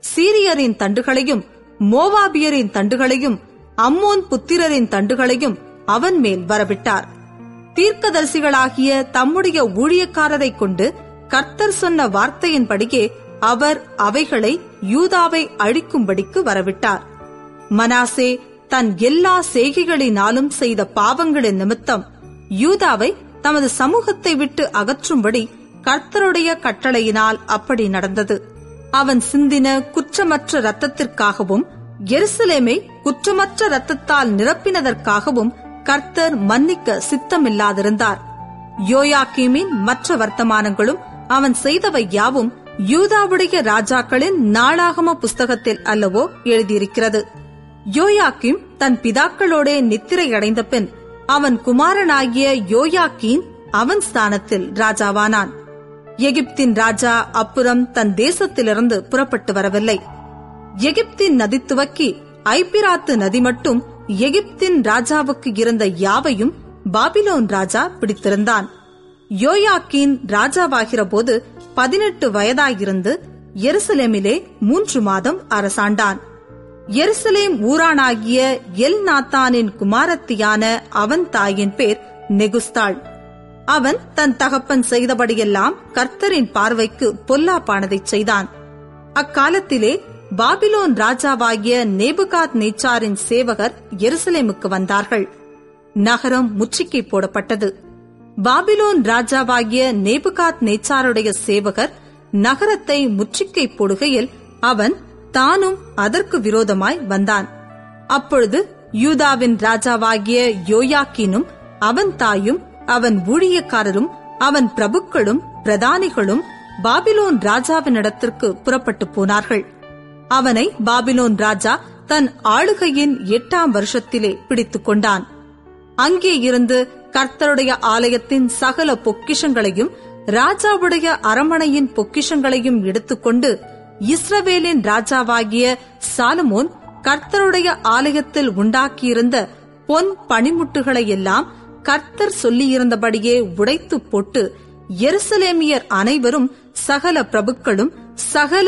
சீரியரின் தண்டுகளையும் மோவாபியரின் தண்டுகளையும் அம்மோன் புத்திரரின் தண்டுகளையும் அவன் மேல் வரவிட்டார் தீர்க்கதரிசிகளாகிய தம்முடைய ஊழியக்காரரைக் கொண்டு கர்த்தர் சொன்ன வார்த்தையின்படியே அவர் அவைகளை யூதாவை அழிக்கும்படிக்கு வரவிட்டார் மனாசே தன் எல்லா செய்கைகளினாலும் செய்த பாவங்களின் நிமித்தம் யூதாவை தமது சமூகத்தை விட்டு அகற்றும்படி கர்த்தருடைய கட்டளையினால் அப்படி நடந்தது அவன் சிந்தின குற்றமற்ற இரத்தத்திற்காகவும் எருசலேமை குற்றமற்ற இரத்தத்தால் நிரப்பினதற்காகவும் கர்த்தர் மன்னிக்க சித்தமில்லாதிருந்தார் யோயாக்கீமின் மற்ற வர்த்தமானங்களும் அவன் செய்தவை யாவும் யூதாவுடைய ராஜாக்களின் நாளாகம புஸ்தகத்தில் அல்லவோ எழுதியிருக்கிறது யோயாக்கிம் தன் பிதாக்களோடே நித்திரையடைந்த பின் அவன் குமாரனாகிய யோயாக்கீன் அவன் ஸ்தானத்தில் ராஜாவானான் எகிப்தின் ராஜா அப்புறம் தன் தேசத்திலிருந்து புறப்பட்டு வரவில்லை எகிப்தின் நதி துவக்கி ஐப்பிராத்து நதி மட்டும் எகிப்தின் ராஜாவுக்கு இருந்த யாவையும் பாபிலோன் ராஜா பிடித்திருந்தான் யோயாக்கீன் ராஜாவாகிற போது பதினெட்டு வயதாயிருந்து எருசலேமிலே மூன்று மாதம் அரசாண்டான் எருசலேம் ஊரானாகிய எல் நாத்தானின் குமாரத்தியான அவன் தாயின் பேர் நெகுஸ்தாள் அவன் தன் தகப்பன் செய்தபடியெல்லாம் கர்த்தரின் பார்வைக்கு பொல்லாப்பானதைச் செய்தான் அக்காலத்திலே பாபிலோன் ராஜாவாகிய நேபுகாத் நேச்சாரின் சேவகர் எருசலேமுக்கு வந்தார்கள் நகரம் முற்றுகை போடப்பட்டது பாபிலோன் ராஜாவாகிய நேபுகாத் நேச்சாருடைய சேவகர் நகரத்தை முற்றுகை போடுகையில் அவன் தானும் அதற்கு விரோதமாய் வந்தான் அப்பொழுது யூதாவின் ராஜாவாகிய யோயாக்கினும் அவன் தாயும் அவன் ஊழியக்காரரும் அவன் பிரபுக்களும் பிரதானிகளும் பாபிலோன் ராஜாவினிடத்திற்கு புறப்பட்டு போனார்கள் அவனை பாபிலோன் ராஜா தன் ஆளுகையின் எட்டாம் வருஷத்திலே பிடித்துக் கொண்டான் அங்கே இருந்து கர்த்தருடைய ஆலயத்தின் சகல பொக்கிஷங்களையும் ராஜாவுடைய அரமனையின் பொக்கிஷங்களையும் எடுத்துக்கொண்டு இஸ்ரவேலின் ராஜாவாகிய சாலமோன் கர்த்தருடைய ஆலயத்தில் உண்டாக்கியிருந்த பொன் பனிமுட்டுகளை எல்லாம் கர்த்தர் சொல்லியிருந்தபடியே உடைத்து போட்டு எருசலேமியர் அனைவரும் சகல பிரபுக்களும் சகல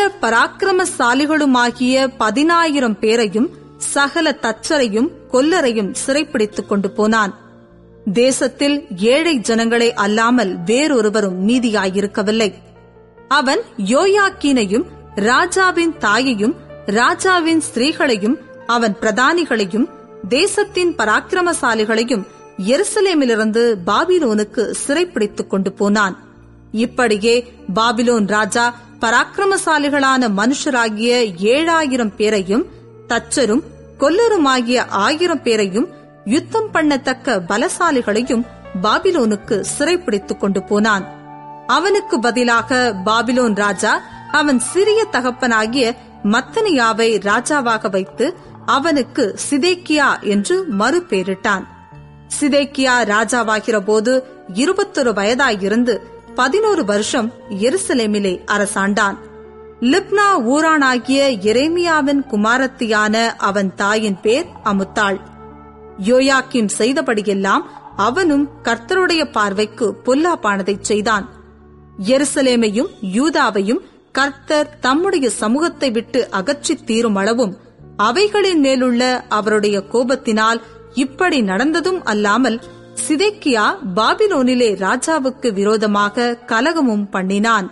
பராக்கிரமசாலிகளுமாகிய பதினாயிரம் பேரையும் சகல தச்சரையும் கொல்லரையும் சிறைப்பிடித்துக் கொண்டு போனான் தேசத்தில் ஏழை ஜனங்களே அல்லாமல் வேறொருவரும் மீதியாயிருக்கவில்லை அவன் யோயாக்கீனையும் ராஜாவின் தாயையும் ராஜாவின் ஸ்திரீகளையும் அவன் பிரதானிகளையும் தேசத்தின் பராக்கிரமசாலிகளையும் எருசலேமிலிருந்து பாபிலோனுக்கு சிறைப்பிடித்துக் கொண்டு போனான் இப்படியே பாபிலோன் ராஜா பராக்கிரமசாலிகளான மனுஷராகிய ஏழாயிரம் பேரையும் தச்சரும் கொல்லருமாகிய ஆயிரம் பேரையும் யுத்தம் பண்ணத்தக்க பலசாலிகளையும் பாபிலோனுக்கு சிறைப்பிடித்துக் கொண்டு போனான் அவனுக்கு பதிலாக பாபிலோன் ராஜா அவன் சிறிய தகப்பனாகிய மத்தனியாவை ராஜாவாக வைத்து அவனுக்கு சிதேக்கியா என்று மறுபேரிட்டான் சிதேக்கியா ராஜாவாகிற போது இருபத்தொரு வயதாயிருந்து பதினோரு வருஷம் எருசலேமிலே அரசாண்டான் லிப்னா ஊரானாகிய எரேமியாவின் குமாரத்தியான அவன் தாயின் பேர் அமுத்தாள் யோயாக்கிம் செய்தபடியெல்லாம் அவனும் கர்த்தருடைய பார்வைக்கு பொல்லாப்பானதைச் செய்தான் எருசலேமையும் யூதாவையும் கர்த்தர் தம்முடைய சமூகத்தை விட்டு அகற்றித் தீரும் அளவும் அவைகளின் மேலுள்ள அவருடைய கோபத்தினால் இப்படி நடந்ததும் அல்லாமல் சிதேக்கியா பாபிலோனிலே ராஜாவுக்கு விரோதமாக கலகமும் பண்ணினான்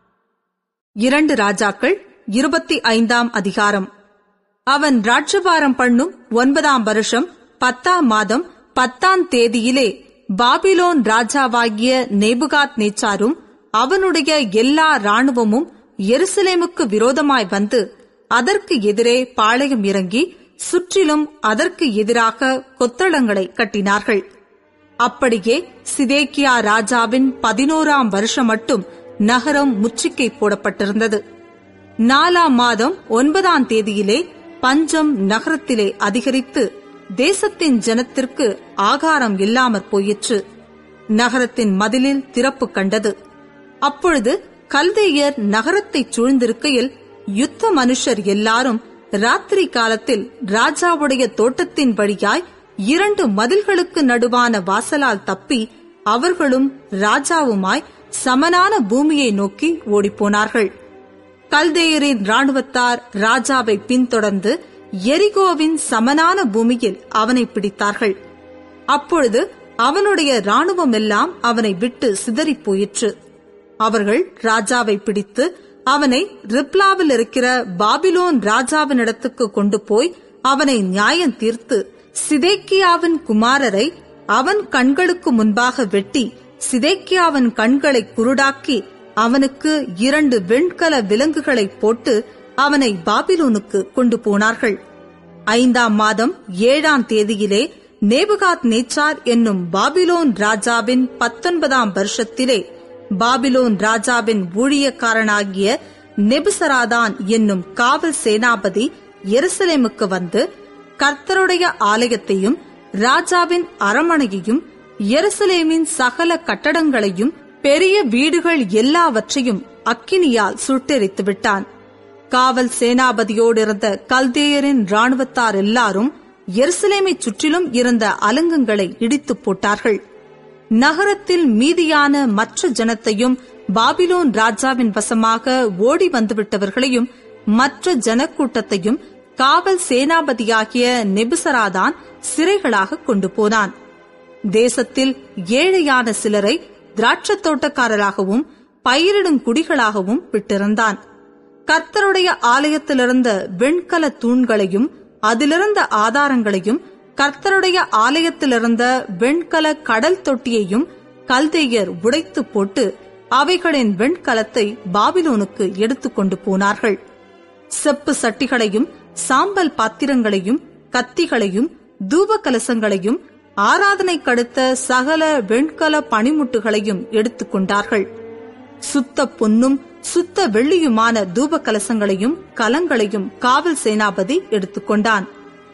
இரண்டு ராஜாக்கள் இருபத்தி ஐந்தாம் அதிகாரம் அவன் ராட்சபாரம் பண்ணும் ஒன்பதாம் வருஷம் பத்தாம் மாதம் பத்தாம் தேதியிலே பாபிலோன் ராஜாவாகிய நேபுகாத் நேச்சாரும் அவனுடைய எல்லா ராணுவமும் எருசலேமுக்கு விரோதமாய் வந்து அதற்கு எதிரே பாளையம் இறங்கி சுற்றிலும் அதற்கு எதிராக கொத்தளங்களை கட்டினார்கள் அப்படியே சிதேக்கியா ராஜாவின் பதினோராம் வருஷம் மட்டும் நகரம் முற்றுகை போடப்பட்டிருந்தது நாலாம் மாதம் ஒன்பதாம் தேதியிலே பஞ்சம் நகரத்திலே அதிகரித்து தேசத்தின் ஜனத்திற்கு ஆகாரம் இல்லாமற் போயிற்று நகரத்தின் மதிலில் திறப்பு கண்டது அப்பொழுது கல்தேயர் நகரத்தைச் சூழ்ந்திருக்கையில் யுத்த மனுஷர் எல்லாரும் ராத்திரி காலத்தில் ராஜாவுடைய தோட்டத்தின் வழியாய் இரண்டு மதில்களுக்கு நடுவான வாசலால் தப்பி அவர்களும் ராஜாவுமாய் சமனான பூமியை நோக்கி ஓடிப்போனார்கள் கல்தேயரின் ராணுவத்தார் ராஜாவை பின்தொடர்ந்து எரிகோவின் சமனான பூமியில் அவனை பிடித்தார்கள் அப்பொழுது அவனுடைய ராணுவம் எல்லாம் அவனை விட்டு சிதறிப் போயிற்று அவர்கள் ராஜாவை பிடித்து அவனை ரிப்லாவில் இருக்கிற பாபிலோன் ராஜாவினிடத்துக்கு கொண்டு போய் அவனை நியாயம் தீர்த்து சிதேக்கியாவின் குமாரரை அவன் கண்களுக்கு முன்பாக வெட்டி சிதேக்கியாவின் கண்களை குருடாக்கி அவனுக்கு இரண்டு வெண்கல விலங்குகளை போட்டு அவனை பாபிலோனுக்கு கொண்டு போனார்கள் ஐந்தாம் மாதம் ஏழாம் தேதியிலே நேபுகாத் நேச்சார் என்னும் பாபிலோன் ராஜாவின் பத்தொன்பதாம் வருஷத்திலே பாபிலோன் ராஜாவின் ஊழியக்காரனாகிய நெபுசராதான் என்னும் காவல் சேனாபதி எருசலேமுக்கு வந்து கர்த்தருடைய ஆலயத்தையும் ராஜாவின் அரமனையையும் எருசலேமின் சகல கட்டடங்களையும் பெரிய வீடுகள் எல்லாவற்றையும் அக்கினியால் சுட்டெரித்து விட்டான் காவல் சேனாபதியோடு இருந்த கல்தேயரின் ராணுவத்தார் எல்லாரும் எருசலேமைச் சுற்றிலும் இருந்த அலங்கங்களை இடித்துப் போட்டார்கள் நகரத்தில் மீதியான மற்ற ஜனத்தையும் பாபிலோன் ராஜாவின் வசமாக ஓடி வந்துவிட்டவர்களையும் மற்ற ஜனக்கூட்டத்தையும் காவல் சேனாபதியாகிய நெபுசராதான் சிறைகளாக கொண்டு போனான் தேசத்தில் ஏழையான சிலரை திராட்சத் தோட்டக்காரராகவும் பயிரிடும் குடிகளாகவும் விட்டிருந்தான் கர்த்தருடைய ஆலயத்திலிருந்த வெண்கல தூண்களையும் அதிலிருந்த ஆதாரங்களையும் கர்த்தருடைய ஆலயத்திலிருந்த வெண்கல கடல் தொட்டியையும் கல்தேயர் உடைத்து போட்டு அவைகளின் வெண்கலத்தை பாபிலோனுக்கு எடுத்துக்கொண்டு போனார்கள் செப்பு சட்டிகளையும் சாம்பல் பாத்திரங்களையும் கத்திகளையும் தூப கலசங்களையும் ஆராதனை கடுத்த சகல வெண்கல பனிமுட்டுகளையும் எடுத்துக்கொண்டார்கள் சுத்த பொன்னும் சுத்த வெள்ளியுமான தூப கலசங்களையும் கலங்களையும் காவல் சேனாபதி எடுத்துக்கொண்டான்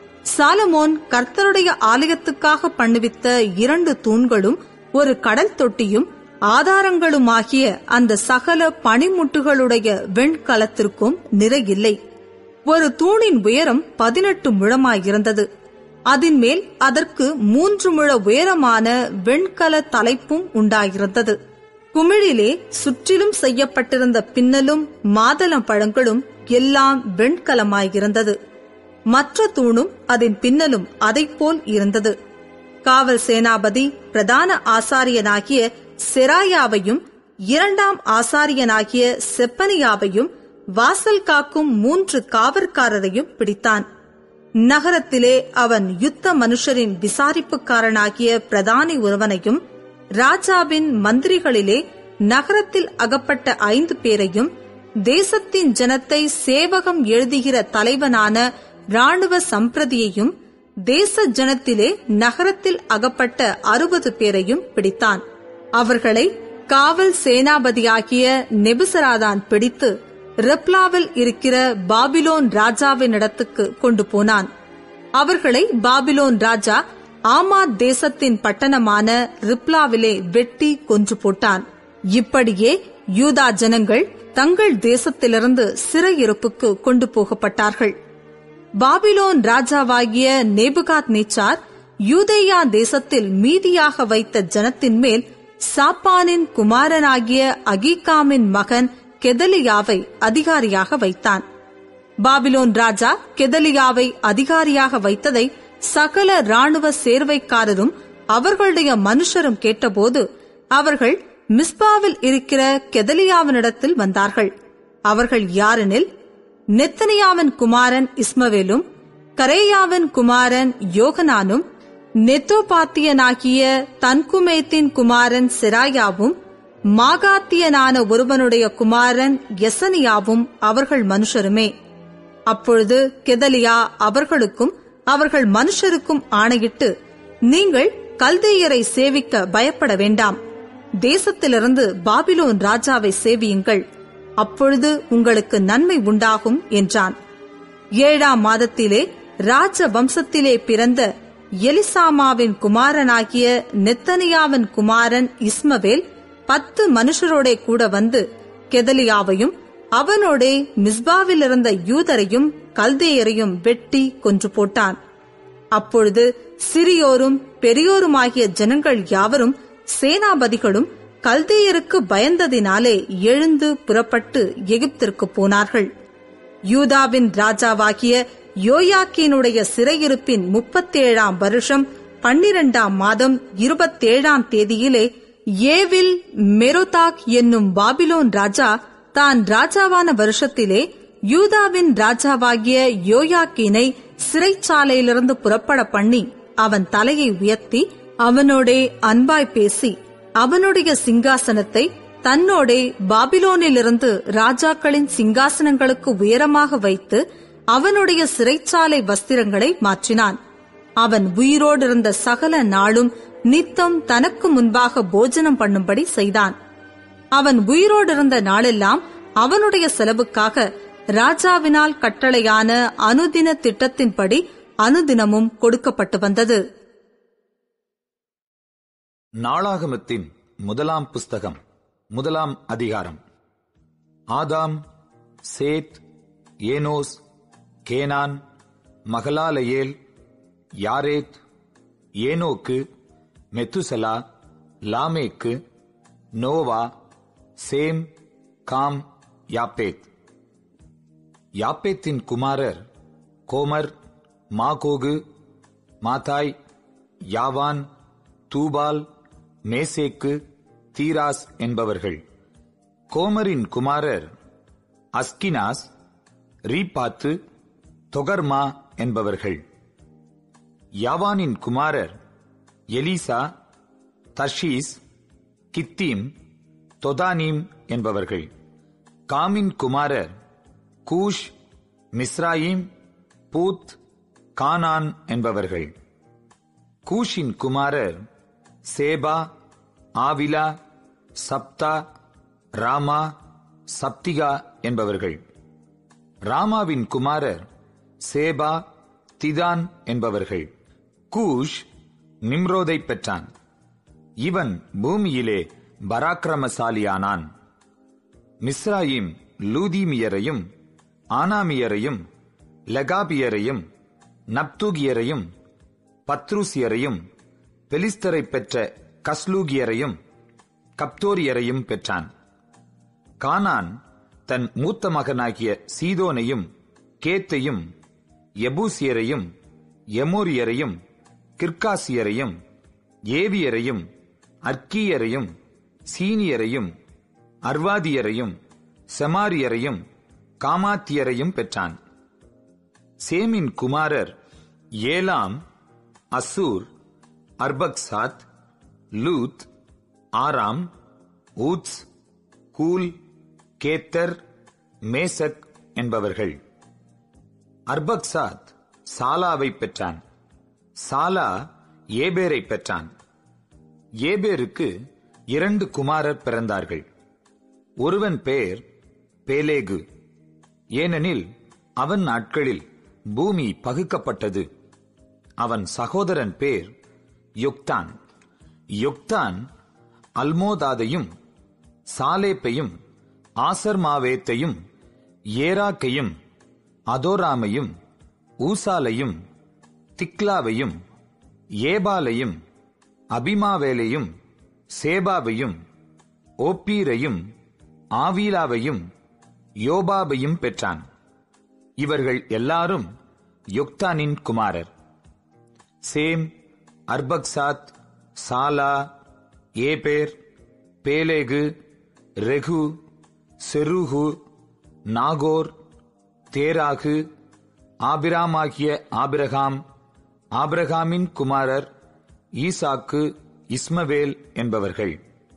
சாலமோன் கர்த்தருடைய ஆலயத்துக்காக பண்ணுவித்த இரண்டு தூண்களும் ஒரு கடல் தொட்டியும் ஆதாரங்களுமாகிய அந்த சகல பனிமுட்டுகளுடைய வெண்கலத்திற்கும் நிறையில்லை ஒரு தூணின் உயரம் பதினெட்டு முழமாயிருந்தது அதன் மேல் அதற்கு மூன்று முழ உயரமான வெண்கல தலைப்பும் உண்டாயிருந்தது குமிழிலே சுற்றிலும் செய்யப்பட்டிருந்த பின்னலும் மாதளம் பழங்களும் எல்லாம் வெண்கலமாயிருந்தது மற்ற தூணும் அதன் பின்னலும் அதைப்போல் இருந்தது காவல் சேனாபதி பிரதான ஆசாரியனாகிய செராயாவையும் இரண்டாம் ஆசாரியனாகிய செப்பனியாவையும் வாசல் காக்கும் மூன்று காவற்காரரையும் பிடித்தான் நகரத்திலே அவன் யுத்த மனுஷரின் விசாரிப்புக்காரனாகிய பிரதானி ஒருவனையும் ராஜாவின் மந்திரிகளிலே நகரத்தில் அகப்பட்ட ஐந்து பேரையும் தேசத்தின் ஜனத்தை சேவகம் எழுதுகிற தலைவனான ராணுவ சம்பிரதியையும் தேச ஜனத்திலே நகரத்தில் அகப்பட்ட அறுபது பேரையும் பிடித்தான் அவர்களை காவல் சேனாபதியாகிய நெபுசராதான் பிடித்து ரெப்லாவில் இருக்கிற பாபிலோன் ராஜாவினிடத்துக்கு கொண்டு போனான் அவர்களை பாபிலோன் ராஜா ஆமாத் தேசத்தின் பட்டணமான ரிப்லாவிலே வெட்டி கொன்று போட்டான் இப்படியே யூதா ஜனங்கள் தங்கள் தேசத்திலிருந்து சிறையிருப்புக்கு கொண்டு போகப்பட்டார்கள் பாபிலோன் ராஜாவாகிய நேபுகாத் நேச்சார் யூதேயா தேசத்தில் மீதியாக வைத்த ஜனத்தின் மேல் சாப்பானின் குமாரனாகிய அகீகாமின் மகன் கெதலியாவை அதிகாரியாக வைத்தான் பாபிலோன் ராஜா கெதலியாவை அதிகாரியாக வைத்ததை சகல ராணுவ சேர்வைக்காரரும் அவர்களுடைய மனுஷரும் கேட்டபோது அவர்கள் மிஸ்பாவில் இருக்கிற கெதலியாவினிடத்தில் வந்தார்கள் அவர்கள் யாரெனில் நெத்தனியாவின் குமாரன் இஸ்மவேலும் கரேயாவின் குமாரன் யோகனானும் நெத்தோபாத்தியனாகிய தன்குமேத்தின் குமாரன் செராயாவும் மாகாத்தியனான ஒருவனுடைய குமாரன் எசனியாவும் அவர்கள் மனுஷருமே அப்பொழுது கெதலியா அவர்களுக்கும் அவர்கள் மனுஷருக்கும் ஆணையிட்டு நீங்கள் கல்தேயரை சேவிக்க பயப்பட வேண்டாம் தேசத்திலிருந்து பாபிலோன் ராஜாவை சேவியுங்கள் அப்பொழுது உங்களுக்கு நன்மை உண்டாகும் என்றான் ஏழாம் மாதத்திலே ராஜ வம்சத்திலே பிறந்த எலிசாமாவின் குமாரனாகிய நெத்தனியாவின் குமாரன் இஸ்மவேல் பத்து மனுஷரோடே கூட வந்து கெதலியாவையும் அவனோடே மிஸ்பாவில் இருந்த யூதரையும் கல்தேயரையும் வெட்டி கொன்று போட்டான் அப்பொழுது சிறியோரும் பெரியோருமாகிய ஜனங்கள் யாவரும் சேனாபதிகளும் கல்தேயருக்கு பயந்ததினாலே எழுந்து புறப்பட்டு எகிப்திற்கு போனார்கள் யூதாவின் ராஜாவாகிய யோயாக்கினுடைய சிறையிருப்பின் முப்பத்தேழாம் வருஷம் பன்னிரண்டாம் மாதம் இருபத்தேழாம் தேதியிலே ஏவில் மெரோதாக் என்னும் பாபிலோன் ராஜா தான் ராஜாவான வருஷத்திலே யூதாவின் ராஜாவாகிய யோயாக்கீனை சிறைச்சாலையிலிருந்து புறப்பட பண்ணி அவன் தலையை உயர்த்தி அவனோடே அன்பாய் பேசி அவனுடைய சிங்காசனத்தை தன்னோடே பாபிலோனிலிருந்து ராஜாக்களின் சிங்காசனங்களுக்கு உயரமாக வைத்து அவனுடைய சிறைச்சாலை வஸ்திரங்களை மாற்றினான் அவன் உயிரோடு இருந்த சகல நாளும் நித்தம் தனக்கு முன்பாக போஜனம் பண்ணும்படி செய்தான் அவன் உயிரோடு இருந்த நாளெல்லாம் அவனுடைய செலவுக்காக ராஜாவினால் கட்டளையான அனுதின திட்டத்தின்படி அனுதினமும் கொடுக்கப்பட்டு வந்தது நாளாகமத்தின் முதலாம் புஸ்தகம் முதலாம் அதிகாரம் ஆதாம் சேத் ஏனோஸ் கேனான் மகலாலயேல் யாரேத் ஏனோக்கு மெத்துசலா லாமேக்கு நோவா சேம் காம் யாப்பேத் யாப்பேத்தின் குமாரர் கோமர் மாகோகு மாதாய் யாவான் தூபால் மேசேக்கு தீராஸ் என்பவர்கள் கோமரின் குமாரர் அஸ்கினாஸ் ரீபாத்து தொகர்மா என்பவர்கள் யாவானின் குமாரர் எலிசா தர்ஷீஸ் கித்தீம் தொதானீம் என்பவர்கள் காமின் குமாரர் கூஷ் மிஸ்ராயிம் பூத் கானான் என்பவர்கள் கூஷின் குமாரர் சேபா ஆவிலா சப்தா ராமா சப்திகா என்பவர்கள் ராமாவின் குமாரர் சேபா திதான் என்பவர்கள் கூஷ் நிம்ரோதை பெற்றான் இவன் பூமியிலே பராக்கிரமசாலியானான் மிஸ்ராயிம் லூதீமியரையும் ஆனாமியரையும் லெகாபியரையும் நப்தூகியரையும் பத்ருசியரையும் பெலிஸ்தரை பெற்ற கஸ்லூகியரையும் கப்தோரியரையும் பெற்றான் கானான் தன் மூத்த மகனாகிய சீதோனையும் கேத்தையும் எபூசியரையும் எமோரியரையும் கிர்காசியரையும் ஏவியரையும் அர்க்கீயரையும் சீனியரையும் அர்வாதியரையும் செமாரியரையும் காமாத்தியரையும் பெற்றான் சேமின் குமாரர் ஏலாம் அசூர் அர்பக்சாத் லூத் ஆராம் ஊத்ஸ் கூல் கேத்தர் மேசக் என்பவர்கள் அர்பக்சாத் சாலாவை பெற்றான் சாலா ஏபேரை பெற்றான் ஏபேருக்கு இரண்டு குமாரர் பிறந்தார்கள் ஒருவன் பெயர் பேலேகு ஏனெனில் அவன் நாட்களில் பூமி பகுக்கப்பட்டது அவன் சகோதரன் பேர் யுக்தான் யுக்தான் அல்மோதாதையும் சாலேப்பையும் ஆசர்மாவேத்தையும் ஏராக்கையும் அதோராமையும் ஊசாலையும் திக்லாவையும் ஏபாலையும் அபிமாவேலையும் சேபாவையும் ஓப்பீரையும் ஆவீலாவையும் யோபாபையும் பெற்றான் இவர்கள் எல்லாரும் யுக்தானின் குமாரர் சேம் அர்பக்சாத் சாலா ஏபேர் பேலேகு ரெகு செருகு நாகோர் தேராகு ஆபிராமாகிய ஆபிரகாம் ஆபிரகாமின் குமாரர் ஈசாக்கு இஸ்மவேல் என்பவர்கள்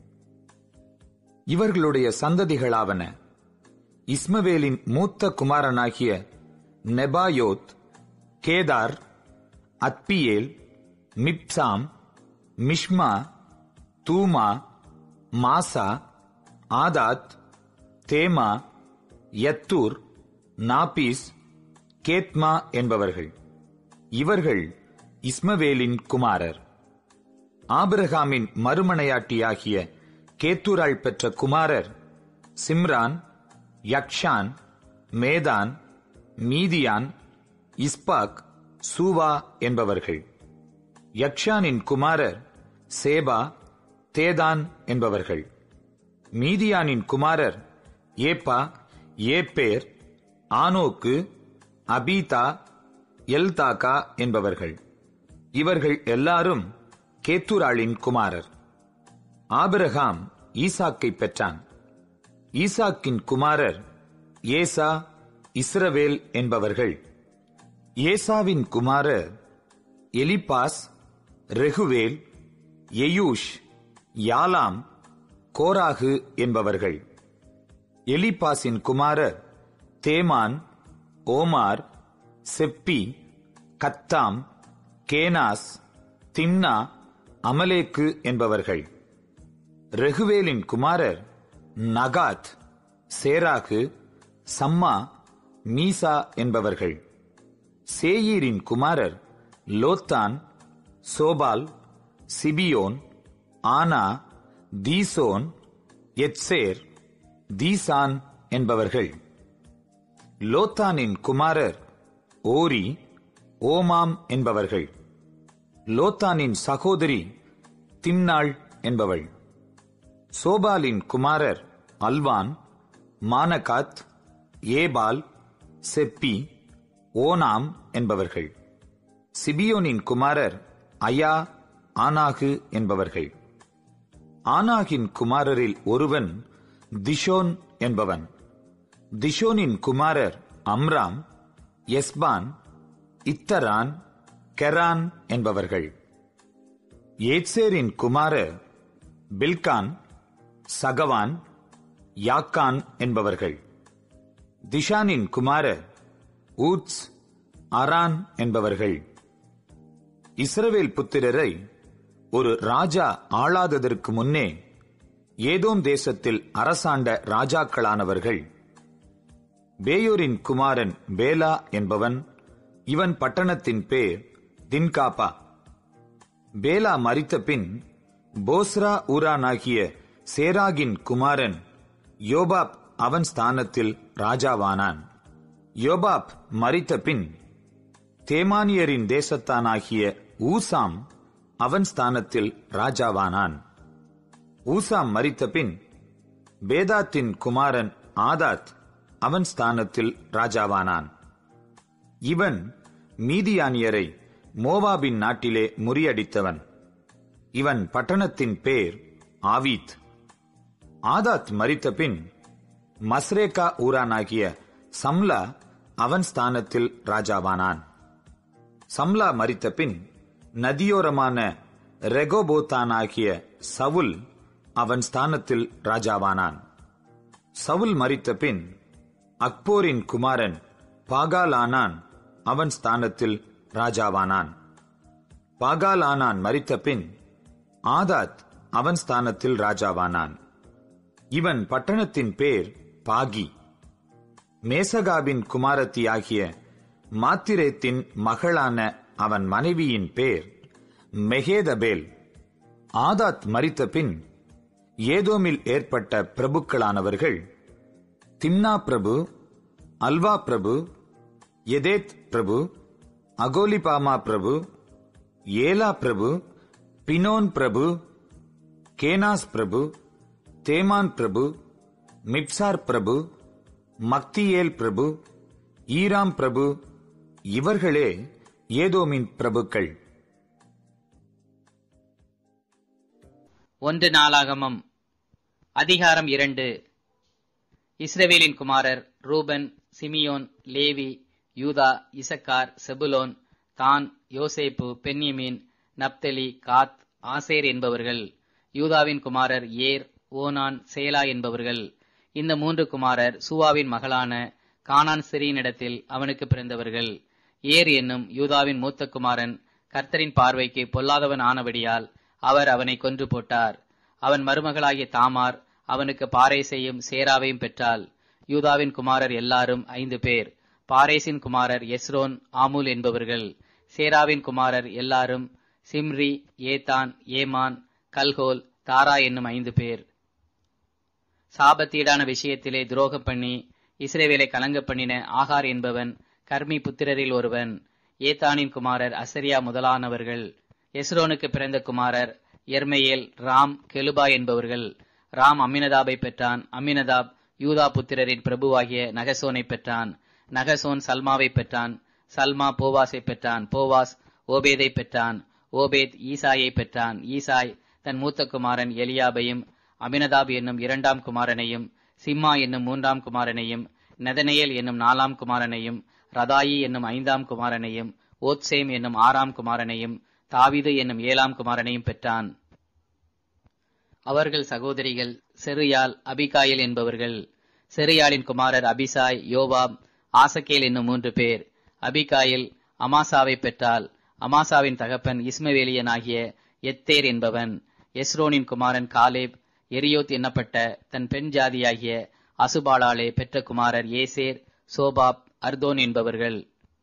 இவர்களுடைய சந்ததிகளாவன இஸ்மவேலின் மூத்த குமாரனாகிய நெபாயோத் கேதார் அத்பியேல் மிப்சாம் மிஷ்மா தூமா மாசா ஆதாத் தேமா யத்தூர் நாபீஸ் கேத்மா என்பவர்கள் இவர்கள் இஸ்மவேலின் குமாரர் ஆபிரகாமின் மறுமனையாட்டியாகிய கேத்தூராள் பெற்ற குமாரர் சிம்ரான் யக்ஷான் மேதான் மீதியான் இஸ்பாக் சூவா என்பவர்கள் யக்ஷானின் குமாரர் சேபா தேதான் என்பவர்கள் மீதியானின் குமாரர் ஏப்பா ஏப்பேர் ஆனோக்கு அபீதா எல்தாக்கா என்பவர்கள் இவர்கள் எல்லாரும் கேத்துராளின் குமாரர் ஆபிரகாம் ஈசாக்கை பெற்றான் ஈசாக்கின் குமாரர் ஏசா இஸ்ரவேல் என்பவர்கள் ஏசாவின் குமாரர் எலிபாஸ் ரெகுவேல் எயூஷ் யாலாம் கோராகு என்பவர்கள் எலிபாசின் குமாரர் தேமான் ஓமார் செப்பி கத்தாம் கேனாஸ் திம்னா அமலேக்கு என்பவர்கள் ரெகுவேலின் குமாரர் நகாத் சேராகு சம்மா மீசா என்பவர்கள் சேயீரின் குமாரர் லோத்தான் சோபால் சிபியோன் ஆனா தீசோன் எத்சேர் தீசான் என்பவர்கள் லோத்தானின் குமாரர் ஓரி ஓமாம் என்பவர்கள் லோத்தானின் சகோதரி திம்னாள் என்பவள் சோபாலின் குமாரர் அல்வான் மானகாத் ஏபால் செப்பி ஓனாம் என்பவர்கள் சிபியோனின் குமாரர் அயா ஆனாகு என்பவர்கள் ஆனாகின் குமாரரில் ஒருவன் திஷோன் என்பவன் திஷோனின் குமாரர் அம்ராம் எஸ்பான் இத்தரான் கெரான் என்பவர்கள் ஏத்சேரின் குமாரர் பில்கான் சகவான் யாக்கான் என்பவர்கள் திஷானின் குமாரர் ஊத்ஸ் அரான் என்பவர்கள் இஸ்ரவேல் புத்திரரை ஒரு ராஜா ஆளாததற்கு முன்னே ஏதோம் தேசத்தில் அரசாண்ட ராஜாக்களானவர்கள் பேயோரின் குமாரன் பேலா என்பவன் இவன் பட்டணத்தின் பேர் தின்காபா பேலா மரித்த பின் போஸ்ரா ஊரானாகிய சேராகின் குமாரன் யோபாப் அவன் ஸ்தானத்தில் ராஜாவானான் யோபாப் மரித்த பின் தேமானியரின் தேசத்தானாகிய ஊசாம் அவன் ஸ்தானத்தில் ராஜாவானான் ஊசாம் மரித்த பின் பேதாத்தின் குமாரன் ஆதாத் அவன் ஸ்தானத்தில் ராஜாவானான் இவன் மீதியானியரை மோவாபின் நாட்டிலே முறியடித்தவன் இவன் பட்டணத்தின் பேர் ஆவீத் ஆதாத் மரித்த பின் மஸ்ரேகா ஊரானாகிய சம்லா அவன் ஸ்தானத்தில் ராஜாவானான் சம்லா மரித்த பின் நதியோரமான ரெகோபோத்தானாகிய சவுல் அவன் ஸ்தானத்தில் ராஜாவானான் சவுல் மரித்த பின் அக்போரின் குமாரன் பாகாலானான் அவன் ஸ்தானத்தில் ராஜாவானான் பாகாலானான் மரித்த பின் ஆதாத் அவன் ஸ்தானத்தில் ராஜாவானான் இவன் பட்டணத்தின் பேர் பாகி மேசகாபின் குமாரத்தியாகிய மாத்திரேத்தின் மகளான அவன் மனைவியின் பேர் மெகேதபேல் ஆதாத் மரித்த பின் ஏதோமில் ஏற்பட்ட பிரபுக்களானவர்கள் திம்னா பிரபு அல்வா பிரபு எதேத் பிரபு அகோலிபாமா பிரபு ஏலா பிரபு பினோன் பிரபு கேனாஸ் பிரபு தேமான் பிரபு மிப்சார் பிரபு மக்தியேல் பிரபு ஈராம் பிரபு இவர்களே ஏதோமின் பிரபுக்கள் ஒன்று நாளாகமம் அதிகாரம் இரண்டு இஸ்ரவேலின் குமாரர் ரூபன் சிமியோன் லேவி யூதா இசக்கார் செபுலோன் தான் யோசேப்பு பென்யமீன் நப்தலி காத் ஆசேர் என்பவர்கள் யூதாவின் குமாரர் ஏர் ஓனான் சேலா என்பவர்கள் இந்த மூன்று குமாரர் சூவாவின் மகளான கானான் சிறியினிடத்தில் அவனுக்கு பிறந்தவர்கள் ஏர் என்னும் யூதாவின் மூத்த குமாரன் கர்த்தரின் பார்வைக்கு பொல்லாதவன் ஆனபடியால் அவர் அவனை கொன்று போட்டார் அவன் மருமகளாகிய தாமார் அவனுக்கு பாரேசையும் சேராவையும் பெற்றாள் யூதாவின் குமாரர் எல்லாரும் ஐந்து பேர் பாரேசின் குமாரர் எஸ்ரோன் ஆமூல் என்பவர்கள் சேராவின் குமாரர் எல்லாரும் சிம்ரி ஏதான் ஏமான் கல்கோல் தாரா என்னும் ஐந்து பேர் சாபத்தீடான விஷயத்திலே துரோகம் பண்ணி இஸ்ரேவேலை கலங்க பண்ணின ஆகார் என்பவன் கர்மி புத்திரரில் ஒருவன் ஏத்தானின் குமாரர் அசரியா முதலானவர்கள் எஸ்ரோனுக்கு பிறந்த குமாரர் எர்மையேல் ராம் கெலுபா என்பவர்கள் ராம் அம்மினதாபை பெற்றான் அம்மினதாப் யூதா புத்திரரின் பிரபுவாகிய நகசோனை பெற்றான் நகசோன் சல்மாவை பெற்றான் சல்மா போவாஸை பெற்றான் போவாஸ் ஓபேதை பெற்றான் ஓபேத் ஈசாயை பெற்றான் ஈசாய் தன் மூத்த குமாரன் எலியாபையும் அமினதாப் என்னும் இரண்டாம் குமாரனையும் சிம்மா என்னும் மூன்றாம் குமாரனையும் நெதனேயல் என்னும் நாலாம் குமாரனையும் ரதாயி என்னும் ஐந்தாம் குமாரனையும் ஓத்சேம் என்னும் ஆறாம் குமாரனையும் தாவிது என்னும் ஏழாம் குமாரனையும் பெற்றான் அவர்கள் சகோதரிகள் செருயால் அபிகாயில் என்பவர்கள் செருயாளின் குமாரர் அபிசாய் யோவாப் ஆசகேல் என்னும் மூன்று பேர் அபிகாயில் அமாசாவை பெற்றால் அமாசாவின் தகப்பன் இஸ்மவேலியன் ஆகிய எத்தேர் என்பவன் எஸ்ரோனின் குமாரன் காலேப் எரியோத் என்னப்பட்ட தன் பெண் ஜாதியாகிய அசுபாலாலே பெற்ற குமாரர் ஏசேர் சோபாப் அர்தோன் என்பவர்கள்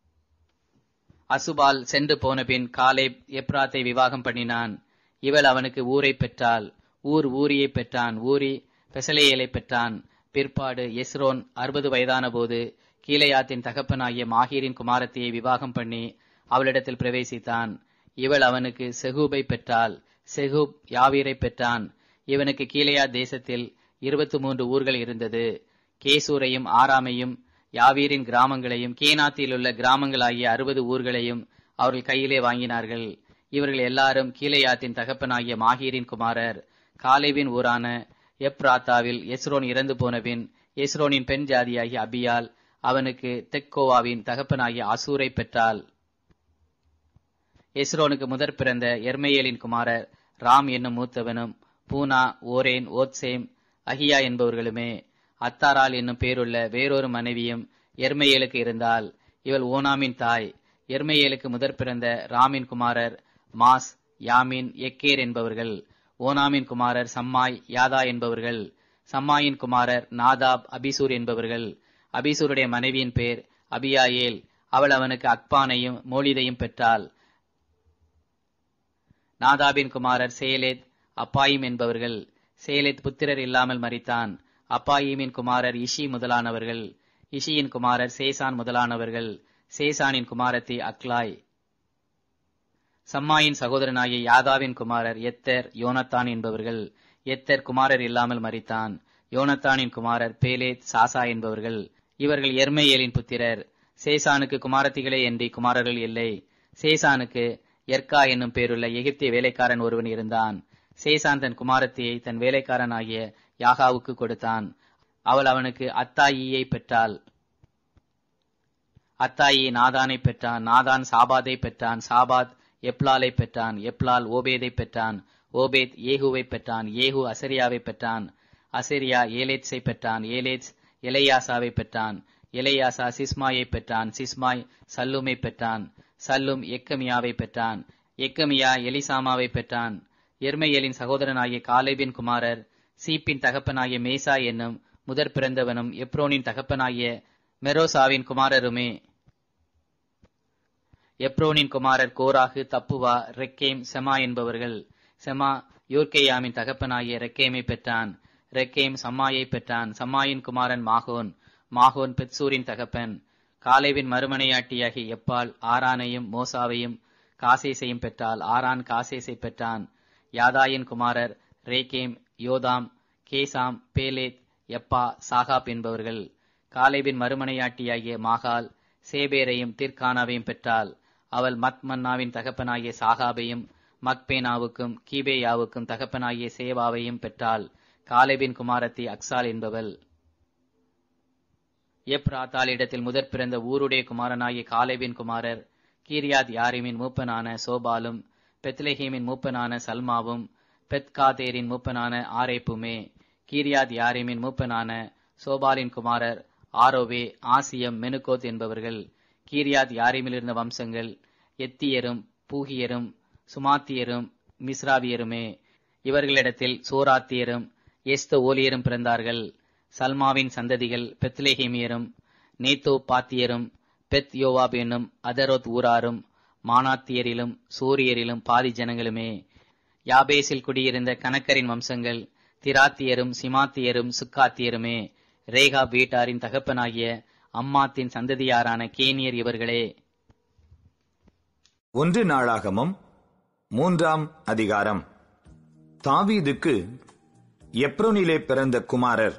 அசுபால் சென்று போனபின் காலேப் எப்ராத்தை விவாகம் பண்ணினான் இவள் அவனுக்கு ஊரை பெற்றாள் ஊர் ஊரியை பெற்றான் ஊரி பெசலேயலை பெற்றான் பிற்பாடு எஸ்ரோன் அறுபது வயதான போது கீழையாத்தின் தகப்பனாகிய மாஹீரின் குமாரத்தியை விவாகம் பண்ணி அவளிடத்தில் பிரவேசித்தான் இவள் அவனுக்கு செகூபை பெற்றாள் செகூப் யாவீரை பெற்றான் இவனுக்கு கீழையா தேசத்தில் இருபத்தி மூன்று ஊர்கள் இருந்தது கேசூரையும் ஆராமையும் யாவீரின் கிராமங்களையும் கேனாத்தில் உள்ள கிராமங்களாகிய அறுபது ஊர்களையும் அவர்கள் கையிலே வாங்கினார்கள் இவர்கள் எல்லாரும் கீழையாத்தின் தகப்பனாகிய மாஹீரின் குமாரர் காலேவின் ஊரான எப்ராத்தாவில் எஸ்ரோன் இறந்து போனபின் எஸ்ரோனின் பெண் ஜாதியாகிய அபியால் அவனுக்கு தெக்கோவாவின் தகப்பனாகிய அசூரை பெற்றாள் எஸ்ரோனுக்கு முதற் பிறந்த எர்மையேலின் குமாரர் ராம் என்னும் மூத்தவனும் பூனா ஓரேன் ஓத்சேம் அகியா என்பவர்களுமே அத்தாரால் என்னும் பேருள்ள வேறொரு மனைவியும் எர்மையேலுக்கு இருந்தால் இவள் ஓனாமின் தாய் எர்மையேலுக்கு முதற் பிறந்த ராமின் குமாரர் மாஸ் யாமின் எக்கேர் என்பவர்கள் ஓனாமின் குமாரர் சம்மாய் யாதா என்பவர்கள் சம்மாயின் குமாரர் நாதாப் அபிசூர் என்பவர்கள் அபிசூருடைய மனைவியின் பேர் அபியாயேல் அவள் அவனுக்கு அக்பானையும் மோலிதையும் பெற்றாள் நாதாபின் குமாரர் சேலேத் அப்பாயிம் என்பவர்கள் சேலேத் புத்திரர் இல்லாமல் மரித்தான் அப்பாயிமின் குமாரர் இஷி முதலானவர்கள் இஷியின் குமாரர் சேசான் முதலானவர்கள் சேசானின் குமாரத்தி அக்லாய் சம்மாயின் சகோதரனாகிய யாதாவின் குமாரர் எத்தர் யோனத்தான் என்பவர்கள் எத்தர் குமாரர் இல்லாமல் மரித்தான் யோனத்தானின் குமாரர் பேலேத் சாசா என்பவர்கள் இவர்கள் எர்மையேலின் புத்திரர் சேசானுக்கு குமாரத்திகளே என்று குமாரர்கள் இல்லை சேசானுக்கு எர்கா என்னும் பேருள்ள எகிப்திய வேலைக்காரன் ஒருவன் இருந்தான் சேசான் தன் குமாரத்தியை தன் வேலைக்காரனாகிய யாகாவுக்கு கொடுத்தான் அவள் அவனுக்கு அத்தாயியை பெற்றாள் அத்தாயி நாதானை பெற்றான் நாதான் சாபாதை பெற்றான் சாபாத் எப்லாலை பெற்றான் எப்லால் ஓபேதை பெற்றான் ஓபேத் ஏகுவை பெற்றான் ஏகு அசரியாவை பெற்றான் அசரியா ஏலேத்ஸை பெற்றான் ஏலேத்ஸ் எலையாசாவை பெற்றான் எலையாசா சிஸ்மாயை பெற்றான் சிஸ்மாய் சல்லுமை பெற்றான் சல்லும் எக்கமியாவை பெற்றான் எக்கமியா எலிசாமாவை பெற்றான் எர்மையலின் சகோதரனாகிய காலேபின் குமாரர் சீப்பின் தகப்பனாகிய மேசா என்னும் முதற் பிறந்தவனும் எப்ரோனின் தகப்பனாகிய மெரோசாவின் குமாரருமே எப்ரோனின் குமாரர் கோராகு தப்புவா ரெக்கேம் செமா என்பவர்கள் செமா யோர்கேயாமின் தகப்பனாகிய ரெக்கேமை பெற்றான் ரெக்கேம் சம்மாயை பெற்றான் சம்மாயின் குமாரன் மாகோன் மாகோன் பெத்சூரின் தகப்பன் காலேவின் மறுமனையாட்டியாகிய எப்பால் ஆரானையும் மோசாவையும் காசேசையும் பெற்றால் ஆரான் காசேசை பெற்றான் யாதாயின் குமாரர் ரேகேம் யோதாம் கேசாம் பேலேத் எப்பா சாகாப் என்பவர்கள் காலேபின் மறுமனையாட்டியாகிய மாகால் சேபேரையும் திர்கானாவையும் பெற்றாள் அவள் மத்மன்னாவின் தகப்பனாகிய சாகாபையும் மக்பேனாவுக்கும் கீபேயாவுக்கும் தகப்பனாகிய சேவாவையும் பெற்றாள் காலேபின் குமாரத்தி அக்சால் என்பவள் எப்ராத்தாளிடத்தில் முதற் பிறந்த ஊருடைய குமாரனாகிய காலேபின் குமாரர் கீரியாத் யாரிமின் மூப்பனான சோபாலும் பெத்லெஹேமின் மூப்பனான சல்மாவும் பெத்காதேரின் மூப்பனான ஆரேப்புமே கீரியாத் யாரிமின் மூப்பனான சோபாலின் குமாரர் ஆரோவே ஆசியம் மெனுகோத் என்பவர்கள் கீரியாத் யாரிமிலிருந்த வம்சங்கள் எத்தியரும் பூகியரும் சுமாத்தியரும் மிஸ்ராவியருமே இவர்களிடத்தில் சோராத்தியரும் எஸ்த ஓலியரும் பிறந்தார்கள் சல்மாவின் சந்ததிகள் பெத்லேஹேமியரும் நேத்தோ பாத்தியரும் பெத் யோவாப் என்னும் அதரோத் ஊராரும் மானாத்தியரிலும் சூரியரிலும் பாதி ஜனங்களுமே யாபேசில் குடியிருந்த கணக்கரின் வம்சங்கள் திராத்தியரும் சிமாத்தியரும் சுக்காத்தியருமே ரேகா வீட்டாரின் தகப்பனாகிய அம்மாத்தின் சந்ததியாரான கேனியர் இவர்களே ஒன்று நாளாகமும் மூன்றாம் அதிகாரம் தாவீதுக்கு எப்ரோனிலே பிறந்த குமாரர்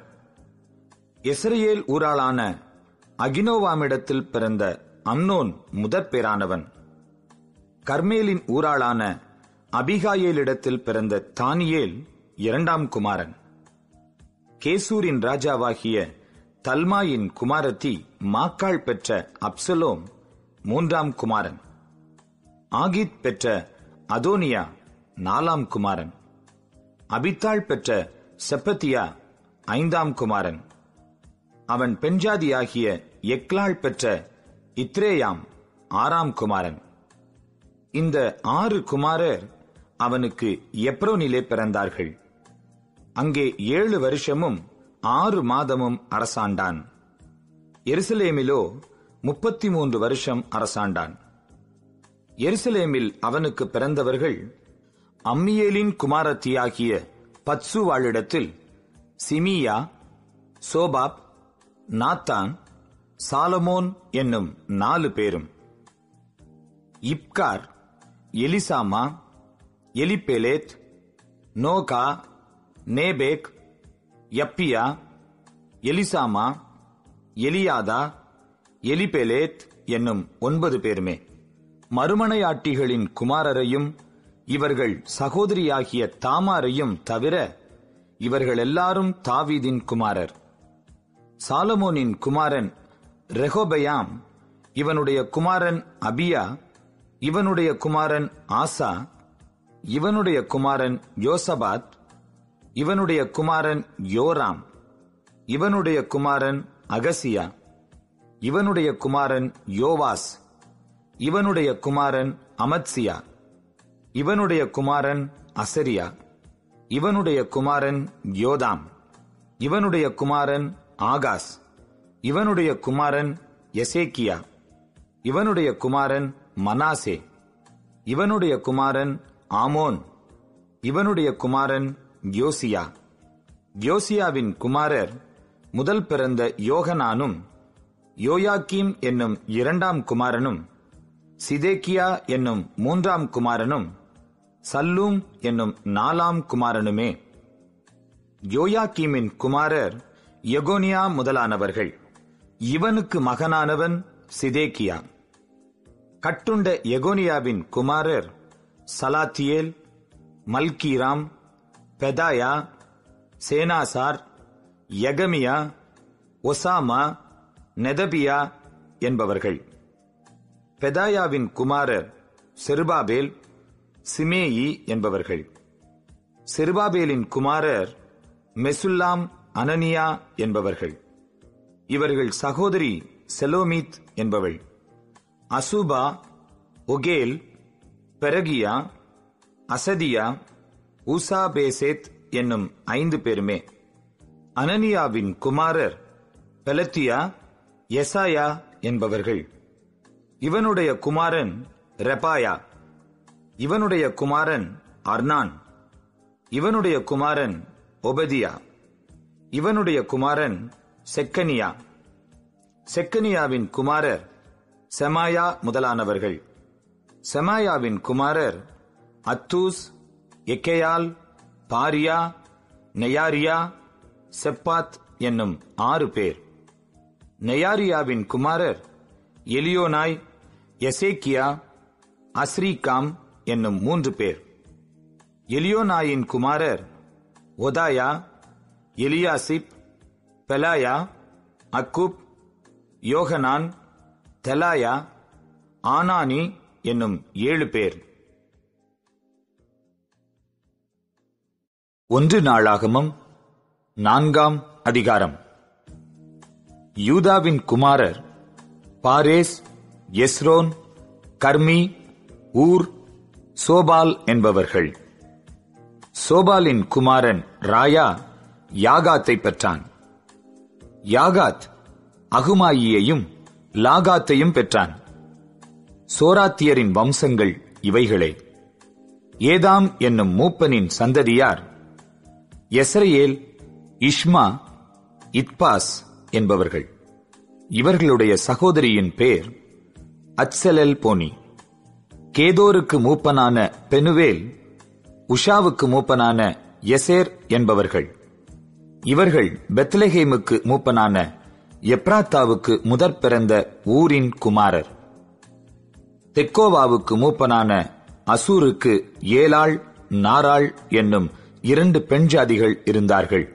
இஸ்ரேல் ஊராளான அகினோவாமிடத்தில் பிறந்த அம்னோன் முதற் பேரானவன் கர்மேலின் ஊராளான அபிகாயேலிடத்தில் பிறந்த தானியேல் இரண்டாம் குமாரன் கேசூரின் ராஜாவாகிய தல்மாயின் குமாரத்தி மாக்காள் பெற்ற அப்சலோம் மூன்றாம் குமாரன் ஆகித் பெற்ற அதோனியா நாலாம் குமாரன் அபித்தாள் பெற்ற செப்பத்தியா ஐந்தாம் குமாரன் அவன் பெண்ஜாதியாகிய எக்லாள் பெற்ற இத்ரேயாம் ஆறாம் குமாரன் இந்த ஆறு குமாரர் அவனுக்கு எப்ரோனிலே பிறந்தார்கள் அங்கே ஏழு வருஷமும் ஆறு மாதமும் அரசாண்டான் எருசலேமிலோ முப்பத்தி மூன்று வருஷம் அரசாண்டான் எருசலேமில் அவனுக்கு பிறந்தவர்கள் அம்மியேலின் குமாரத்தியாகிய பத்சுவாளிடத்தில் சிமியா சோபாப் நாத்தான் சாலமோன் என்னும் நாலு பேரும் இப்கார் எலிசாமா எலிபெலேத் நோகா நேபேக் யப்பியா எலிசாமா எலியாதா எலிபெலேத் என்னும் ஒன்பது பேருமே மறுமனையாட்டிகளின் குமாரரையும் இவர்கள் சகோதரியாகிய தாமாரையும் தவிர இவர்கள் எல்லாரும் தாவீதின் குமாரர் சாலமோனின் குமாரன் ரெகோபயாம் இவனுடைய குமாரன் அபியா இவனுடைய குமாரன் ஆசா இவனுடைய குமாரன் யோசபாத் இவனுடைய குமாரன் யோராம் இவனுடைய குமாரன் அகசியா இவனுடைய குமாரன் யோவாஸ் இவனுடைய குமாரன் அமத்சியா இவனுடைய குமாரன் அசரியா இவனுடைய குமாரன் யோதாம் இவனுடைய குமாரன் ஆகாஸ் இவனுடைய குமாரன் எசேக்கியா இவனுடைய குமாரன் மனாசே இவனுடைய குமாரன் ஆமோன் இவனுடைய குமாரன் யோசியா யோசியாவின் குமாரர் முதல் பிறந்த யோகனானும் யோயாக்கீம் என்னும் இரண்டாம் குமாரனும் சிதேக்கியா என்னும் மூன்றாம் குமாரனும் சல்லூம் என்னும் நாலாம் குமாரனுமே யோயாக்கீமின் குமாரர் எகோனியா முதலானவர்கள் இவனுக்கு மகனானவன் சிதேக்கியா கட்டுண்ட எகோனியாவின் குமாரர் சலாத்தியேல் மல்கீராம் பெதாயா சேனாசார் யகமியா ஒசாமா நெதபியா என்பவர்கள் பெதாயாவின் குமாரர் செருபாபேல் சிமேயி என்பவர்கள் செருபாபேலின் குமாரர் மெசுல்லாம் அனனியா என்பவர்கள் இவர்கள் சகோதரி செலோமித் என்பவள் அசூபா ஒகேல் பெரகியா அசதியா ஊசாபேசேத் என்னும் ஐந்து பேருமே அனனியாவின் குமாரர் பெலத்தியா எசாயா என்பவர்கள் இவனுடைய குமாரன் ரெபாயா இவனுடைய குமாரன் அர்னான் இவனுடைய குமாரன் ஒபதியா இவனுடைய குமாரன் செக்கனியா செக்கனியாவின் குமாரர் செமாயா முதலானவர்கள் செமாயாவின் குமாரர் அத்தூஸ் எக்கேயால் பாரியா நெயாரியா செப்பாத் என்னும் ஆறு பேர் நெயாரியாவின் குமாரர் எலியோனாய் எசேக்கியா அஸ்ரீகாம் என்னும் மூன்று பேர் எலியோனாயின் குமாரர் ஒதாயா எலியாசிப் பெலாயா அக்குப் யோகனான் தெலாயா ஆனானி என்னும் ஏழு பேர் ஒன்று நாளாகமம் நான்காம் அதிகாரம் யூதாவின் குமாரர் பாரேஸ் எஸ்ரோன் கர்மி ஊர் சோபால் என்பவர்கள் சோபாலின் குமாரன் ராயா யாகாத்தை பெற்றான் யாகாத் அகுமாயியையும் லாகாத்தையும் பெற்றான் சோராத்தியரின் வம்சங்கள் இவைகளே ஏதாம் என்னும் மூப்பனின் சந்ததியார் எஸ்ரேல் இஷ்மா இத்பாஸ் என்பவர்கள் இவர்களுடைய சகோதரியின் பேர் அத்சலல் போனி கேதோருக்கு மூப்பனான பெனுவேல் உஷாவுக்கு மூப்பனான எசேர் என்பவர்கள் இவர்கள் பெத்லெஹேமுக்கு மூப்பனான எப்ராத்தாவுக்கு முதற் பிறந்த ஊரின் குமாரர் தெக்கோவாவுக்கு மூப்பனான அசூருக்கு ஏலாள் நாராள் என்னும் இரண்டு பெண் ஜாதிகள் இருந்தார்கள்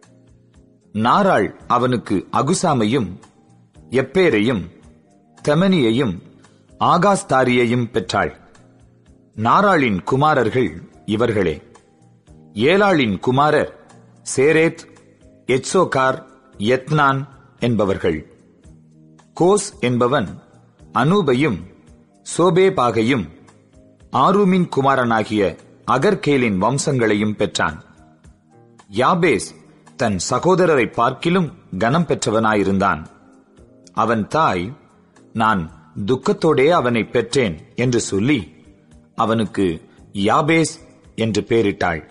நாராள் அவனுக்கு அகுசாமையும் எப்பேரையும் தெமனியையும் ஆகாஸ்தாரியையும் பெற்றாள் நாராளின் குமாரர்கள் இவர்களே ஏலாளின் குமாரர் சேரேத் எட்சோகார் எத்னான் என்பவர்கள் கோஸ் என்பவன் அனூபையும் சோபேபாகையும் ஆரூமின் குமாரனாகிய அகர்கேலின் வம்சங்களையும் பெற்றான் யாபேஸ் தன் சகோதரரை பார்க்கிலும் கனம் பெற்றவனாயிருந்தான் அவன் தாய் நான் துக்கத்தோடே அவனை பெற்றேன் என்று சொல்லி அவனுக்கு யாபேஸ் என்று பெயரிட்டாள்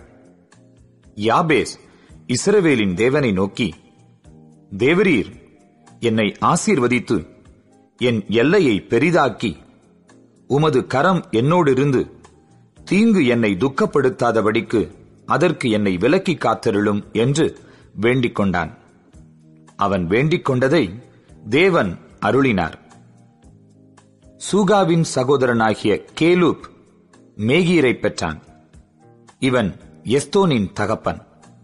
யாபேஸ் இஸ்ரவேலின் தேவனை நோக்கி தேவரீர் என்னை ஆசீர்வதித்து என் எல்லையை பெரிதாக்கி உமது கரம் என்னோடிருந்து தீங்கு என்னை துக்கப்படுத்தாதபடிக்கு அதற்கு என்னை விலக்கி காத்தருளும் என்று வேண்டிக் கொண்டான் அவன் வேண்டிக் கொண்டதை தேவன் அருளினார் சூகாவின் சகோதரனாகிய கேலூப் மேகீரை பெற்றான் இவன் எஸ்தோனின் தகப்பன்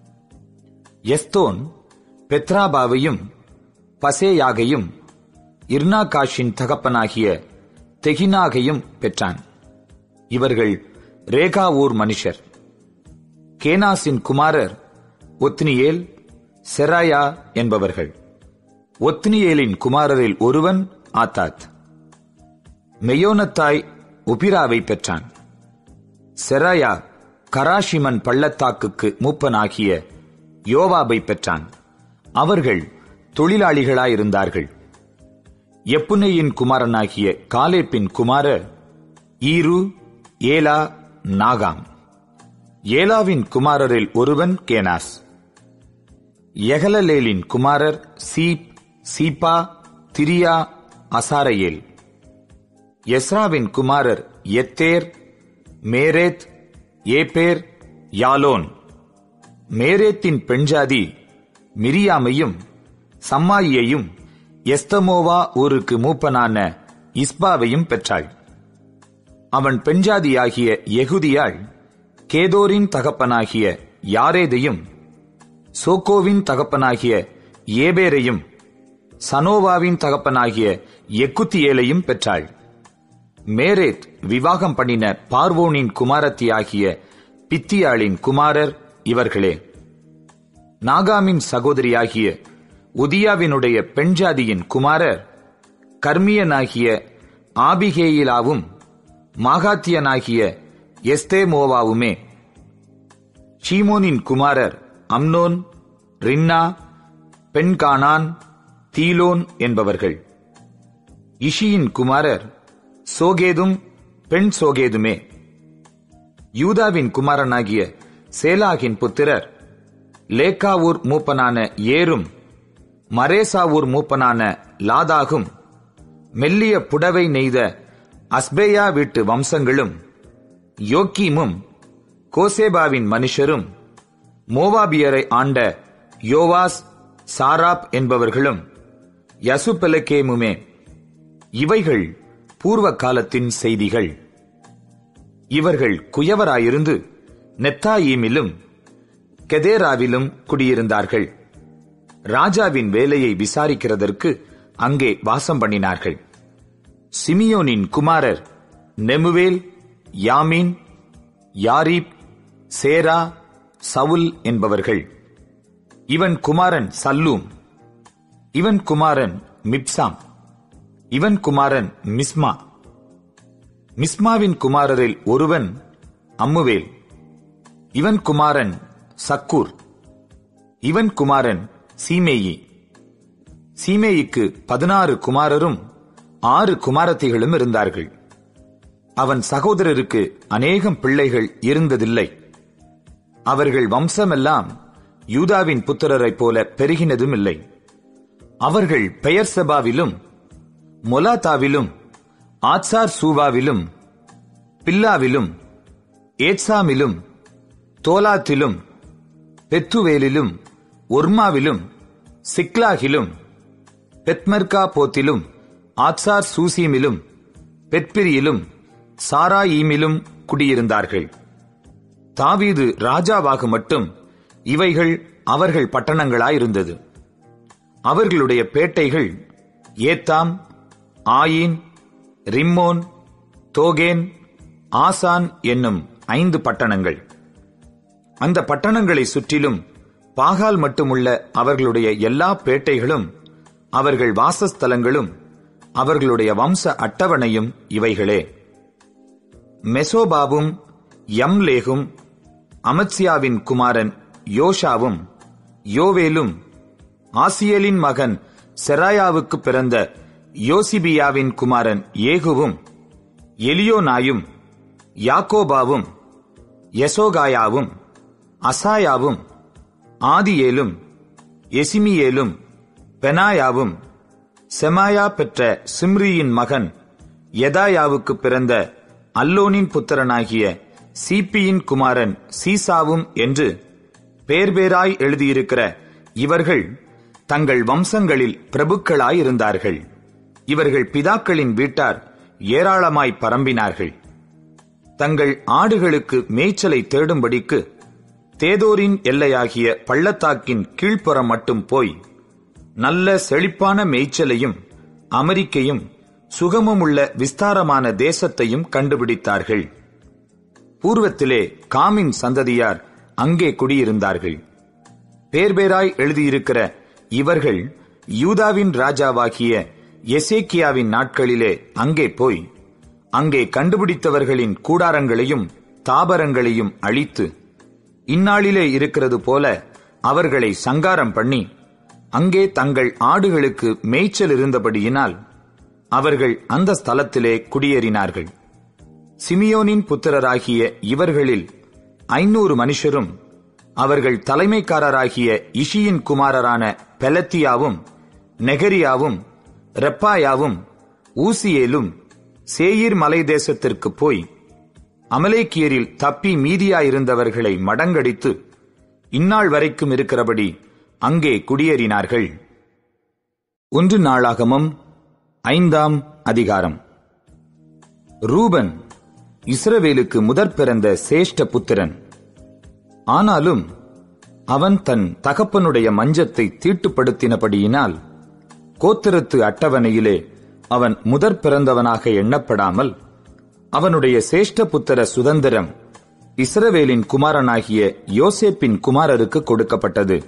எஸ்தோன் பெத்ராபாவையும் பசேயாகையும் இர்னாகாஷின் தகப்பனாகிய தெகினாகையும் பெற்றான் இவர்கள் ரேகா ஊர் மனுஷர் கேனாசின் குமாரர் ஒத்னியேல் செராயா என்பவர்கள் ஒத்னியேலின் குமாரரில் ஒருவன் ஆத்தாத் மெயோனத்தாய் உபிராவை பெற்றான் செராயா கராஷிமன் பள்ளத்தாக்குக்கு மூப்பனாகிய யோவாபை பெற்றான் அவர்கள் தொழிலாளிகளாயிருந்தார்கள் எப்புனேயின் குமாரனாகிய காலேப்பின் குமாரர் ஈரு ஏலா நாகாம் ஏலாவின் குமாரரில் ஒருவன் கேனாஸ் எகலலேலின் குமாரர் சீப் சீபா திரியா அசாரையேல் எஸ்ராவின் குமாரர் எத்தேர் மேரேத் ஏபேர் யாலோன் மேரேத்தின் பெண்ஜாதி மிரியாமையும் சம்மாயியையும் எஸ்தமோவா ஊருக்கு மூப்பனான இஸ்பாவையும் பெற்றாள் அவன் பெண்ஜாதியாகிய எகுதியாள் கேதோரின் தகப்பனாகிய யாரேதையும் சோக்கோவின் தகப்பனாகிய ஏபேரையும் சனோவாவின் தகப்பனாகிய எக்குத்தியேலையும் பெற்றாள் மேரேத் விவாகம் பண்ணின பார்வோனின் குமாரத்தியாகிய பித்தியாளின் குமாரர் இவர்களே நாகாமின் சகோதரியாகிய உதியாவினுடைய பெண்ஜாதியின் குமாரர் கர்மியனாகிய ஆபிகேயிலாவும் மாகாத்தியனாகிய எஸ்தேமோவாவுமே ஷீமோனின் குமாரர் அம்னோன் ரின்னா பெண்கானான் தீலோன் என்பவர்கள் இஷியின் குமாரர் சோகேதும் பெண் சோகேதுமே யூதாவின் குமாரனாகிய சேலாகின் புத்திரர் லேக்காவூர் மூப்பனான ஏரும் மரேசாவூர் மூப்பனான லாதாகும் மெல்லிய புடவை நெய்த அஸ்பேயா வீட்டு வம்சங்களும் யோக்கீமும் கோசேபாவின் மனுஷரும் மோவாபியரை ஆண்ட யோவாஸ் சாராப் என்பவர்களும் யசுபெலகேமுமே இவைகள் பூர்வ காலத்தின் செய்திகள் இவர்கள் குயவராயிருந்து நெத்தாயீமிலும் கெதேராவிலும் குடியிருந்தார்கள் ராஜாவின் வேலையை விசாரிக்கிறதற்கு அங்கே வாசம் பண்ணினார்கள் சிமியோனின் குமாரர் நெமுவேல் யாமின் யாரீப் சேரா சவுல் என்பவர்கள் இவன் குமாரன் சல்லூம் இவன் குமாரன் மிப்சாம் இவன் குமாரன் மிஸ்மா மிஸ்மாவின் குமாரரில் ஒருவன் அம்முவேல் இவன் குமாரன் சக்கூர் இவன் குமாரன் சீமேயி சீமேயிக்கு பதினாறு குமாரரும் ஆறு குமாரத்திகளும் இருந்தார்கள் அவன் சகோதரருக்கு அநேகம் பிள்ளைகள் இருந்ததில்லை அவர்கள் வம்சமெல்லாம் யூதாவின் புத்திரரைப் போல பெருகினதும் இல்லை அவர்கள் பெயர் சபாவிலும் மொலாத்தாவிலும் ஆத்சார் சூவாவிலும் பில்லாவிலும் ஏட்சாமிலும் தோலாத்திலும் பெத்துவேலிலும் ஒர்மாவிலும் சிக்லாகிலும் பெத்மர்கா போத்திலும் ஆத்சார் சூசீமிலும் பெத்பிரியிலும் சாராயீமிலும் குடியிருந்தார்கள் தாவீது ராஜாவாக மட்டும் இவைகள் அவர்கள் பட்டணங்களாயிருந்தது அவர்களுடைய பேட்டைகள் ஏத்தாம் ஆயின் ரிம்மோன் தோகேன் ஆசான் என்னும் ஐந்து பட்டணங்கள் அந்த பட்டணங்களை சுற்றிலும் பாகால் மட்டுமுள்ள அவர்களுடைய எல்லா பேட்டைகளும் அவர்கள் வாசஸ்தலங்களும் அவர்களுடைய வம்ச அட்டவணையும் இவைகளே மெசோபாவும் யம்லேகும் அமத்சியாவின் குமாரன் யோஷாவும் யோவேலும் ஆசியலின் மகன் செராயாவுக்கு பிறந்த யோசிபியாவின் குமாரன் ஏகுவும் எலியோனாயும் யாக்கோபாவும் யசோகாயாவும் அசாயாவும் ஆதியேலும் எசிமியேலும் பெனாயாவும் செமாயா பெற்ற சிம்ரியின் மகன் எதாயாவுக்கு பிறந்த அல்லோனின் புத்திரனாகிய சீப்பியின் குமாரன் சீசாவும் என்று பேர்பேராய் எழுதியிருக்கிற இவர்கள் தங்கள் வம்சங்களில் பிரபுக்களாயிருந்தார்கள் இவர்கள் பிதாக்களின் வீட்டார் ஏராளமாய் பரம்பினார்கள் தங்கள் ஆடுகளுக்கு மேய்ச்சலை தேடும்படிக்கு தேதோரின் எல்லையாகிய பள்ளத்தாக்கின் கீழ்ப்புறம் மட்டும் போய் நல்ல செழிப்பான மேய்ச்சலையும் அமெரிக்கையும் சுகமுமுள்ள விஸ்தாரமான தேசத்தையும் கண்டுபிடித்தார்கள் பூர்வத்திலே காமின் சந்ததியார் அங்கே குடியிருந்தார்கள் பேர்பேராய் எழுதியிருக்கிற இவர்கள் யூதாவின் ராஜாவாகிய எசேக்கியாவின் நாட்களிலே அங்கே போய் அங்கே கண்டுபிடித்தவர்களின் கூடாரங்களையும் தாபரங்களையும் அழித்து இந்நாளிலே இருக்கிறது போல அவர்களை சங்காரம் பண்ணி அங்கே தங்கள் ஆடுகளுக்கு மேய்ச்சல் இருந்தபடியினால் அவர்கள் அந்த ஸ்தலத்திலே குடியேறினார்கள் சிமியோனின் புத்திரராகிய இவர்களில் ஐநூறு மனுஷரும் அவர்கள் தலைமைக்காரராகிய இஷியின் குமாரரான பெலத்தியாவும் நெகரியாவும் ரெப்பாயாவும் ஊசியேலும் சேயீர் மலை தேசத்திற்கு போய் அமலேக்கியரில் தப்பி மீதியாயிருந்தவர்களை மடங்கடித்து இந்நாள் வரைக்கும் இருக்கிறபடி அங்கே குடியேறினார்கள் ஒன்று நாளாகமம் ஐந்தாம் அதிகாரம் ரூபன் இஸ்ரவேலுக்கு முதற் பிறந்த சேஷ்ட புத்திரன் ஆனாலும் அவன் தன் தகப்பனுடைய மஞ்சத்தை தீட்டுப்படுத்தினபடியினால் கோத்திரத்து அட்டவணையிலே அவன் முதற் பிறந்தவனாக எண்ணப்படாமல் அவனுடைய சேஷ்ட புத்திர சுதந்திரம் இஸ்ரவேலின் குமாரனாகிய யோசேப்பின் குமாரருக்கு கொடுக்கப்பட்டது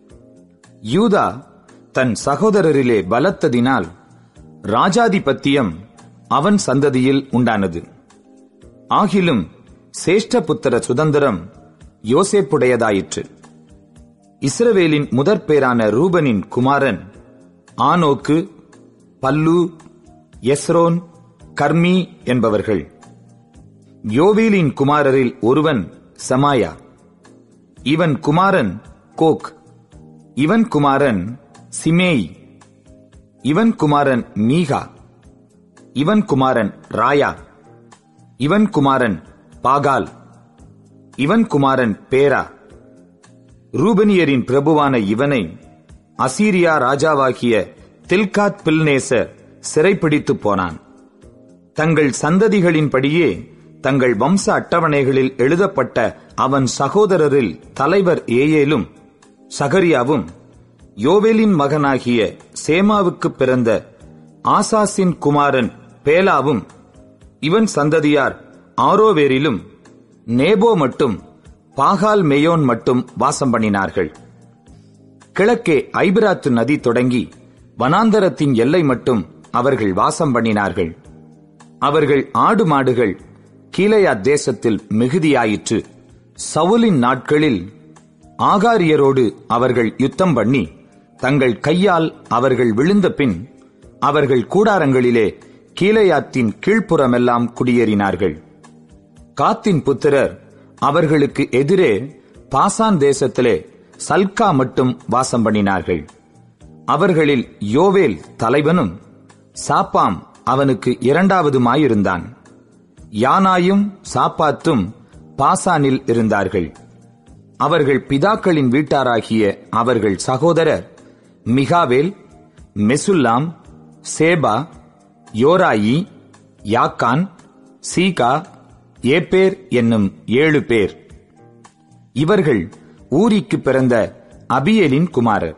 யூதா தன் சகோதரரிலே பலத்ததினால் ராஜாதிபத்தியம் அவன் சந்ததியில் உண்டானது ஆகிலும் சேஷ்ட புத்திர சுதந்திரம் யோசேப்புடையதாயிற்று இஸ்ரவேலின் முதற் பேரான ரூபனின் குமாரன் ஆனோக்கு பல்லு எஸ்ரோன் கர்மி என்பவர்கள் யோவேலின் குமாரரில் ஒருவன் சமாயா இவன் குமாரன் கோக் இவன் குமாரன் சிமேய் இவன் குமாரன் மீகா இவன் குமாரன் ராயா இவன் குமாரன் பாகால் இவன் குமாரன் பேரா ரூபனியரின் பிரபுவான இவனை அசீரியா ராஜாவாகிய தில்காத் பில்நேசர் சிறைப்பிடித்துப் போனான் தங்கள் சந்ததிகளின்படியே தங்கள் வம்ச அட்டவணைகளில் எழுதப்பட்ட அவன் சகோதரரில் தலைவர் ஏயேலும் சகரியாவும் யோவேலின் மகனாகிய சேமாவுக்கு பிறந்த ஆசாசின் குமாரன் பேலாவும் இவன் சந்ததியார் ஆரோவேரிலும் நேபோ மட்டும் பாகால் மேயோன் மட்டும் வாசம் பண்ணினார்கள் கிழக்கே ஐபிராத்து நதி தொடங்கி வனாந்தரத்தின் எல்லை மட்டும் அவர்கள் வாசம் பண்ணினார்கள் அவர்கள் ஆடு மாடுகள் கீழையா தேசத்தில் மிகுதியாயிற்று சவுலின் நாட்களில் ஆகாரியரோடு அவர்கள் யுத்தம் பண்ணி தங்கள் கையால் அவர்கள் விழுந்த பின் அவர்கள் கூடாரங்களிலே கீழையாத்தின் கீழ்ப்புறமெல்லாம் குடியேறினார்கள் காத்தின் புத்திரர் அவர்களுக்கு எதிரே பாசான் தேசத்திலே சல்கா மட்டும் வாசம் பண்ணினார்கள் அவர்களில் யோவேல் தலைவனும் சாப்பாம் அவனுக்கு அவர்கள் பிதாக்களின் வீட்டாராகிய அவர்கள் சகோதரர் மிகாவேல் மெசுல்லாம் சேபா யோராயி யாக்கான் சீகா ஏப்பேர் என்னும் ஏழு பேர் இவர்கள் ஊரிக்கு பிறந்த அபியலின் குமாரர்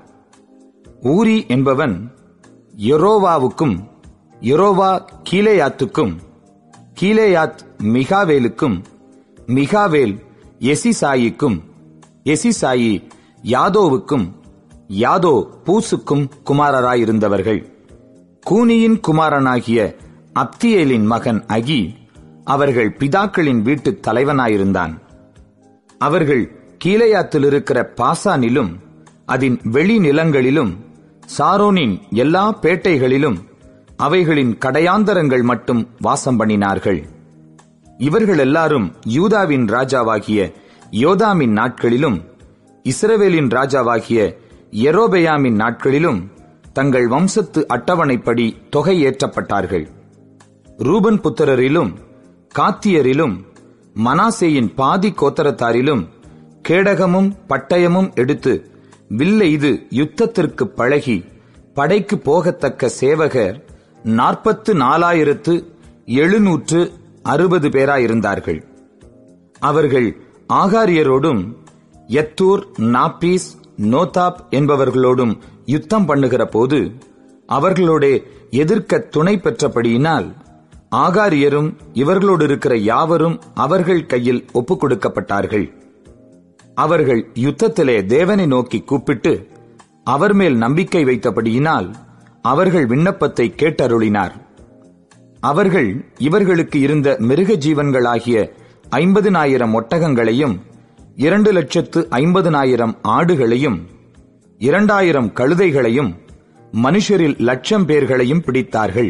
ஊரி என்பவன் யொரோவாவுக்கும் யொரோவா கீலேயாத்துக்கும் கீலேயாத் மிகாவேலுக்கும் மிகாவேல் எசிசாயிக்கும் எசிசாயி யாதோவுக்கும் யாதோ பூசுக்கும் குமாரராயிருந்தவர்கள் கூனியின் குமாரனாகிய அப்தியேலின் மகன் அகி அவர்கள் பிதாக்களின் வீட்டுத் தலைவனாயிருந்தான் அவர்கள் கீலேயாத்தில் இருக்கிற பாசானிலும் அதன் வெளி நிலங்களிலும் சாரோனின் எல்லா பேட்டைகளிலும் அவைகளின் கடையாந்தரங்கள் மட்டும் வாசம் பண்ணினார்கள் இவர்கள் எல்லாரும் யூதாவின் ராஜாவாகிய யோதாமின் நாட்களிலும் இஸ்ரவேலின் ராஜாவாகிய எரோபெயாமின் நாட்களிலும் தங்கள் வம்சத்து அட்டவணைப்படி தொகை ஏற்றப்பட்டார்கள் ரூபன் புத்திரரிலும் காத்தியரிலும் மனாசேயின் பாதி கோத்தரத்தாரிலும் கேடகமும் பட்டயமும் எடுத்து வில்லெய்து யுத்தத்திற்கு பழகி படைக்கு போகத்தக்க சேவகர் நாற்பத்து நாலாயிரத்து எழுநூற்று அறுபது பேராயிருந்தார்கள் அவர்கள் ஆகாரியரோடும் எத்தூர் நாப்பீஸ் நோதாப் என்பவர்களோடும் யுத்தம் பண்ணுகிற போது அவர்களோட எதிர்க்க துணை பெற்றபடியினால் ஆகாரியரும் இவர்களோடு இருக்கிற யாவரும் அவர்கள் கையில் ஒப்புக் கொடுக்கப்பட்டார்கள் அவர்கள் யுத்தத்திலே தேவனை நோக்கி கூப்பிட்டு அவர் மேல் நம்பிக்கை வைத்தபடியினால் அவர்கள் விண்ணப்பத்தை கேட்டருளினார் அவர்கள் இவர்களுக்கு இருந்த மிருக ஜீவன்களாகிய ஐம்பதினாயிரம் ஒட்டகங்களையும் இரண்டு லட்சத்து ஐம்பதினாயிரம் ஆடுகளையும் இரண்டாயிரம் கழுதைகளையும் மனுஷரில் லட்சம் பேர்களையும் பிடித்தார்கள்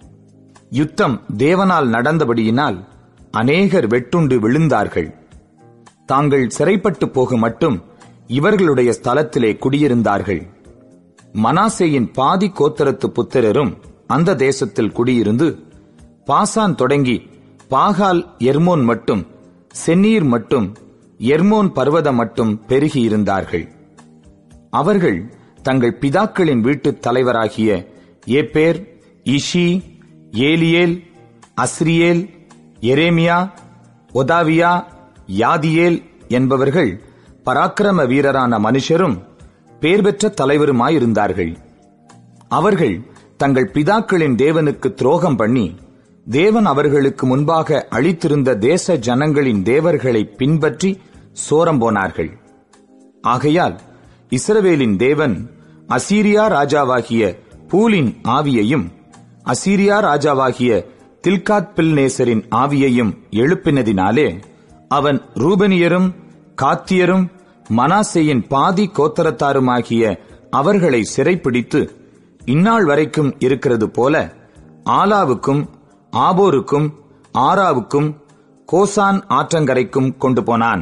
யுத்தம் தேவனால் நடந்தபடியினால் அநேகர் வெட்டுண்டு விழுந்தார்கள் தாங்கள் சிறைப்பட்டு போக மட்டும் இவர்களுடைய ஸ்தலத்திலே குடியிருந்தார்கள் மனாசேயின் பாதி கோத்தரத்து புத்திரரும் அந்த தேசத்தில் குடியிருந்து பாசான் தொடங்கி பாகால் எர்மோன் மட்டும் சென்னீர் மட்டும் எர்மோன் பர்வதம் மட்டும் பெருகியிருந்தார்கள் அவர்கள் தங்கள் பிதாக்களின் வீட்டுத் தலைவராகிய ஏப்பேர் இஷி ஏலியேல் அஸ்ரியேல் எரேமியா ஒதாவியா யாதியேல் என்பவர்கள் பராக்கிரம வீரரான மனுஷரும் பேர் பெற்ற தலைவருமாயிருந்தார்கள் அவர்கள் தங்கள் பிதாக்களின் தேவனுக்கு துரோகம் பண்ணி தேவன் அவர்களுக்கு முன்பாக அளித்திருந்த தேச ஜனங்களின் தேவர்களை பின்பற்றி சோரம் போனார்கள் ஆகையால் இஸ்ரவேலின் தேவன் அசீரியா ராஜாவாகிய பூலின் ஆவியையும் அசீரியா ராஜாவாகிய தில்காத் பில்நேசரின் ஆவியையும் எழுப்பினதினாலே அவன் ரூபனியரும் காத்தியரும் மனாசேயின் பாதி கோத்தரத்தாருமாகிய அவர்களை சிறைப்பிடித்து இந்நாள் வரைக்கும் இருக்கிறது போல ஆலாவுக்கும் ஆபோருக்கும் ஆராவுக்கும் கோசான் ஆற்றங்கரைக்கும் கொண்டு போனான்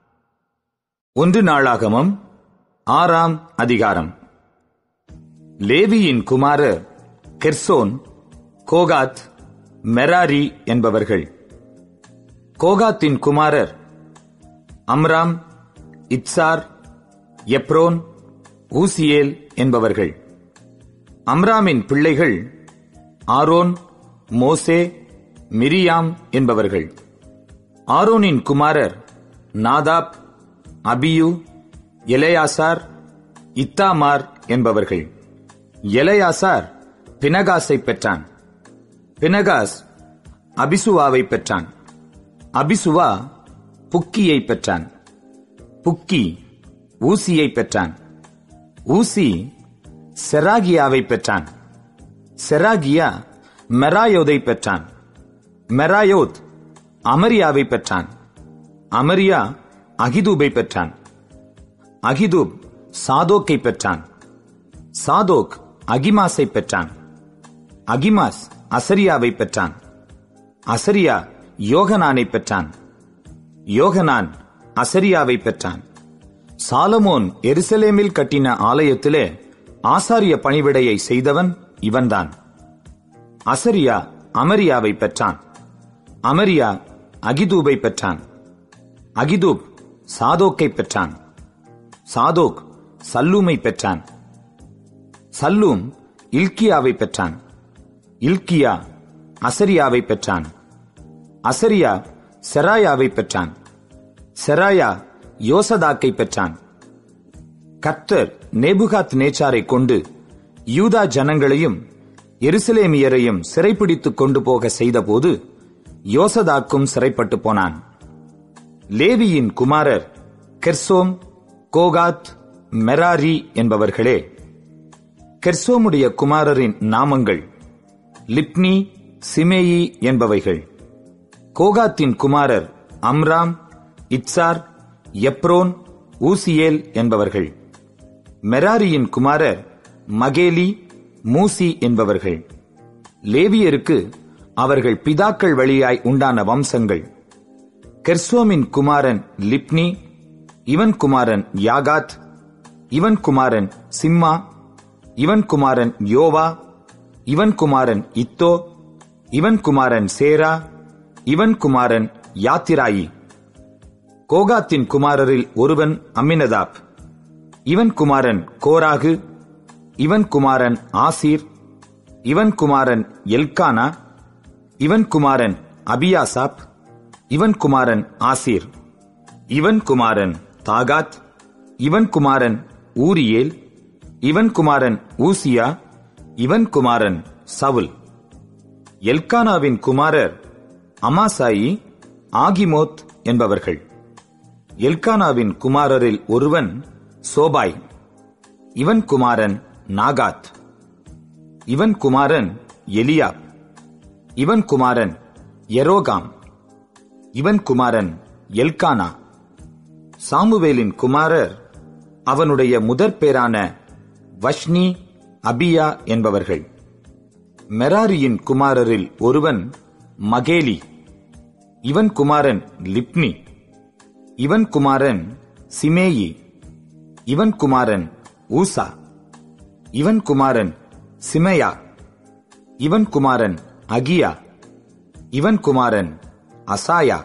ஒன்று நாளாகமம் ஆறாம் அதிகாரம் லேவியின் குமாரர் கெர்சோன் கோகாத் மெராரி என்பவர்கள் கோகாத்தின் குமாரர் அம்ராம் இத்சார் எப்ரோன் ஊசியேல் என்பவர்கள் அம்ராமின் பிள்ளைகள் ஆரோன் மோசே மிரியாம் என்பவர்கள் ஆரோனின் குமாரர் நாதாப் அபியு எலையாசார் இத்தாமார் என்பவர்கள் எலையாசார் பினகாஸை பெற்றான் பினகாஸ் அபிசுவாவை பெற்றான் அபிசுவா புக்கியை பெற்றான் புக்கி ஊசியை பெற்றான் ஊசி செராகியாவை பெற்றான் செராகியா மெராயோதை பெற்றான் மெராயோத் அமரியாவை பெற்றான் அமரியா அகிதூபை பெற்றான் அகிதூப் சாதோக்கை பெற்றான் சாதோக் அகிமாஸை பெற்றான் அகிமாஸ் அசரியாவை பெற்றான் அசரியா யோகனானை பெற்றான் யோகனான் அசரியாவை பெற்றான் சாலமோன் எருசலேமில் கட்டின ஆலயத்திலே ஆசாரிய பணிவிடையை செய்தவன் இவன்தான் அசரியா அமரியாவை பெற்றான் அமரியா அகிதூபை பெற்றான் அகிதூப் சாதோக்கை பெற்றான் சாதோக் சல்லூமை பெற்றான் சல்லூம் இல்கியாவை பெற்றான் இல்கியா அசரியாவை பெற்றான் அசரியா செராயாவை பெற்றான் செராயா யோசதாக்கை பெற்றான் கர்த்தர் நேபுகாத் நேச்சாரை கொண்டு யூதா ஜனங்களையும் எருசலேமியரையும் சிறைப்பிடித்துக் கொண்டு போக செய்தபோது யோசதாக்கும் சிறைப்பட்டு போனான் லேவியின் குமாரர் கெர்சோம் கோகாத் மெராரி என்பவர்களே கெர்சோமுடைய குமாரரின் நாமங்கள் லிப்னி சிமேயி என்பவைகள் கோகாத்தின் குமாரர் அம்ராம் இட்சார் எப்ரோன் ஊசியேல் என்பவர்கள் மெராரியின் குமாரர் மகேலி மூசி என்பவர்கள் லேவியருக்கு அவர்கள் பிதாக்கள் வழியாய் உண்டான வம்சங்கள் கெர்சோமின் குமாரன் லிப்னி இவன் குமாரன் யாகாத் இவன் குமாரன் சிம்மா இவன் குமாரன் யோவா இவன் குமாரன் இத்தோ இவன் குமாரன் சேரா இவன் குமாரன் யாத்திராயி கோகாத்தின் குமாரரில் ஒருவன் அம்மினதாப் இவன் குமாரன் கோராகு இவன் குமாரன் ஆசீர் இவன் குமாரன் எல்கானா இவன் குமாரன் அபியாசாப் இவன் குமாரன் ஆசீர் இவன் குமாரன் தாகாத் இவன் குமாரன் ஊரியேல் இவன் குமாரன் ஊசியா இவன் குமாரன் சவுல் எல்கானாவின் குமாரர் அமாசாயி ஆகிமோத் என்பவர்கள் எல்கானாவின் குமாரரில் ஒருவன் சோபாய் இவன் குமாரன் நாகாத் இவன் குமாரன் எலியாப் இவன் குமாரன் எரோகாம் இவன் குமாரன் எல்கானா சாமுவேலின் குமாரர் அவனுடைய முதற் பேரான வஷ்னி அபியா என்பவர்கள் மெராரியின் குமாரரில் ஒருவன் மகேலி இவன் குமாரன் லிப்னி இவன் குமாரன் சிமேயி இவன் குமாரன் ஊசா இவன் குமாரன் சிமையா இவன் குமாரன் அகியா இவன் குமாரன் அசாயா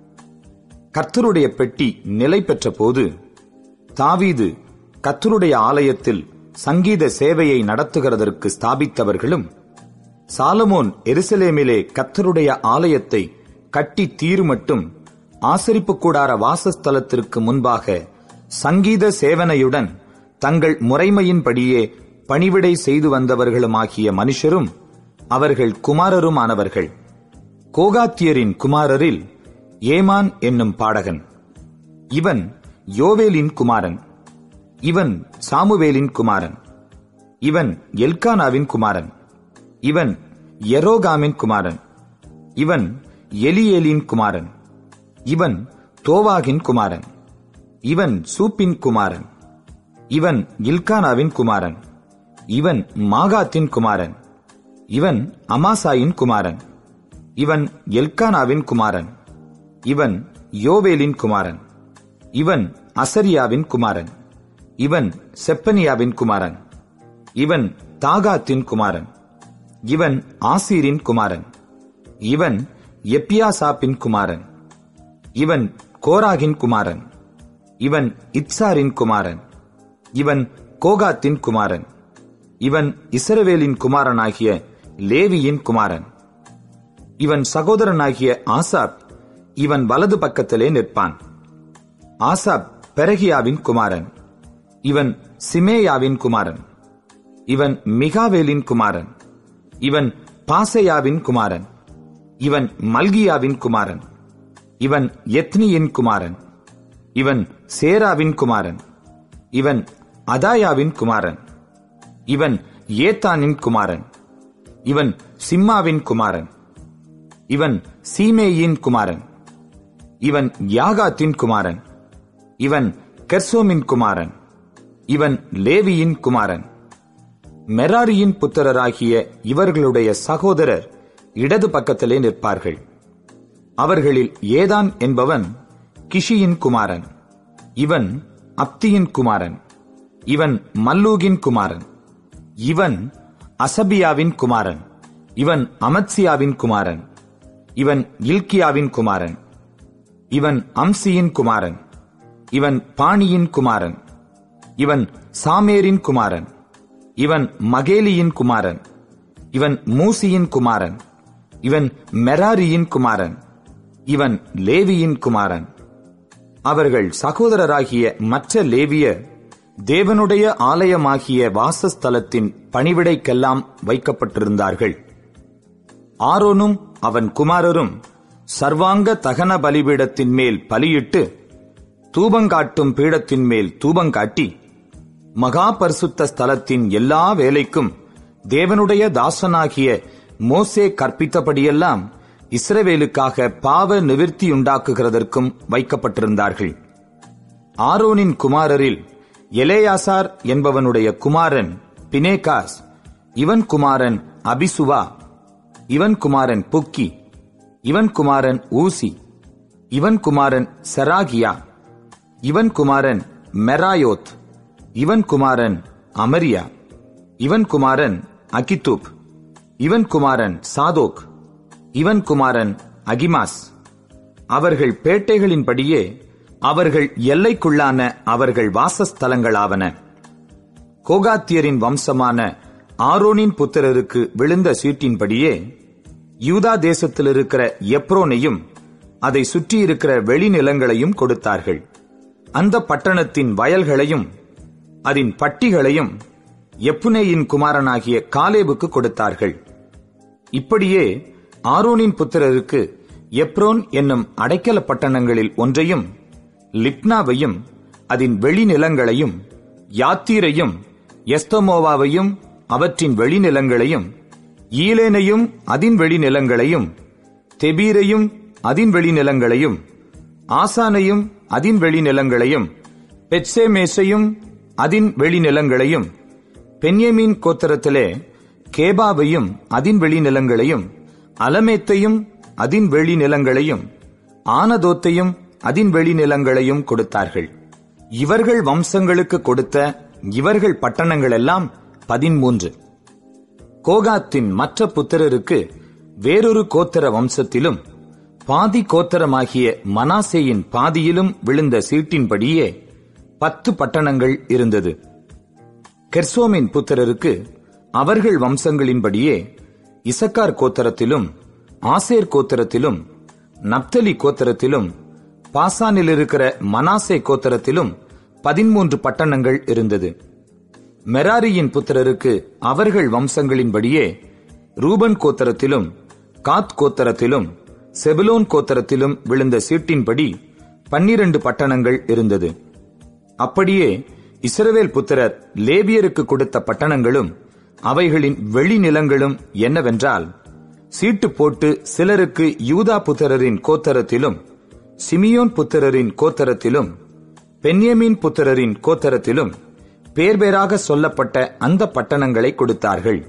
கர்த்தருடைய பெட்டி நிலை பெற்ற போது தாவீது கர்த்தருடைய ஆலயத்தில் சங்கீத சேவையை நடத்துகிறதற்கு ஸ்தாபித்தவர்களும் சாலமோன் எருசலேமிலே கர்த்தருடைய ஆலயத்தை கட்டி தீருமட்டும் ஆசரிப்பு கூடார வாசஸ்தலத்திற்கு முன்பாக சங்கீத சேவனையுடன் தங்கள் முறைமையின்படியே பணிவிடை செய்து வந்தவர்களுமாகிய மனுஷரும் அவர்கள் குமாரருமானவர்கள் கோகாத்தியரின் குமாரரில் ஏமான் என்னும் பாடகன் இவன் யோவேலின் குமாரன் இவன் சாமுவேலின் குமாரன் இவன் எல்கானாவின் குமாரன் இவன் எரோகாமின் குமாரன் இவன் எலியேலின் குமாரன் இவன் தோவாகின் குமாரன் இவன் சூப்பின் குமாரன் இவன் இல்கானாவின் குமாரன் இவன் மாகாத்தின் குமாரன் இவன் அமாசாயின் குமாரன் இவன் எல்கானாவின் குமாரன் இவன் யோவேலின் குமாரன் இவன் அசரியாவின் குமாரன் இவன் செப்பனியாவின் குமாரன் இவன் தாகாத்தின் குமாரன் இவன் ஆசீரின் குமாரன் இவன் எப்பியாசாப்பின் குமாரன் இவன் கோராகின் குமாரன் இவன் இத்சாரின் குமாரன் இவன் கோகாத்தின் குமாரன் இவன் இஸ்ரவேலின் குமாரனாகிய லேவியின் குமாரன் இவன் சகோதரனாகிய ஆசாப் இவன் வலது பக்கத்திலே நிற்பான் ஆசாப் பெரகியாவின் குமாரன் இவன் சிமேயாவின் குமாரன் இவன் மிகாவேலின் குமாரன் இவன் பாசையாவின் குமாரன் இவன் மல்கியாவின் குமாரன் இவன் எத்னியின் குமாரன் இவன் சேராவின் குமாரன் இவன் அதாயாவின் குமாரன் இவன் ஏத்தானின் குமாரன் இவன் சிம்மாவின் குமாரன் இவன் சீமேயின் குமாரன் இவன் யாகாத்தின் குமாரன் இவன் கெர்சோமின் குமாரன் இவன் லேவியின் குமாரன் மெராரியின் புத்திரராகிய இவர்களுடைய சகோதரர் இடது பக்கத்திலே நிற்பார்கள் அவர்களில் ஏதான் என்பவன் கிஷியின் குமாரன் இவன் அப்தியின் குமாரன் இவன் மல்லூகின் குமாரன் இவன் அசபியாவின் குமாரன் இவன் அமத்சியாவின் குமாரன் இவன் இல்கியாவின் குமாரன் இவன் அம்சியின் குமாரன் இவன் பாணியின் குமாரன் இவன் சாமேரின் குமாரன் இவன் மகேலியின் குமாரன் இவன் மூசியின் குமாரன் இவன் மெராரியின் குமாரன் இவன் லேவியின் குமாரன் அவர்கள் சகோதரராகிய மற்ற லேவியர் தேவனுடைய ஆலயமாகிய வாசஸ்தலத்தின் பணிவிடைக்கெல்லாம் வைக்கப்பட்டிருந்தார்கள் ஆரோனும் அவன் குமாரரும் சர்வாங்க தகன பலிபீடத்தின் மேல் பலியிட்டு தூபங்காட்டும் பீடத்தின் மேல் தூபங்காட்டி மகா பரிசுத்த ஸ்தலத்தின் எல்லா வேலைக்கும் தேவனுடைய தாசனாகிய மோசே கற்பித்தபடியெல்லாம் இஸ்ரவேலுக்காக பாவ நிவிர்த்தியுண்டாக்குகிறதற்கும் வைக்கப்பட்டிருந்தார்கள் ஆரோனின் குமாரரில் எலேயாசார் என்பவனுடைய குமாரன் பினேகாஸ் இவன் குமாரன் அபிசுவா இவன் குமாரன் புக்கி இவன் குமாரன் ஊசி இவன் குமாரன் செராகியா இவன் குமாரன் மெராயோத் இவன் குமாரன் அமரியா இவன் குமாரன் அகித்தூப் இவன் குமாரன் சாதோக் இவன் குமாரன் அகிமாஸ் அவர்கள் பேட்டைகளின்படியே அவர்கள் எல்லைக்குள்ளான அவர்கள் வாசஸ்தலங்களாவன கோகாத்தியரின் வம்சமான ஆரோனின் புத்திரருக்கு விழுந்த சீட்டின்படியே யூதா தேசத்தில் இருக்கிற எப்ரோனையும் அதை சுற்றியிருக்கிற வெளிநிலங்களையும் கொடுத்தார்கள் அந்த பட்டணத்தின் வயல்களையும் அதன் பட்டிகளையும் எப்புனேயின் குமாரனாகிய காலேபுக்கு கொடுத்தார்கள் இப்படியே ஆரோனின் புத்திரருக்கு எப்ரோன் என்னும் அடைக்கல பட்டணங்களில் ஒன்றையும் லிப்னாவையும் அதன் வெளிநிலங்களையும் யாத்தீரையும் எஸ்தமோவாவையும் அவற்றின் வெளிநிலங்களையும் ஈலேனையும் அதின் வெளிநிலங்களையும் தெபீரையும் அதின் வெளிநிலங்களையும் ஆசானையும் அதின் வெளிநிலங்களையும் பெட்சேமேசையும் அதின் வெளிநிலங்களையும் பென்யமீன் கோத்திரத்திலே கேபாவையும் அதின் வெளிநிலங்களையும் அலமேத்தையும் அதின் வெளிநிலங்களையும் ஆனதோத்தையும் அதின் வெளிநிலங்களையும் கொடுத்தார்கள் இவர்கள் வம்சங்களுக்கு கொடுத்த இவர்கள் பட்டணங்களெல்லாம் பதிமூன்று கோகாத்தின் மற்ற புத்திரருக்கு வேறொரு கோத்திர வம்சத்திலும் பாதி கோத்திரமாகிய மனாசேயின் பாதியிலும் விழுந்த சீட்டின்படியே பத்து பட்டணங்கள் இருந்தது கெர்சோமின் புத்திரருக்கு அவர்கள் வம்சங்களின்படியே இசக்கார் கோத்திரத்திலும் ஆசேர் கோத்திரத்திலும் நப்தலி கோத்திரத்திலும் பாசானில் இருக்கிற மனாசே கோத்திரத்திலும் பதிமூன்று பட்டணங்கள் இருந்தது மெராரியின் புத்திரருக்கு அவர்கள் வம்சங்களின்படியே ரூபன் கோத்திரத்திலும் காத் கோத்திரத்திலும் செபுலோன் கோத்திரத்திலும் விழுந்த சீட்டின்படி பன்னிரண்டு பட்டணங்கள் இருந்தது அப்படியே இஸ்ரவேல் புத்திரர் லேபியருக்கு கொடுத்த பட்டணங்களும் அவைகளின் வெளிநிலங்களும் என்னவென்றால் சீட்டு போட்டு சிலருக்கு யூதா புத்திரரின் கோத்தரத்திலும் சிமியோன் புத்திரரின் கோத்தரத்திலும் பென்யமீன் புத்திரரின் கோத்தரத்திலும் பேர் பேராக சொல்லப்பட்ட அந்த பட்டணங்களை கொடுத்தார்கள்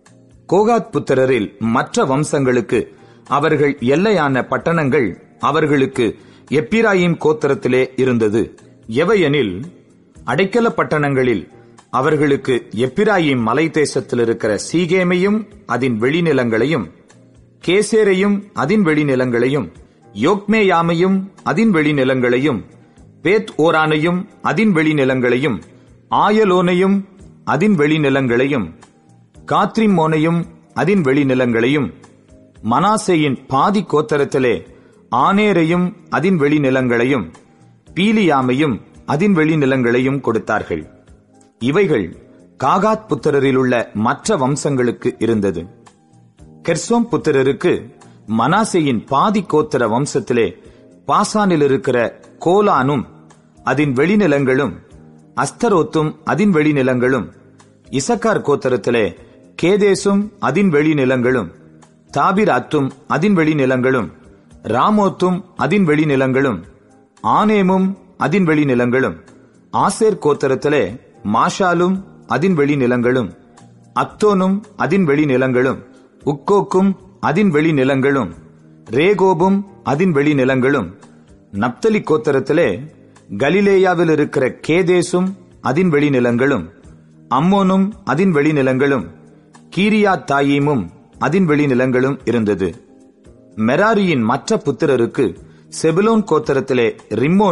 கோகாத் புத்திரரில் மற்ற வம்சங்களுக்கு அவர்கள் எல்லையான பட்டணங்கள் அவர்களுக்கு எப்பிராயிம் கோத்திரத்திலே இருந்தது எவையெனில் அடைக்கல பட்டணங்களில் அவர்களுக்கு எப்பிராயிம் மலை தேசத்தில் இருக்கிற சீகேமையும் அதன் வெளிநிலங்களையும் கேசேரையும் அதன் வெளிநிலங்களையும் யோக்மேயாமையும் அதன் வெளிநிலங்களையும் பேத் ஓரானையும் அதன் வெளிநிலங்களையும் ஆயலோனையும் அதன் வெளிநிலங்களையும் காத்ரிமோனையும் அதன் வெளிநிலங்களையும் மனாசேயின் பாதி கோத்தரத்திலே ஆனேரையும் அதன் வெளிநிலங்களையும் பீலியாமையும் அதன் வெளிநிலங்களையும் கொடுத்தார்கள் இவைகள் காகாத் புத்திரரிலுள்ள மற்ற வம்சங்களுக்கு இருந்தது கெர்சோம் புத்திரருக்கு மனாசேயின் பாதி கோத்திர வம்சத்திலே பாசானில் இருக்கிற கோலானும் அதன் வெளிநிலங்களும் அஸ்தரோத்தும் அதன் வெளிநிலங்களும் இசக்கார் கோத்திரத்திலே கேதேசும் அதன் வெளிநிலங்களும் தாபிராத்தும் அதன் வெளிநிலங்களும் ராமோத்தும் அதன் வெளிநிலங்களும் ஆனேமும் அதன் வெளிநிலங்களும் ஆசேர் கோத்திரத்திலே மாஷாலும் அதன் வெளிநிலங்களும் அத்தோனும் அதன் வெளிநிலங்களும் உக்கோக்கும் அதன் வெளிநிலங்களும் ரேகோபும் அதன் வெளிநிலங்களும் நப்தலி கோத்திரத்திலே கலிலேயாவில் இருக்கிற கேதேசும் அதன் வெளிநிலங்களும் அம்மோனும் அதன் வெளிநிலங்களும் கீரியா தாயீமும் அதன் வெளிநிலங்களும் இருந்தது மெராரியின் மற்ற புத்திரருக்கு செபுலோன் கோத்திரத்திலே ரிம்மோனும்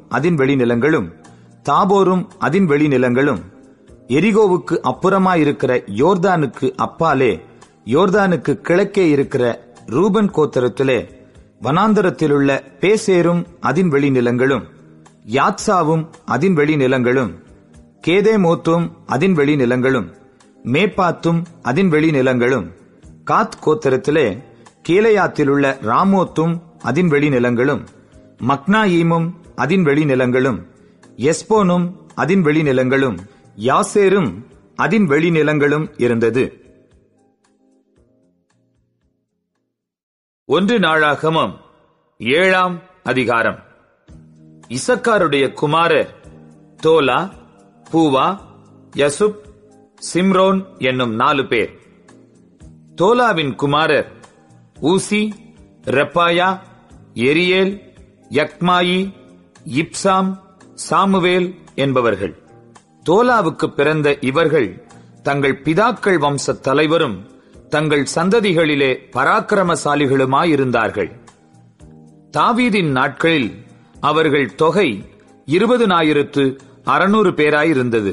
அதன் வெளிநிலங்களும் தாபோரும் அதன் வெளிநிலங்களும் எரிகோவுக்கு அப்புறமாயிருக்கிற யோர்தானுக்கு அப்பாலே யோர்தானுக்கு கிழக்கே இருக்கிற ரூபன் கோத்தரத்திலே வனாந்தரத்திலுள்ள பேசேரும் அதன் வெளிநிலங்களும் யாத்சாவும் அதன் வெளிநிலங்களும் கேதேமோத்தும் அதன் வெளிநிலங்களும் மேப்பாத்தும் அதன் வெளிநிலங்களும் காத் கோத்தரத்திலே கீழையாத்திலுள்ள ராமோத்தும் அதன் வெளிநிலங்களும் மக்னாயீமும் அதன் வெளிநிலங்களும் எஸ்போனும் அதன் வெளிநிலங்களும் யாசேரும் அதன் வெளிநிலங்களும் இருந்தது ஒன்று நாளாகமம் ஏழாம் அதிகாரம் இசக்காருடைய குமாரர் தோலா பூவா யசுப் சிம்ரோன் என்னும் நாலு பேர் தோலாவின் குமாரர் ஊசி ரெப்பாயா எரியேல் யக்மாயி இப்சாம் சாமுவேல் என்பவர்கள் தோலாவுக்கு பிறந்த இவர்கள் தங்கள் பிதாக்கள் வம்ச தலைவரும் தங்கள் சந்ததிகளிலே பராக்கிரமசாலிகளுமாயிருந்தார்கள் தாவீதின் நாட்களில் அவர்கள் தொகை இருபதுனாயிரத்து அறுநூறு பேராயிருந்தது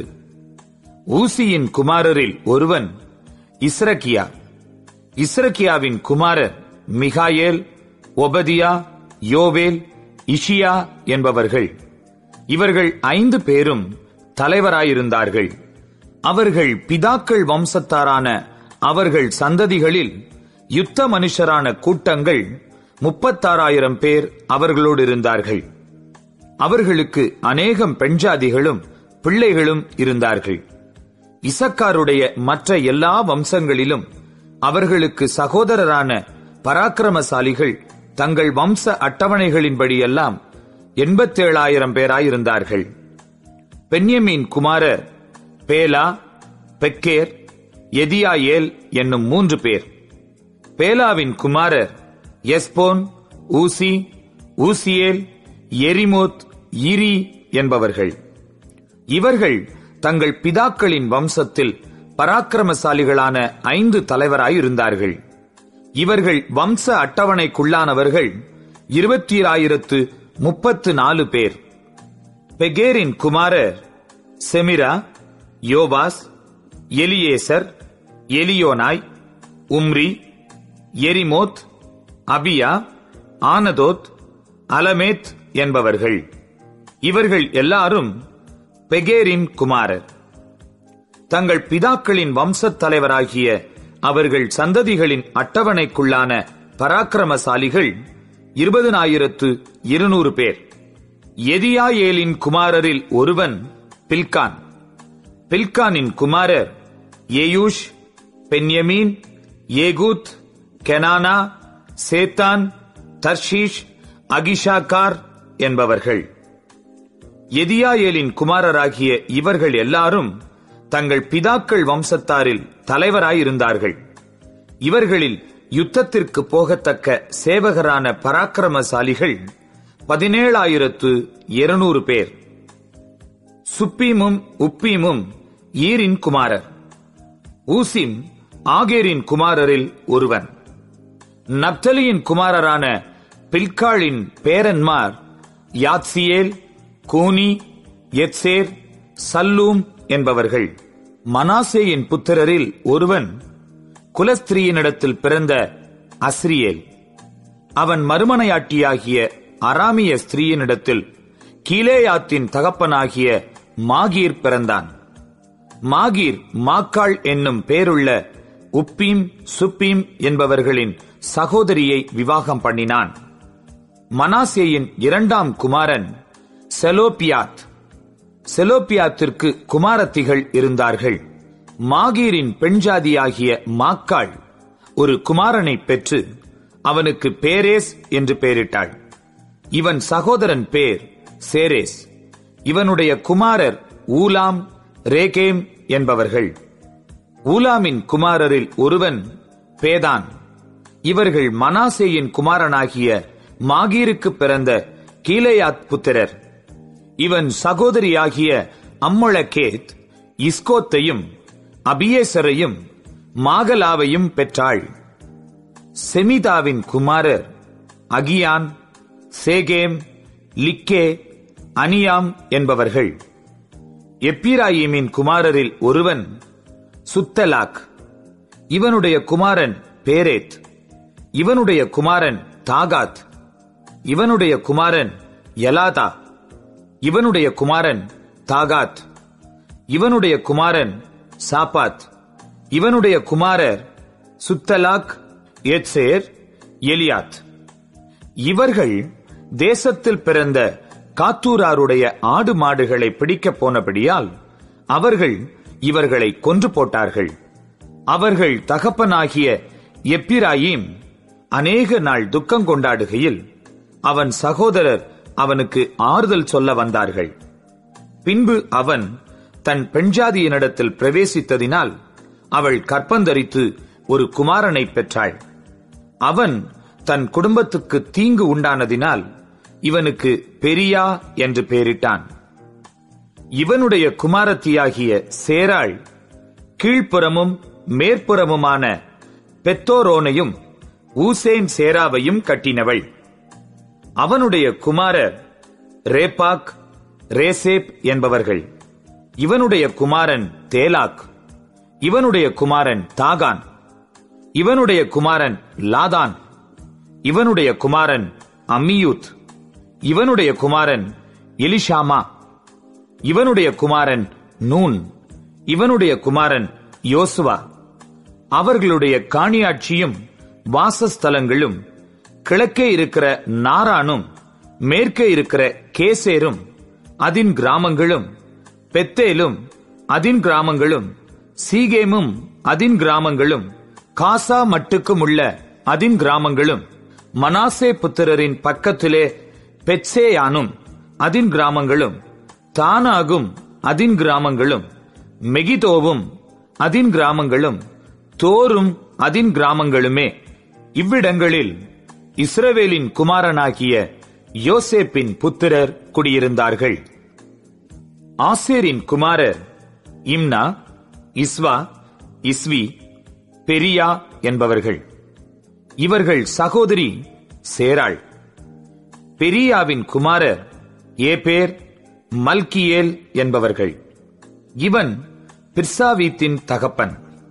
ஊசியின் குமாரரில் ஒருவன் இஸ்ரக்கியா இஸ்ரக்கியாவின் குமாரர் மிகாயேல் ஒபதியா யோவேல் இஷியா என்பவர்கள் இவர்கள் ஐந்து பேரும் தலைவராயிருந்தார்கள் அவர்கள் பிதாக்கள் வம்சத்தாரான அவர்கள் சந்ததிகளில் யுத்த மனுஷரான கூட்டங்கள் முப்பத்தாறாயிரம் பேர் அவர்களோடு இருந்தார்கள் அவர்களுக்கு அநேகம் பெண்ஜாதிகளும் பிள்ளைகளும் இருந்தார்கள் இசக்காருடைய மற்ற எல்லா வம்சங்களிலும் அவர்களுக்கு சகோதரரான பராக்கிரமசாலிகள் தங்கள் வம்ச அட்டவணைகளின்படியெல்லாம் எண்பத்தேழாயிரம் பேராயிருந்தார்கள் பென்யமீன் குமாரர் பேலா பெக்கேர் எதியாயேல் என்னும் மூன்று பேர் பேலாவின் குமாரர் எஸ்போன் ஊசி ஊசியேல் எரிமோத் இரி என்பவர்கள் இவர்கள் தங்கள் பிதாக்களின் வம்சத்தில் பராக்கிரமசாலிகளான ஐந்து தலைவராயிருந்தார்கள் இவர்கள் வம்ச அட்டவணைக்குள்ளானவர்கள் இருபத்தீராயிரத்து முப்பத்து நாலு பேர் பெகேரின் குமாரர் செமிரா யோபாஸ் எலியேசர் எலியோனாய் உம்ரி எரிமோத் அபியா ஆனதோத் அலமேத் என்பவர்கள் இவர்கள் எல்லாரும் பெகேரின் குமாரர் தங்கள் பிதாக்களின் வம்சத் தலைவராகிய அவர்கள் சந்ததிகளின் அட்டவணைக்குள்ளான பராக்கிரமசாலிகள் இருபதனாயிரத்து இருநூறு பேர் எதியாயேலின் குமாரரில் ஒருவன் பில்கான் பில்கானின் குமாரர் ஏயூஷ் பென்யமீன் ஏகூத் கெனானா சேத்தான் தர்ஷீஷ் அகிஷாக்கார் என்பவர்கள் எதியாயேலின் குமாரராகிய இவர்கள் எல்லாரும் தங்கள் பிதாக்கள் வம்சத்தாரில் தலைவராயிருந்தார்கள் இவர்களில் யுத்தத்திற்கு போகத்தக்க சேவகரான பராக்கிரமசாலிகள் பதினேழாயிரத்து இருநூறு பேர் சுப்பீமும் உப்பீமும் ஈரின் குமாரர் ஊசிம் ஆகேரின் குமாரரில் ஒருவன் நப்தலியின் குமாரரான பில்காளின் பேரன்மார் யாத்சியேல் கூனி எத்சேர் சல்லூம் என்பவர்கள் மனாசேயின் புத்திரரில் ஒருவன் குலஸ்திரீயினிடத்தில் பிறந்த அஸ்ரியேல் அவன் மறுமனையாட்டியாகிய அராமிய ஸ்திரீயினிடத்தில் கீலேயாத்தின் தகப்பனாகிய மாகீர் பிறந்தான் மாகீர் மாக்காள் என்னும் பேருள்ள உப்பீம் சுப்பீம் என்பவர்களின் சகோதரியை விவாகம் பண்ணினான் மனாசேயின் இரண்டாம் குமாரன் செலோப்பியாத் செலோப்பியாத்திற்கு குமாரத்திகள் இருந்தார்கள் மாகீரின் பெண்ஜாதியாகிய மாக்காள் ஒரு குமாரனை பெற்று அவனுக்கு பேரேஸ் என்று பெயரிட்டாள் இவன் சகோதரன் பேர் சேரேஸ் இவனுடைய குமாரர் ஊலாம் ரேகேம் என்பவர்கள் ஊலாமின் குமாரரில் ஒருவன் பேதான் இவர்கள் மனாசேயின் குமாரனாகிய மாகீருக்கு பிறந்த கீலேயாத் புத்திரர் இவன் சகோதரியாகிய அம்மொளகேத் இஸ்கோத்தையும் அபியேசரையும் மாகலாவையும் பெற்றாள் செமிதாவின் குமாரர் அகியான் சேகேம் லிக்கே அனியாம் என்பவர்கள் எப்பிராயிமின் குமாரரில் ஒருவன் சுத்தலாக் இவனுடைய குமாரன் பேரேத் இவனுடைய குமாரன் தாகாத் இவனுடைய குமாரன் யலாதா இவனுடைய குமாரன் தாகாத் இவனுடைய குமாரன் சாபாத் இவனுடைய குமாரர் சுத்தலாக் எத்சேர் எலியாத் இவர்கள் தேசத்தில் பிறந்த காத்தூராருடைய ஆடு மாடுகளை பிடிக்கப் போனபடியால் அவர்கள் இவர்களை கொன்று போட்டார்கள் அவர்கள் தகப்பனாகிய எப்பிராயிம் அநேக நாள் துக்கம் கொண்டாடுகையில் அவன் சகோதரர் அவனுக்கு ஆறுதல் சொல்ல வந்தார்கள் பின்பு அவன் தன் பெண்ஜாதியினிடத்தில் பிரவேசித்ததினால் அவள் கற்பந்தரித்து ஒரு குமாரனை பெற்றாள் அவன் தன் குடும்பத்துக்கு தீங்கு உண்டானதினால் இவனுக்கு பெரியா என்று பெயரிட்டான் இவனுடைய குமாரத்தியாகிய சேராள் கீழ்ப்புறமும் மேற்புறமுமான பெத்தோரோனையும் ஊசேன் சேராவையும் கட்டினவள் அவனுடைய குமாரர் ரேபாக் ரேசேப் என்பவர்கள் இவனுடைய குமாரன் தேலாக் இவனுடைய குமாரன் தாகான் இவனுடைய குமாரன் லாதான் இவனுடைய குமாரன் அம்மியூத் இவனுடைய குமாரன் எலிஷாமா இவனுடைய குமாரன் நூன் இவனுடைய குமாரன் யோசுவா அவர்களுடைய காணியாட்சியும் வாசஸ்தலங்களும் கிழக்கே இருக்கிற நாரானும் மேற்கே இருக்கிற கேசேரும் அதின் கிராமங்களும் பெத்தேலும் அதின் கிராமங்களும் சீகேமும் அதின் கிராமங்களும் காசா மட்டுக்கும் உள்ள அதின் கிராமங்களும் மனாசே புத்திரரின் பக்கத்திலே பெட்சேயானும் அதின் கிராமங்களும் தானாகும் அதின் கிராமங்களும் மெகிதோவும் அதின் கிராமங்களும் தோரும் அதின் கிராமங்களுமே இவ்விடங்களில் இஸ்ரவேலின் குமாரனாகிய யோசேப்பின் புத்திரர் குடியிருந்தார்கள் ஆசேரின் குமாரர் இம்னா இஸ்வா இஸ்வி பெரியா என்பவர்கள் இவர்கள் சகோதரி சேராள் பெரியாவின் குமாரர் ஏபேர் மல்கியேல் என்பவர்கள் இவன் பிர்சாவீத்தின் தகப்பன்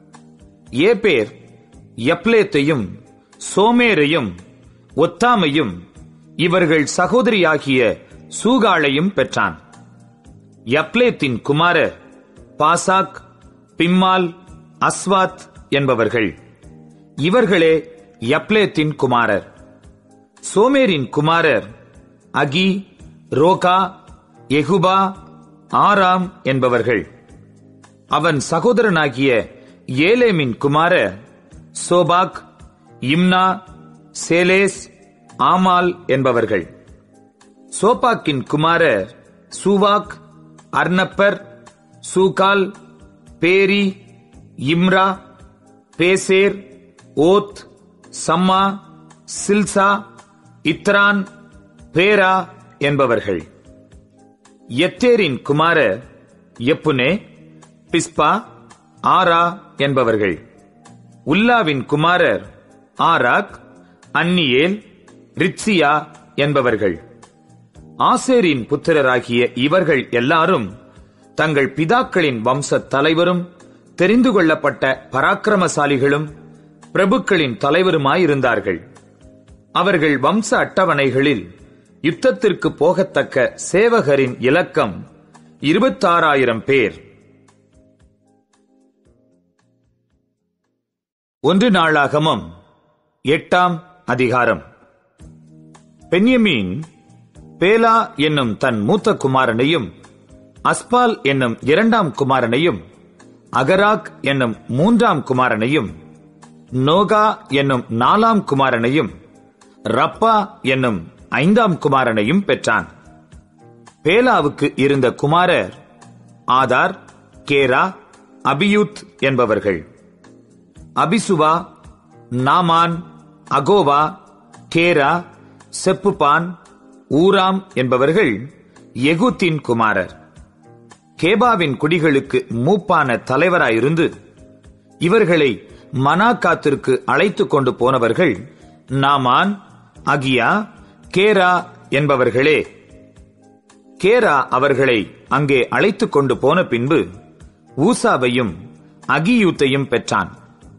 ஏபேர் யப்லேத்தையும் சோமேரையும் ஒத்தாமையும் இவர்கள் சகோதரியாகிய சூகாளையும் பெற்றான் யப்லேத்தின் குமாரர் பாசாக் பிம்மால் அஸ்வாத் என்பவர்கள் இவர்களே யப்லேத்தின் குமாரர் சோமேரின் குமாரர் அகி ரோகா எகுபா ஆராம் என்பவர்கள் அவன் சகோதரனாகிய ஏலேமின் குமாரர் சோபாக் இம்னா சேலேஸ் ஆமால் என்பவர்கள் சோபாக்கின் குமாரர் சூவாக் அர்னப்பர் சூகால் பேரி இம்ரா பேசேர் ஓத் சம்மா சில்சா இத்ரான் பேரா என்பவர்கள் எத்தேரின் குமாரர் எப்புனே பிஸ்பா ஆரா என்பவர்கள் உல்லாவின் குமாரர் ஆராக் அன்னியேல் ரிட்சியா என்பவர்கள் ஆசேரின் புத்திரராகிய இவர்கள் எல்லாரும் தங்கள் பிதாக்களின் வம்ச தலைவரும் தெரிந்து கொள்ளப்பட்ட பராக்கிரமசாலிகளும் பிரபுக்களின் தலைவருமாயிருந்தார்கள் அவர்கள் வம்ச அட்டவணைகளில் யுத்தத்திற்கு போகத்தக்க சேவகரின் இலக்கம் இருபத்தாறாயிரம் பேர் ஒன்று நாளாகமம் எட்டாம் அதிகாரம் பென்யமீன் பேலா என்னும் தன் மூத்த குமாரனையும் அஸ்பால் என்னும் இரண்டாம் குமாரனையும் அகராக் என்னும் மூன்றாம் குமாரனையும் நோகா என்னும் நாலாம் குமாரனையும் ரப்பா என்னும் ஐந்தாம் குமாரனையும் பெற்றான் பேலாவுக்கு இருந்த குமாரர் ஆதார் கேரா அபியூத் என்பவர்கள் அபிசுவா நாமான் அகோவா கேரா செப்புபான் ஊராம் என்பவர்கள் எகுத்தின் குமாரர் கேபாவின் குடிகளுக்கு மூப்பான தலைவராயிருந்து இவர்களை மனாக்காத்திற்கு அழைத்துக் கொண்டு போனவர்கள் நாமான் அகியா கேரா என்பவர்களே கேரா அவர்களை அங்கே அழைத்துக் கொண்டு போன பின்பு ஊசாவையும் அகியூத்தையும் பெற்றான்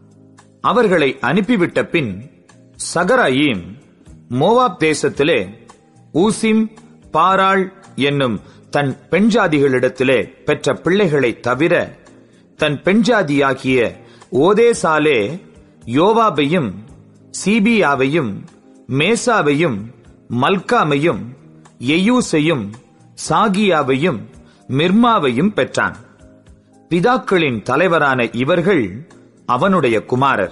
அவர்களை அனுப்பிவிட்ட பின் சகராயீம் மோவாப் தேசத்திலே ஊசிம் பாராள் என்னும் தன் பெண்ஜாதிகளிடத்திலே பெற்ற பிள்ளைகளைத் தவிர தன் பெண்ஜாதியாகிய ஓதேசாலே யோவாபையும் சீபியாவையும் மேசாவையும் மல்காமையும் எயூசையும் சாகியாவையும் மிர்மாவையும் பெற்றான் பிதாக்களின் தலைவரான இவர்கள் அவனுடைய குமாரர்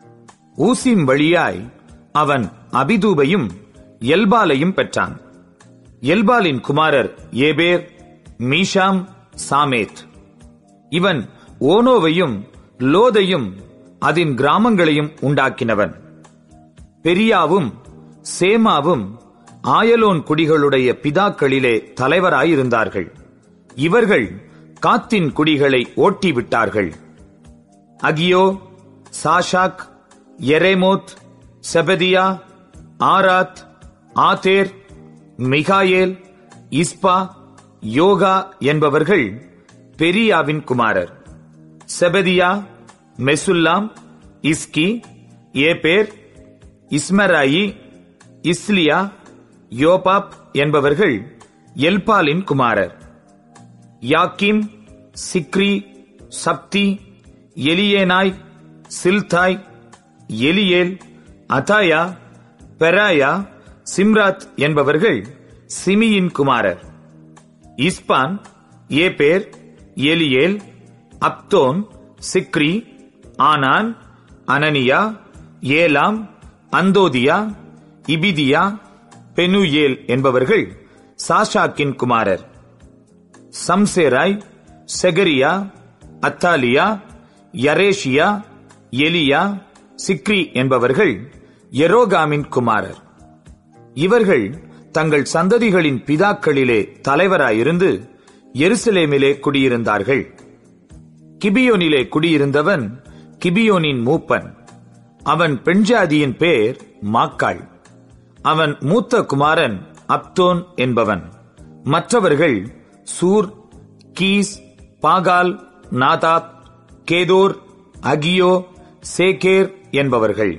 ஊசிம் வழியாய் அவன் அபிதூபையும் எல்பாலையும் பெற்றான் எல்பாலின் குமாரர் ஏபேர் மீஷாம் சாமேத் இவன் ஓனோவையும் லோதையும் அதன் கிராமங்களையும் உண்டாக்கினவன் பெரியாவும் சேமாவும் ஆயலோன் குடிகளுடைய பிதாக்களிலே தலைவராயிருந்தார்கள் இவர்கள் காத்தின் குடிகளை ஓட்டிவிட்டார்கள் அகியோ சாஷாக் எரேமோத் செபதியா ஆராத் ஆதேர் மிகாயேல் இஸ்பா யோகா என்பவர்கள் பெரியாவின் குமாரர் செபதியா மெசுல்லாம் இஸ்கி ஏபேர் இஸ்மராயி இஸ்லியா யோபாப் என்பவர்கள் எல்பாலின் குமாரர் யாக்கிம் சிக்ரி சப்தி எலியேனாய் சில்தாய் எலியேல் அதாயா பெராயா சிம்ராத் என்பவர்கள் சிமியின் குமாரர் இஸ்பான் ஏபேர் எலியேல் அப்தோன் சிக்ரி ஆனான் அனனியா ஏலாம் அந்தோதியா இபிதியா பெனுயேல் என்பவர்கள் சாஷாக்கின் குமாரர் சம்சேராய் செகரியா அத்தாலியா யரேஷியா எலியா சிக்ரி என்பவர்கள் எரோகாமின் குமாரர் இவர்கள் தங்கள் சந்ததிகளின் பிதாக்களிலே தலைவராயிருந்து எருசலேமிலே குடியிருந்தார்கள் கிபியோனிலே குடியிருந்தவன் கிபியோனின் மூப்பன் அவன் பெண்ஜாதியின் பேர் மாக்காள் அவன் மூத்த குமாரன் அப்தோன் என்பவன் மற்றவர்கள் சூர் கீஸ் பாகால் நாதாத் கேதோர் அகியோ சேகேர் என்பவர்கள்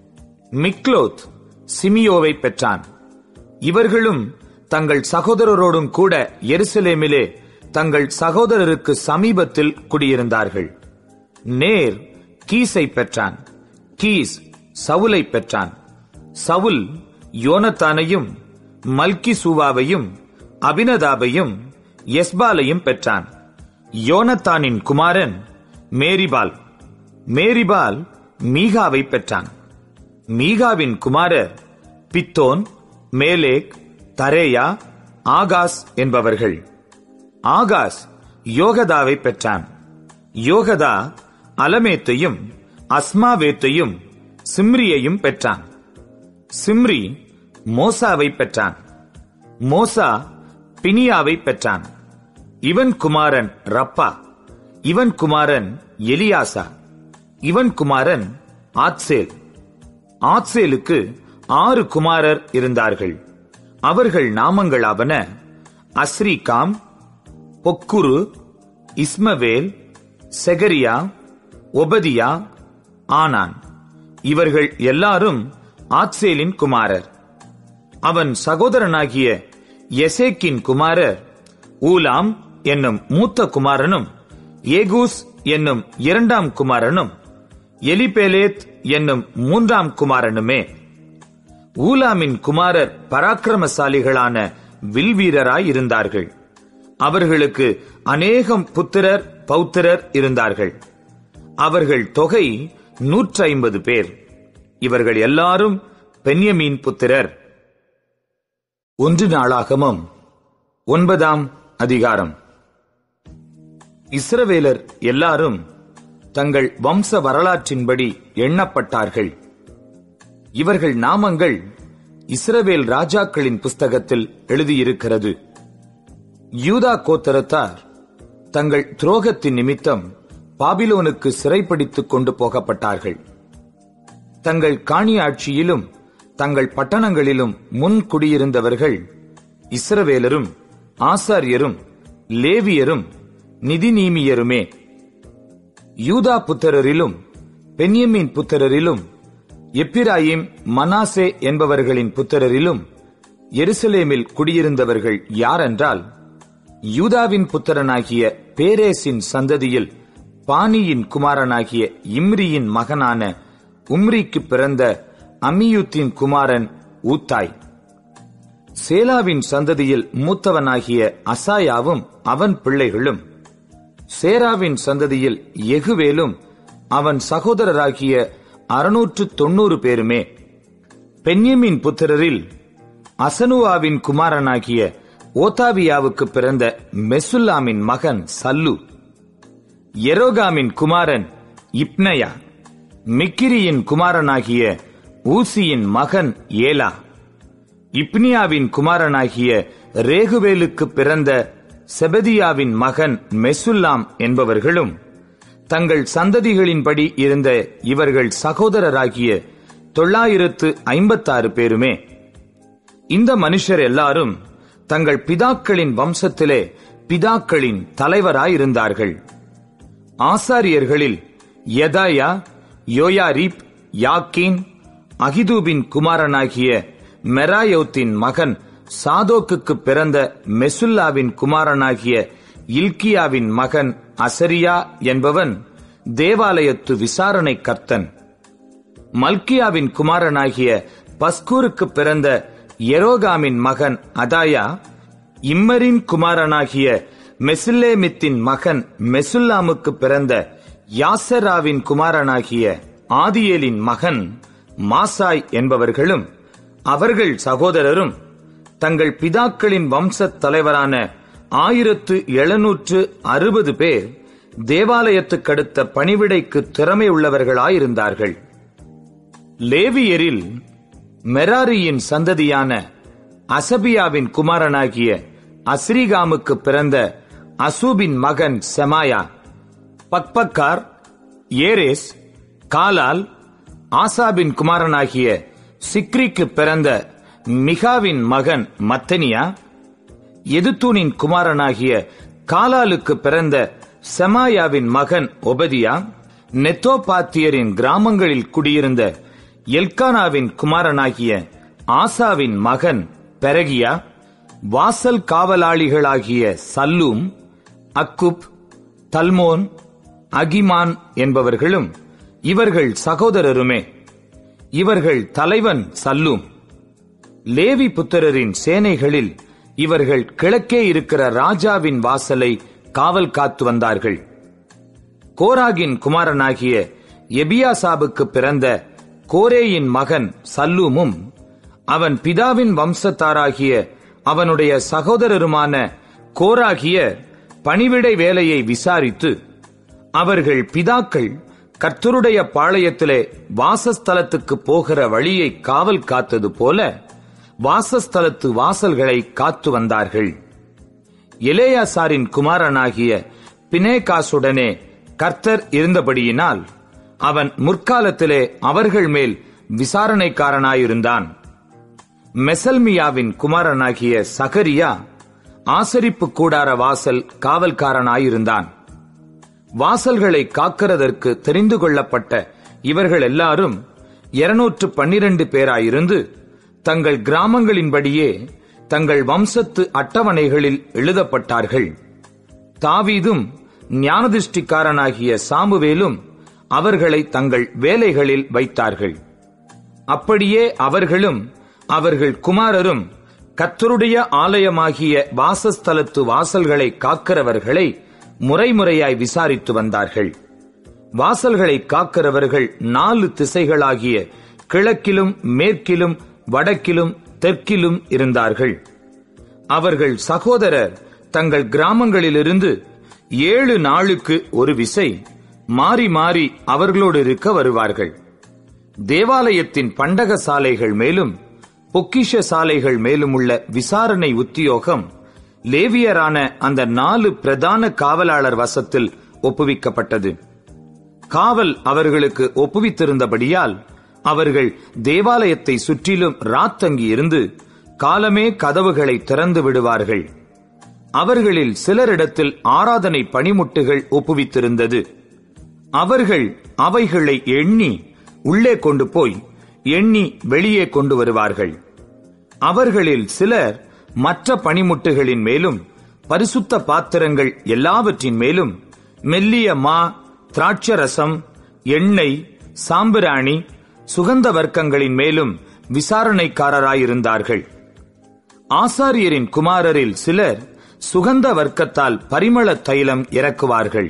மிக்லோத் சிமியோவை பெற்றான் இவர்களும் தங்கள் சகோதரரோடும் கூட எருசலேமிலே தங்கள் சகோதரருக்கு சமீபத்தில் குடியிருந்தார்கள் நேர் கீஸை பெற்றான் கீஸ் சவுலை பெற்றான் சவுல் யோனத்தானையும் மல்கிசூவாவையும் அபினதாபையும் எஸ்பாலையும் பெற்றான் யோனத்தானின் குமாரன் மேரிபால் மேரிபால் மீகாவை பெற்றான் மீகாவின் குமாரர் பித்தோன் மேலேக் தரேயா ஆகாஸ் என்பவர்கள் ஆகாஸ் யோகதாவை பெற்றான் யோகதா அலமேத்தையும் அஸ்மாவேத்தையும் சிம்ரியையும் பெற்றான் சிம்ரி மோசாவை பெற்றான் மோசா பினியாவை பெற்றான் இவன் குமாரன் ரப்பா இவன் குமாரன் எலியாசா இவன் குமாரன் ஆத்சேல் ஆத்சேலுக்கு ஆறு குமாரர் இருந்தார்கள் அவர்கள் நாமங்களாவன அஸ்ரிகாம் பொக்குரு இஸ்மவேல் செகரியா ஒபதியா ஆனான் இவர்கள் எல்லாரும் ஆத்சேலின் குமாரர் அவன் சகோதரனாகிய எசேக்கின் குமாரர் ஊலாம் என்னும் மூத்த குமாரனும் ஏகூஸ் என்னும் இரண்டாம் குமாரனும் எலிபேலேத் என்னும் மூன்றாம் குமாரனுமே ஊலாமின் குமாரர் பராக்கிரமசாலிகளான வில்வீரராய் இருந்தார்கள் அவர்களுக்கு அநேகம் புத்திரர் பௌத்திரர் இருந்தார்கள் அவர்கள் தொகை நூற்றி ஐம்பது பேர் இவர்கள் எல்லாரும் பென்யமீன் புத்திரர் ஒன்று நாளாகமம் ஒன்பதாம் அதிகாரம் இஸ்ரவேலர் எல்லாரும் தங்கள் வம்ச வரலாற்றின்படி எண்ணப்பட்டார்கள் இவர்கள் நாமங்கள் இஸ்ரவேல் ராஜாக்களின் புஸ்தகத்தில் எழுதியிருக்கிறது யூதா கோத்தரத்தார் தங்கள் துரோகத்தின் நிமித்தம் பாபிலோனுக்கு சிறைப்பிடித்துக் கொண்டு போகப்பட்டார்கள் தங்கள் காணி ஆட்சியிலும் தங்கள் பட்டணங்களிலும் முன் குடியிருந்தவர்கள் இஸ்ரவேலரும் ஆசாரியரும் லேவியரும் நிதிநீமியருமே யூதா புத்திரரிலும் பென்யமீன் புத்திரரிலும் எப்பிராயிம் மனாசே என்பவர்களின் புத்திரரிலும் எருசலேமில் குடியிருந்தவர்கள் யாரென்றால் யூதாவின் புத்திரனாகிய பேரேசின் சந்ததியில் பானியின் குமாரனாகிய இம்ரியின் மகனான உம்ரிக்கு பிறந்த அமியூத்தின் குமாரன் ஊத்தாய் சேலாவின் சந்ததியில் மூத்தவனாகிய அசாயாவும் அவன் பிள்ளைகளும் சேராவின் சந்ததியில் எகுவேலும் அவன் சகோதரராகிய அறுநூற்று தொன்னூறு பேருமே பென்யமின் புத்திரரில் அசனுவாவின் குமாரனாகிய ஓதாவியாவுக்கு பிறந்த மெசுல்லாமின் மகன் சல்லு எரோகாமின் குமாரன் இப்னயா மிக்கிரியின் குமாரனாகிய ஊசியின் மகன் ஏலா இப்னியாவின் குமாரனாகிய ரேகுவேலுக்கு பிறந்த செபதியாவின் மகன் மெசுல்லாம் என்பவர்களும் தங்கள் சந்ததிகளின்படி இருந்த இவர்கள் சகோதரராகிய தொள்ளாயிரத்து ஐம்பத்தாறு பேருமே இந்த மனுஷர் எல்லாரும் தங்கள் பிதாக்களின் வம்சத்திலே பிதாக்களின் தலைவராயிருந்தார்கள் ஆசாரியர்களில் யதாயா யோயாரிப் யாக்கீன் அகிதூபின் குமாரனாகிய மெராயோத்தின் மகன் சாதோக்குக்கு பிறந்த மெசுல்லாவின் குமாரனாகிய இல்கியாவின் மகன் அசரியா என்பவன் தேவாலயத்து விசாரணை கர்த்தன் மல்கியாவின் குமாரனாகிய பஸ்கூருக்கு பிறந்த எரோகாமின் மகன் அதாயா இம்மரின் குமாரனாகிய மெசுல்லேமித்தின் மகன் மெசுல்லாமுக்கு பிறந்த யாசராவின் குமாரனாகிய ஆதியேலின் மகன் மாசாய் என்பவர்களும் அவர்கள் சகோதரரும் தங்கள் பிதாக்களின் வம்சத் தலைவரான ஆயிரத்து எழுநூற்று அறுபது பேர் தேவாலயத்துக்கடுத்த பணிவிடைக்கு திறமை உள்ளவர்களாயிருந்தார்கள் லேவியரில் மெராரியின் சந்ததியான அசபியாவின் குமாரனாகிய அஸ்ரிகாமுக்கு பிறந்த அசூபின் மகன் செமாயா பக்பக்கார் ஏரேஸ் காலால் ஆசாபின் குமாரனாகிய சிக்ரிக்கு பிறந்த மிகாவின் மகன் மத்தனியா எதுத்தூனின் குமாரனாகிய காலாலுக்கு பிறந்த செமாயாவின் மகன் ஒபதியா நெத்தோபாத்தியரின் கிராமங்களில் குடியிருந்த எல்கானாவின் குமாரனாகிய ஆசாவின் மகன் பெரகியா வாசல் காவலாளிகளாகிய சல்லூம் அக்குப் தல்மோன் அகிமான் என்பவர்களும் இவர்கள் சகோதரருமே இவர்கள் தலைவன் சல்லூம் லேவி புத்திரரின் சேனைகளில் இவர்கள் கிழக்கே இருக்கிற ராஜாவின் வாசலை காவல் காத்து வந்தார்கள் கோராகின் குமாரனாகிய எபியாசாபுக்கு பிறந்த கோரேயின் மகன் சல்லூமும் அவன் பிதாவின் வம்சத்தாராகிய அவனுடைய சகோதரருமான கோராகிய பணிவிடை வேலையை விசாரித்து அவர்கள் பிதாக்கள் கர்த்தருடைய பாளையத்திலே வாசஸ்தலத்துக்கு போகிற வழியை காவல் காத்தது போல வாசஸ்தலத்து வாசல்களை காத்து வந்தார்கள் எலேயாசாரின் குமாரனாகிய பினேகாசுடனே கர்த்தர் இருந்தபடியினால் அவன் முற்காலத்திலே அவர்கள் மேல் விசாரணைக்காரனாயிருந்தான் மெசல்மியாவின் குமாரனாகிய சகரியா ஆசரிப்பு கூடார வாசல் காவல்காரனாயிருந்தான் வாசல்களை காக்கிறதற்கு தெரிந்து கொள்ளப்பட்ட இவர்கள் எல்லாரும் இருநூற்று பன்னிரண்டு பேராயிருந்து தங்கள் கிராமங்களின்படியே தங்கள் வம்சத்து அட்டவணைகளில் எழுதப்பட்டார்கள் தாவீதும் ஞானதிஷ்டிக்காரனாகிய சாமுவேலும் அவர்களை தங்கள் வேலைகளில் வைத்தார்கள் அப்படியே அவர்களும் அவர்கள் குமாரரும் கத்தருடைய ஆலயமாகிய வாசஸ்தலத்து வாசல்களை காக்கிறவர்களை முறைமுறையாய் விசாரித்து வந்தார்கள் வாசல்களை காக்கிறவர்கள் நாலு திசைகளாகிய கிழக்கிலும் மேற்கிலும் வடக்கிலும் தெற்கிலும் இருந்தார்கள் அவர்கள் சகோதரர் தங்கள் கிராமங்களிலிருந்து ஏழு நாளுக்கு ஒரு விசை மாறி மாறி அவர்களோடு இருக்க வருவார்கள் தேவாலயத்தின் பண்டக சாலைகள் மேலும் பொக்கிஷ சாலைகள் மேலும் உள்ள விசாரணை உத்தியோகம் லேவியரான அந்த நாலு பிரதான காவலாளர் வசத்தில் ஒப்புவிக்கப்பட்டது காவல் அவர்களுக்கு ஒப்புவித்திருந்தபடியால் அவர்கள் தேவாலயத்தை சுற்றிலும் ராத்தங்கி இருந்து காலமே கதவுகளை திறந்து விடுவார்கள் அவர்களில் சிலரிடத்தில் ஆராதனை பணிமுட்டுகள் ஒப்புவித்திருந்தது அவர்கள் அவைகளை எண்ணி உள்ளே கொண்டு போய் எண்ணி வெளியே கொண்டு வருவார்கள் அவர்களில் சிலர் மற்ற பணிமுட்டுகளின் மேலும் பரிசுத்த பாத்திரங்கள் எல்லாவற்றின் மேலும் மெல்லிய மா திராட்சரசம் எண்ணெய் சாம்பிராணி சுகந்த வர்க்கங்களின் மேலும் விசாரணைக்காரராயிருந்தார்கள் ஆசாரியரின் குமாரரில் சிலர் சுகந்த வர்க்கத்தால் பரிமள தைலம் இறக்குவார்கள்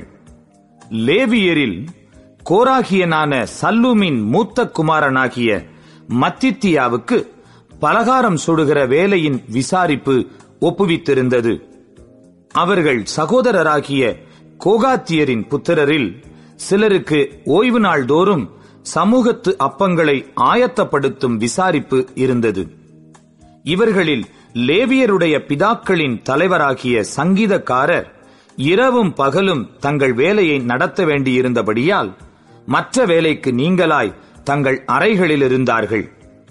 லேவியரில் கோராகியனான சல்லூமின் மூத்த குமாரனாகிய மத்தித்தியாவுக்கு பலகாரம் சுடுகிற வேலையின் விசாரிப்பு ஒப்புவித்திருந்தது அவர்கள் சகோதரராகிய கோகாத்தியரின் புத்திரரில் சிலருக்கு ஓய்வு நாள் தோறும் சமூகத்து அப்பங்களை ஆயத்தப்படுத்தும் விசாரிப்பு இருந்தது இவர்களில் லேவியருடைய பிதாக்களின் தலைவராகிய சங்கீதக்காரர் இரவும் பகலும் தங்கள் வேலையை நடத்த வேண்டியிருந்தபடியால் மற்ற வேலைக்கு நீங்களாய் தங்கள் அறைகளில் இருந்தார்கள்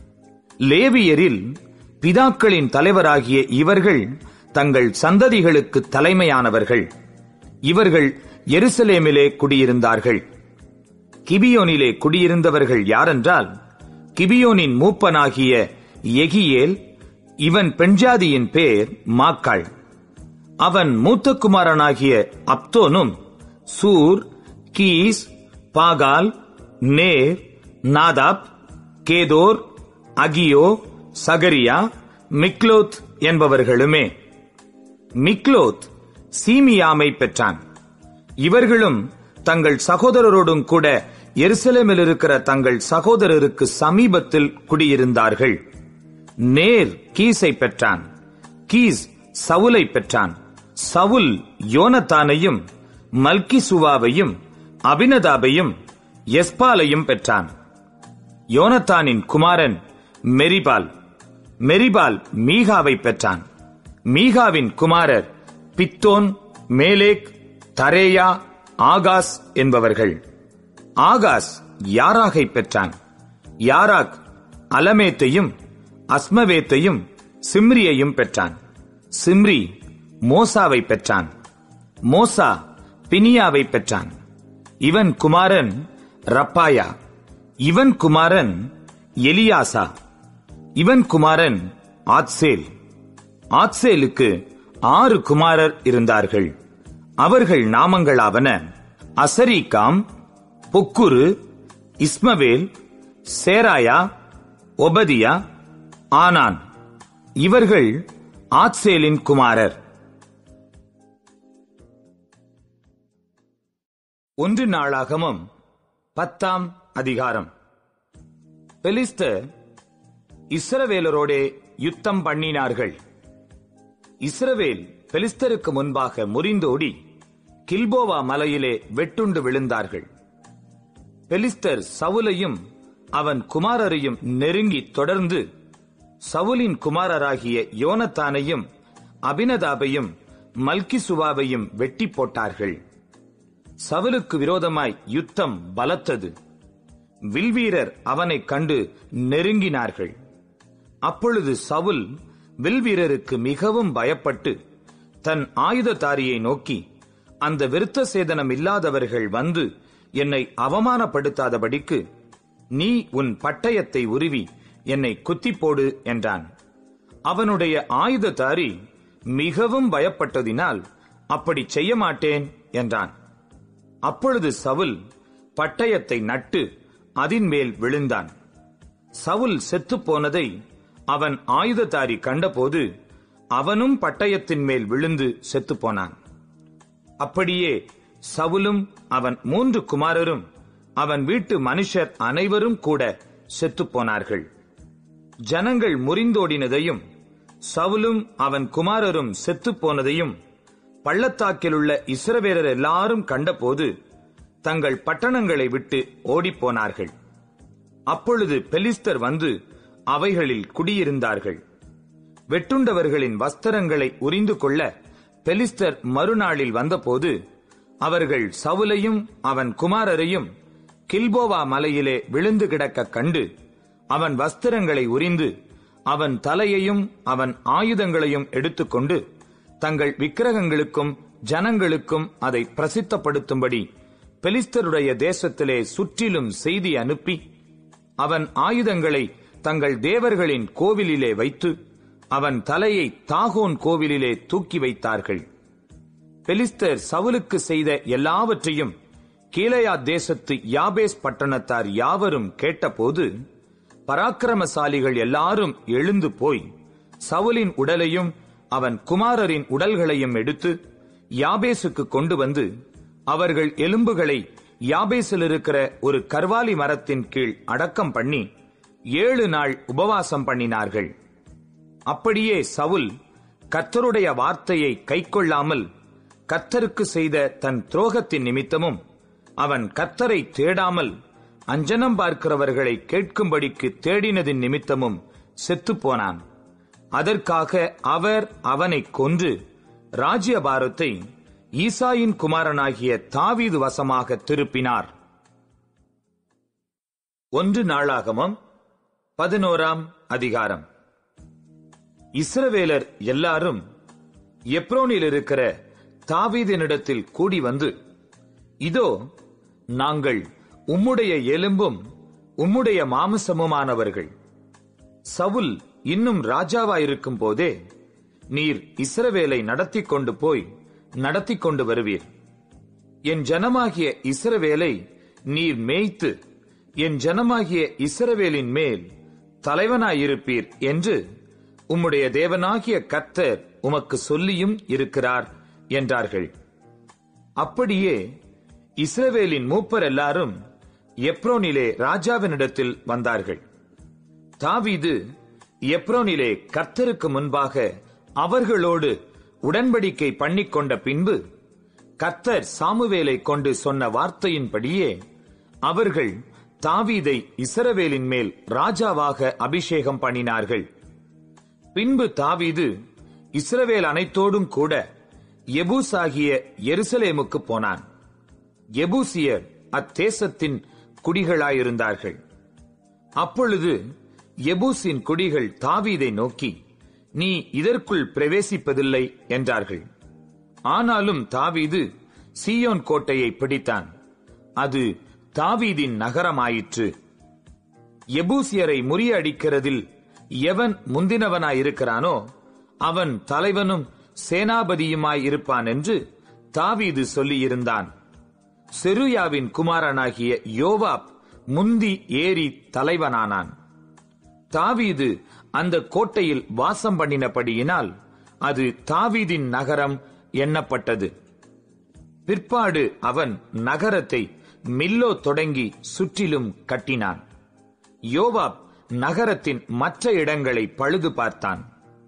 லேவியரில் பிதாக்களின் தலைவராகிய இவர்கள் தங்கள் சந்ததிகளுக்கு தலைமையானவர்கள் இவர்கள் எருசலேமிலே குடியிருந்தார்கள் கிபியோனிலே குடியிருந்தவர்கள் யாரென்றால் கிபியோனின் மூப்பனாகிய எகியேல் இவன் பெண்ஜாதியின் பேர் மாக்காள் அவன் மூத்த குமாரனாகிய அப்தோனும் சூர் கீஸ் பாகால் நேர் நாதாப் கேதோர் அகியோ சகரியா மிக்லோத் என்பவர்களுமே மிக்லோத் சீமியாமை பெற்றான் இவர்களும் தங்கள் சகோதரரோடும் கூட எருசலேமில் இருக்கிற தங்கள் சகோதரருக்கு சமீபத்தில் குடியிருந்தார்கள் நேர் கீஸை பெற்றான் கீஸ் சவுலை பெற்றான் சவுல் யோனத்தானையும் மல்கிசுவாவையும் அபினதாபையும் எஸ்பாலையும் பெற்றான் யோனத்தானின் குமாரன் மெரிபால் மெரிபால் மீகாவை பெற்றான் மீகாவின் குமாரர் பித்தோன் மேலேக் தரேயா ஆகாஸ் என்பவர்கள் ஆகாஸ் யாராகை பெற்றான் யாராக் அலமேத்தையும் அஸ்மவேத்தையும் சிம்ரியையும் பெற்றான் சிம்ரி மோசாவை பெற்றான் மோசா பினியாவை பெற்றான் இவன் குமாரன் ரப்பாயா இவன் குமாரன் எலியாசா இவன் குமாரன் ஆத்சேல் ஆத்சேலுக்கு ஆறு குமாரர் இருந்தார்கள் அவர்கள் நாமங்களாவன அசரீகாம் பொக்குரு இஸ்மவேல் சேராயா ஒபதியா ஆனான் இவர்கள் ஆத்சேலின் குமாரர் ஒன்று நாளாகமும் பத்தாம் அதிகாரம் பெலிஸ்தர் இஸ்ரவேலரோடே யுத்தம் பண்ணினார்கள் இஸ்ரவேல் பெலிஸ்தருக்கு முன்பாக முறிந்தோடி கில்போவா மலையிலே வெட்டுண்டு விழுந்தார்கள் பெலிஸ்தர் சவுலையும் அவன் குமாரரையும் நெருங்கி தொடர்ந்து சவுலின் குமாரராகிய யோனத்தானையும் அபினதாபையும் மல்கிசுவாவையும் வெட்டி போட்டார்கள் சவுலுக்கு விரோதமாய் யுத்தம் பலத்தது வில்வீரர் அவனைக் கண்டு நெருங்கினார்கள் அப்பொழுது சவுல் வில்வீரருக்கு மிகவும் பயப்பட்டு தன் ஆயுததாரியை நோக்கி அந்த விருத்த சேதனம் இல்லாதவர்கள் வந்து என்னை அவமானப்படுத்தாதபடிக்கு நீ உன் பட்டயத்தை உருவி என்னை குத்தி போடு என்றான் அவனுடைய ஆயுததாரி மிகவும் பயப்பட்டதினால் அப்படி செய்ய மாட்டேன் என்றான் அப்பொழுது சவுல் பட்டயத்தை நட்டு அதின் மேல் விழுந்தான் சவுல் செத்துப் போனதை அவன் ஆயுததாரி கண்டபோது அவனும் பட்டயத்தின் மேல் விழுந்து செத்துப் போனான் அப்படியே சவுலும் அவன் மூன்று குமாரரும் அவன் வீட்டு மனுஷர் அனைவரும் கூட செத்துப் போனார்கள் ஜனங்கள் முறிந்தோடினதையும் சவுலும் அவன் குமாரரும் செத்துப் போனதையும் பள்ளத்தாக்கிலுள்ள இஸ்ரவேலர் எல்லாரும் கண்டபோது தங்கள் பட்டணங்களை விட்டு ஓடிப்போனார்கள் அப்பொழுது பெலிஸ்தர் வந்து அவைகளில் குடியிருந்தார்கள் வெட்டுண்டவர்களின் வஸ்திரங்களை உரிந்து கொள்ள பெலிஸ்தர் மறுநாளில் வந்தபோது அவர்கள் சவுலையும் அவன் குமாரரையும் கில்போவா மலையிலே விழுந்து கிடக்க கண்டு அவன் வஸ்திரங்களை உரிந்து அவன் தலையையும் அவன் ஆயுதங்களையும் எடுத்துக்கொண்டு தங்கள் விக்கிரகங்களுக்கும் ஜனங்களுக்கும் அதை பிரசித்தப்படுத்தும்படி பெலிஸ்தருடைய தேசத்திலே சுற்றிலும் செய்தி அனுப்பி அவன் ஆயுதங்களை தங்கள் தேவர்களின் கோவிலிலே வைத்து அவன் தலையை தாகோன் கோவிலிலே தூக்கி வைத்தார்கள் பெலிஸ்தர் சவுலுக்கு செய்த எல்லாவற்றையும் கீழையா தேசத்து யாபேஸ் பட்டணத்தார் யாவரும் கேட்டபோது பராக்கிரமசாலிகள் எல்லாரும் எழுந்து போய் சவுலின் உடலையும் அவன் குமாரரின் உடல்களையும் எடுத்து யாபேசுக்கு கொண்டு வந்து அவர்கள் எலும்புகளை யாபேசில் இருக்கிற ஒரு கர்வாலி மரத்தின் கீழ் அடக்கம் பண்ணி ஏழு நாள் உபவாசம் பண்ணினார்கள் அப்படியே சவுல் கர்த்தருடைய வார்த்தையை கைக்கொள்ளாமல் கர்த்தருக்கு செய்த தன் துரோகத்தின் நிமித்தமும் அவன் கர்த்தரை தேடாமல் அஞ்சனம் பார்க்கிறவர்களை கேட்கும்படிக்கு தேடினதின் நிமித்தமும் செத்துப்போனான் அதற்காக அவர் அவனைக் கொன்று ராஜ்யபாரத்தை ஈசாயின் குமாரனாகிய தாவீது வசமாக திருப்பினார் ஒன்று நாளாகமம் பதினோராம் அதிகாரம் இஸ்ரவேலர் எல்லாரும் எப்ரோனில் இருக்கிற தாவீதினிடத்தில் கூடி வந்து இதோ நாங்கள் உம்முடைய எலும்பும் உம்முடைய மாமிசமுமானவர்கள் சவுல் இன்னும் ராஜாவாயிருக்கும் போதே நீர் இஸ்ரவேலை நடத்தி கொண்டு போய் நடத்தி கொண்டு வருவீர் என் ஜனமாகிய இஸ்ரவேலை நீர் மேய்த்து என் ஜனமாகிய இஸ்ரவேலின் மேல் தலைவனாயிருப்பீர் என்று உம்முடைய தேவனாகிய கர்த்தர் உமக்கு சொல்லியும் இருக்கிறார் என்றார்கள் அப்படியே இஸ்ரவேலின் மூப்பர் எல்லாரும் எப்ரோனிலே ராஜாவினிடத்தில் வந்தார்கள் தாவீது எப்ரோனிலே கர்த்தருக்கு முன்பாக அவர்களோடு உடன்படிக்கை பண்ணிக்கொண்ட பின்பு கர்த்தர் சாமுவேலை கொண்டு சொன்ன வார்த்தையின்படியே அவர்கள் தாவீதை இஸ்ரவேலின் மேல் ராஜாவாக அபிஷேகம் பண்ணினார்கள் பின்பு தாவீது இஸ்ரவேல் அனைத்தோடும் கூட எபூஸ் ஆகிய எருசலேமுக்கு போனான் எபூசியர் அத்தேசத்தின் குடிகளாயிருந்தார்கள் அப்பொழுது எபூசின் குடிகள் தாவீதை நோக்கி நீ இதற்குள் பிரவேசிப்பதில்லை என்றார்கள் ஆனாலும் தாவீது சீயோன் கோட்டையை பிடித்தான் அது தாவீதின் நகரமாயிற்று எபூசியரை முறியடிக்கிறதில் எவன் முந்தினவனாயிருக்கிறானோ அவன் தலைவனும் சேனாபதியுமாயிருப்பான் என்று தாவீது சொல்லியிருந்தான் செருயாவின் குமாரனாகிய யோவாப் முந்தி ஏறி தலைவனானான் தாவீது அந்த கோட்டையில் வாசம் பண்ணினபடியினால் அது தாவீதின் நகரம் எண்ணப்பட்டது பிற்பாடு அவன் நகரத்தை மில்லோ தொடங்கி சுற்றிலும் கட்டினான் யோவாப் நகரத்தின் மற்ற இடங்களை பழுது பார்த்தான்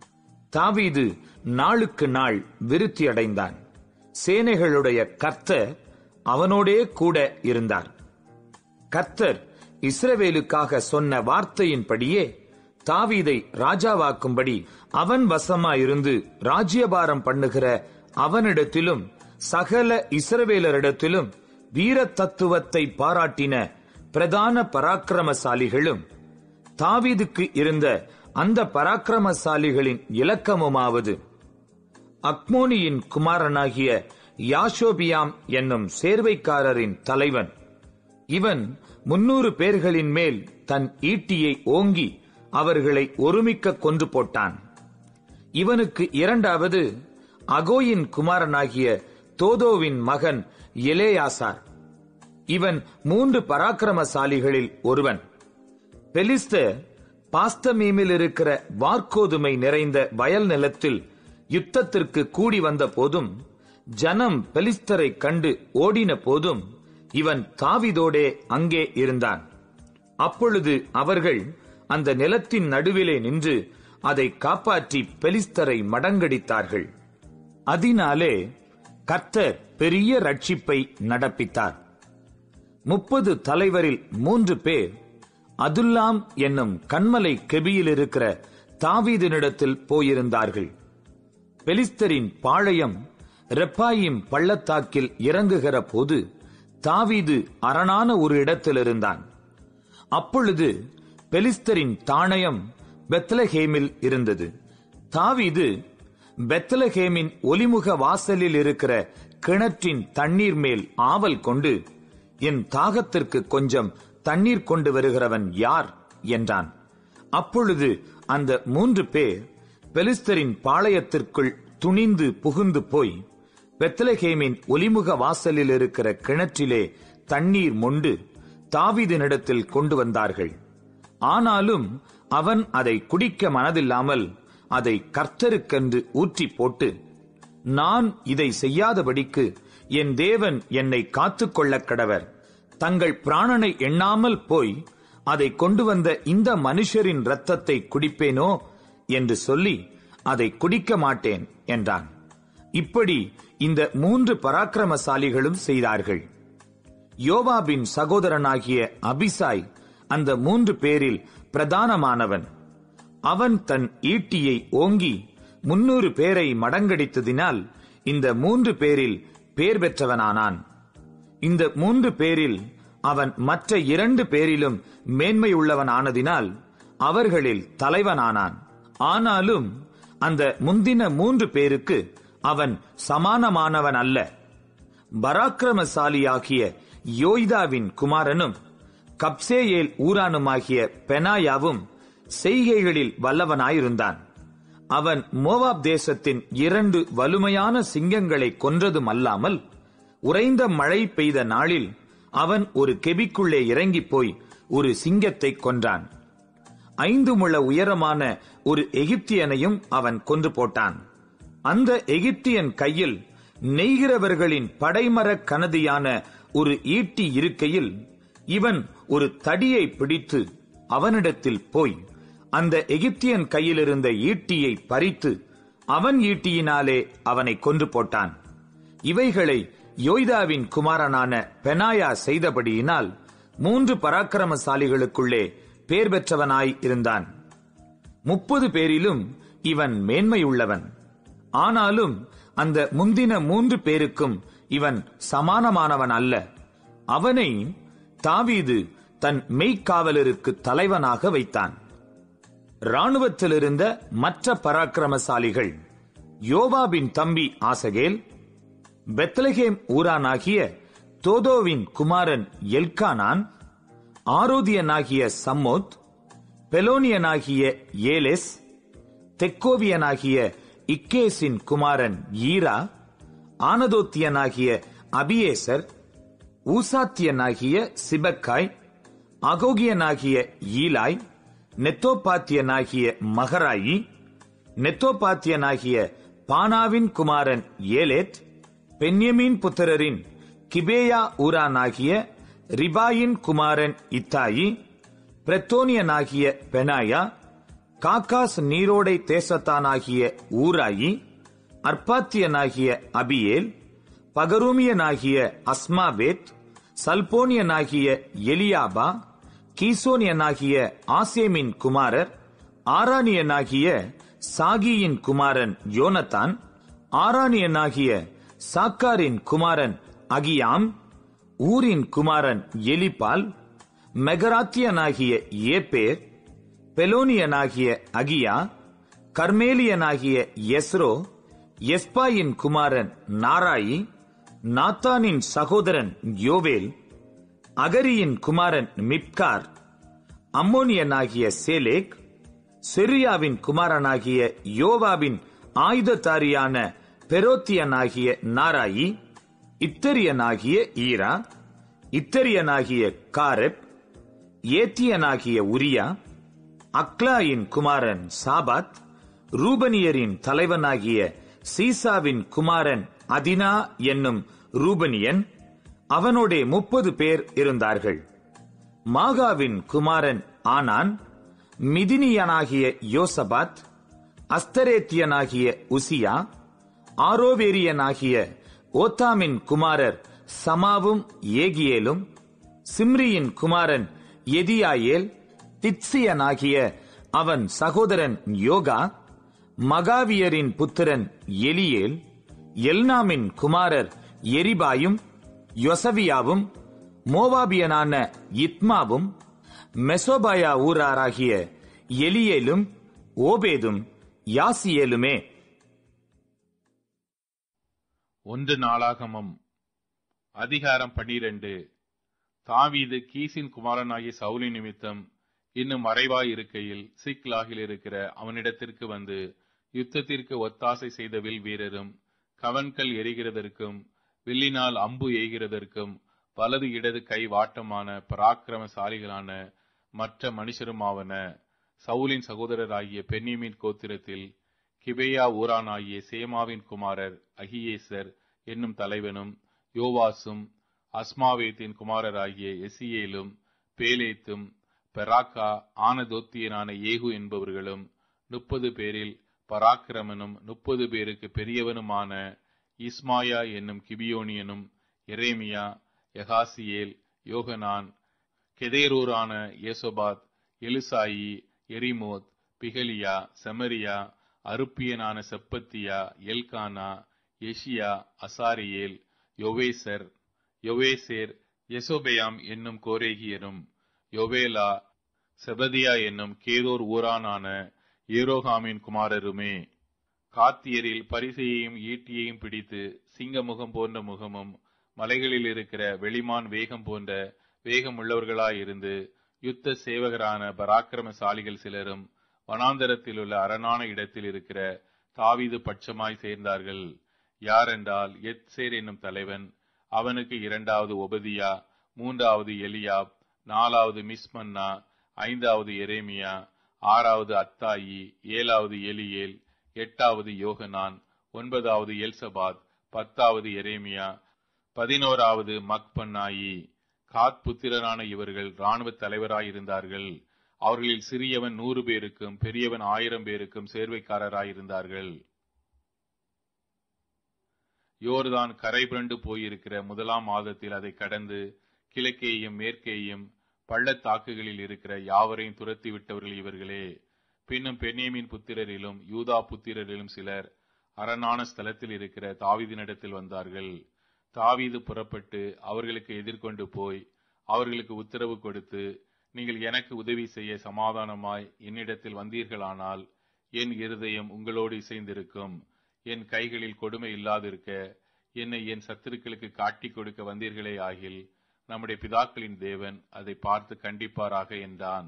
தாவீது நாளுக்கு நாள் விருத்தி அடைந்தான் சேனைகளுடைய கர்த்தர் அவனோடே கூட இருந்தார் கர்த்தர் இஸ்ரவேலுக்காக சொன்ன வார்த்தையின்படியே தாவீதை ராஜாவாக்கும்படி அவன் வசமாயிருந்து ராஜ்யபாரம் பண்ணுகிற அவனிடத்திலும் சகல இஸ்ரவேலரிடத்திலும் வீர தத்துவத்தை பாராட்டின பிரதான பராக்கிரமசாலிகளும் தாவீதுக்கு இருந்த அந்த பராக்கிரமசாலிகளின் இலக்கமுமாவது அக்மோனியின் குமாரனாகிய யாஷோபியாம் என்னும் சேர்வைக்காரரின் தலைவன் இவன் முன்னூறு பேர்களின் மேல் தன் ஈட்டியை ஓங்கி அவர்களை ஒருமிக்க கொன்று போட்டான் இவனுக்கு இரண்டாவது அகோயின் குமாரனாகிய தோதோவின் மகன் எலேயாசார் இவன் மூன்று பராக்கிரமசாலிகளில் ஒருவன் பெலிஸ்தர் பாஸ்தமீமில் இருக்கிற வார்க்கோதுமை நிறைந்த வயல் நிலத்தில் யுத்தத்திற்கு கூடி வந்த போதும் ஜனம் பெலிஸ்தரை கண்டு ஓடின போதும் இவன் தாவிதோடே அங்கே இருந்தான் அப்பொழுது அவர்கள் அந்த நிலத்தின் நடுவிலே நின்று அதை காப்பாற்றி பெலிஸ்தரை மடங்கடித்தார்கள் அதனாலே கர்த்தர் பெரிய ரட்சிப்பை நடப்பித்தார் முப்பது தலைவரில் மூன்று பேர் அதுல்லாம் என்னும் கண்மலை கெபியில் இருக்கிற தாவீதினிடத்தில் போயிருந்தார்கள் பெலிஸ்தரின் பாளையம் ரெப்பாயிம் பள்ளத்தாக்கில் இறங்குகிற போது தாவீது அரணான ஒரு இடத்தில் இருந்தான் அப்பொழுது பெலிஸ்தரின் தாணயம் பெத்லஹேமில் இருந்தது தாவீது பெத்லஹேமின் ஒலிமுக வாசலில் இருக்கிற கிணற்றின் தண்ணீர் மேல் ஆவல் கொண்டு என் தாகத்திற்கு கொஞ்சம் தண்ணீர் கொண்டு வருகிறவன் யார் என்றான் அப்பொழுது அந்த மூன்று பேர் பெலிஸ்தரின் பாளையத்திற்குள் துணிந்து புகுந்து போய் பெத்லஹேமின் ஒலிமுக வாசலில் இருக்கிற கிணற்றிலே தண்ணீர் மொண்டு தாவீதினிடத்தில் கொண்டு வந்தார்கள் ஆனாலும் அவன் அதை குடிக்க மனதில்லாமல் அதை கர்த்தருக்கென்று ஊற்றி போட்டு நான் இதை செய்யாதபடிக்கு என் தேவன் என்னை காத்துக்கொள்ளக் கடவர் தங்கள் பிராணனை எண்ணாமல் போய் அதை கொண்டு வந்த இந்த மனுஷரின் இரத்தத்தை குடிப்பேனோ என்று சொல்லி அதை குடிக்க மாட்டேன் என்றான் இப்படி இந்த மூன்று பராக்கிரமசாலிகளும் செய்தார்கள் யோவாபின் சகோதரனாகிய அபிசாய் அந்த மூன்று பேரில் பிரதானமானவன் அவன் தன் ஈட்டியை ஓங்கி முன்னூறு பேரை மடங்கடித்ததினால் இந்த மூன்று பேரில் பேர் பெற்றவனானான் இந்த மூன்று பேரில் அவன் மற்ற இரண்டு பேரிலும் மேன்மையுள்ளவனானதினால் அவர்களில் தலைவனானான் ஆனாலும் அந்த முந்தின மூன்று பேருக்கு அவன் சமானமானவன் அல்ல பராக்கிரமசாலியாகிய யோய்தாவின் குமாரனும் கப்சேயேல் ஊரானுமாகிய பெனாயாவும் செய்கைகளில் வல்லவனாயிருந்தான் அவன் மோவாப் தேசத்தின் இரண்டு வலுமையான சிங்கங்களை கொன்றதும் அல்லாமல் உறைந்த மழை பெய்த நாளில் அவன் ஒரு கெபிக்குள்ளே இறங்கிப் போய் ஒரு சிங்கத்தை கொன்றான் ஐந்து முழ உயரமான ஒரு எகிப்தியனையும் அவன் கொன்று போட்டான் அந்த எகிப்தியன் கையில் நெய்கிறவர்களின் படைமரக் கனதியான ஒரு ஈட்டி இருக்கையில் இவன் ஒரு தடியை பிடித்து அவனிடத்தில் போய் அந்த எகிப்தியன் கையிலிருந்த ஈட்டியை பறித்து அவன் ஈட்டியினாலே அவனை கொன்று போட்டான் இவைகளை யோய்தாவின் குமாரனான பெனாயா செய்தபடியினால் மூன்று பராக்கிரமசாலிகளுக்குள்ளே பேர் பெற்றவனாய் இருந்தான் முப்பது பேரிலும் இவன் மேன்மையுள்ளவன் ஆனாலும் அந்த முந்தின மூன்று பேருக்கும் இவன் சமானமானவன் அல்ல அவனை தாவீது தன் மெய்க்காவலருக்கு தலைவனாக வைத்தான் இராணுவத்தில் இருந்த மற்ற பராக்கிரமசாலிகள் யோவாபின் தம்பி ஆசகேல் பெத்லகேம் ஊரானாகிய தோதோவின் குமாரன் எல்கானான் ஆரோதியனாகிய சம்மோத் பெலோனியனாகிய ஏலெஸ் தெக்கோவியனாகிய இக்கேசின் குமாரன் ஈரா ஆனதோத்தியனாகிய அபியேசர் ஊசாத்தியனாகிய சிபக்காய் அகோகியனாகிய ஈலாய் நெத்தோபாத்தியனாகிய மகராயி நெத்தோபாத்தியனாகிய பானாவின் குமாரன் ஏலேத் பென்யமீன் புத்திரரின் கிபேயா ஊரானாகிய ரிபாயின் குமாரன் இத்தாயி பிரத்தோனியனாகிய பெனாயா காக்காஸ் நீரோடை தேசத்தானாகிய ஊராயி அர்ப்பாத்தியனாகிய அபியேல் பகரூமியனாகிய அஸ்மாவேத் சல்போனியனாகிய எலியாபா கீசோனியனாகிய ஆசேமின் குமாரர் ஆரானியனாகிய சாகியின் குமாரன் யோனத்தான் ஆரானியனாகிய சாக்காரின் குமாரன் அகியாம் ஊரின் குமாரன் எலிபால் மெகராத்தியனாகிய ஏப்பேர் பெலோனியனாகிய அகியா கர்மேலியனாகிய எஸ்ரோ எஸ்பாயின் குமாரன் நாராயி நாத்தானின் சகோதரன் யோவேல் அகரியின் குமாரன் மிப்கார் அம்மோனியனாகிய சேலேக் செரியாவின் குமாரனாகிய யோவாபின் ஆயுததாரியான பெரோத்தியனாகிய நாராயி இத்தரியனாகிய ஈரா இத்தரியனாகிய காரெப் ஏத்தியனாகிய உரியா அக்லாயின் குமாரன் சாபாத் ரூபனியரின் தலைவனாகிய சீசாவின் குமாரன் அதினா என்னும் ரூபனியன் அவனோடே முப்பது பேர் இருந்தார்கள் மாகாவின் குமாரன் ஆனான் மிதினியனாகிய யோசபாத் அஸ்தரேத்தியனாகிய உசியா ஆரோவேரியனாகிய ஓத்தாமின் குமாரர் சமாவும் ஏகியேலும் சிம்ரியின் குமாரன் எதியாயேல் தித்சியனாகிய அவன் சகோதரன் யோகா மகாவியரின் புத்திரன் எலியேல் எல்னாமின் குமாரர் எரிபாயும் யொசவியாவும் மோவாபியனான இத்மாவும் மெசோபாயா ஊராராகிய எலியேலும் ஓபேதும் யாசியேலுமே ஒன்று நாளாகமம் அதிகாரம் பன்னிரண்டு தாவீது கீசின் குமாரனாகிய சவுலி நிமித்தம் இன்னும் மறைவாய் இருக்கையில் சிக்லாகில் இருக்கிற அவனிடத்திற்கு வந்து யுத்தத்திற்கு ஒத்தாசை செய்த வில் வீரரும் கவன்கள் எரிகிறதற்கும் வில்லினால் அம்பு எய்கிறதற்கும் வலது இடது கை வாட்டமான பராக்கிரமசாலிகளான மற்ற மனுஷருமாவன சவுலின் சகோதரராகிய பென்னியமின் கோத்திரத்தில் கிபேயா ஊரானாகிய சேமாவின் குமாரர் அகியேசர் என்னும் தலைவனும் யோவாசும் அஸ்மாவேத்தின் குமாரராகிய எசியேலும் பேலேத்தும் பெராக்கா ஆனதோத்தியனான ஏகு என்பவர்களும் முப்பது பேரில் பராக்கிரமனும் முப்பது பேருக்கு பெரியவனுமான இஸ்மாயா என்னும் கிபியோனியனும் எரேமியா யகாசியேல் யோகனான் கெதேரூரான ஏசோபாத் எலிசாயி எரிமோத் பிகலியா செமரியா அருப்பியனான செப்பத்தியா எல்கானா எஷியா அசாரியேல் யொவேசர் யொவேசேர் எசோபெயாம் என்னும் கோரேகியரும் யொவேலா செபதியா என்னும் கேதோர் ஊரானான ஏரோகாமின் குமாரருமே காத்தியரில் பரிசையையும் ஈட்டியையும் பிடித்து சிங்க முகம் போன்ற முகமும் மலைகளில் இருக்கிற வெளிமான் வேகம் போன்ற வேகம் உள்ளவர்களாயிருந்து யுத்த சேவகரான பராக்கிரமசாலிகள் சிலரும் வனாந்தரத்தில் உள்ள அரணான இடத்தில் இருக்கிற தாவீது பட்சமாய் சேர்ந்தார்கள் யாரென்றால் எத்சேர் என்னும் தலைவன் அவனுக்கு இரண்டாவது ஒபதியா மூன்றாவது எலியாப் நாலாவது மிஸ்மன்னா ஐந்தாவது எரேமியா ஆறாவது அத்தாயி ஏழாவது எலியேல் எட்டாவது யோகனான் ஒன்பதாவது எல்சபாத் பத்தாவது எரேமியா பதினோராவது மக்பன்னாயி காத் புத்திரரான இவர்கள் இராணுவ தலைவராயிருந்தார்கள் அவர்களில் சிறியவன் நூறு பேருக்கும் பெரியவன் ஆயிரம் பேருக்கும் சேர்வைக்காரராயிருந்தார்கள் யோர்தான் கரை புரண்டு போயிருக்கிற முதலாம் மாதத்தில் அதை கடந்து கிழக்கேயும் மேற்கேயும் பள்ளத்தாக்குகளில் இருக்கிற யாவரையும் துரத்தி விட்டவர்கள் இவர்களே பின்னும் பென்னேமின் புத்திரரிலும் யூதா புத்திரரிலும் சிலர் அரணான ஸ்தலத்தில் இருக்கிற தாவீதினிடத்தில் வந்தார்கள் தாவீது புறப்பட்டு அவர்களுக்கு எதிர்கொண்டு போய் அவர்களுக்கு உத்தரவு கொடுத்து நீங்கள் எனக்கு உதவி செய்ய சமாதானமாய் என்னிடத்தில் வந்தீர்களானால் என் இருதயம் உங்களோடு இசைந்திருக்கும் என் கைகளில் கொடுமை இல்லாதிருக்க என்னை என் சத்துருக்களுக்கு காட்டிக் கொடுக்க வந்தீர்களே ஆகில் நம்முடைய பிதாக்களின் தேவன் அதை பார்த்து கண்டிப்பாராக என்றான்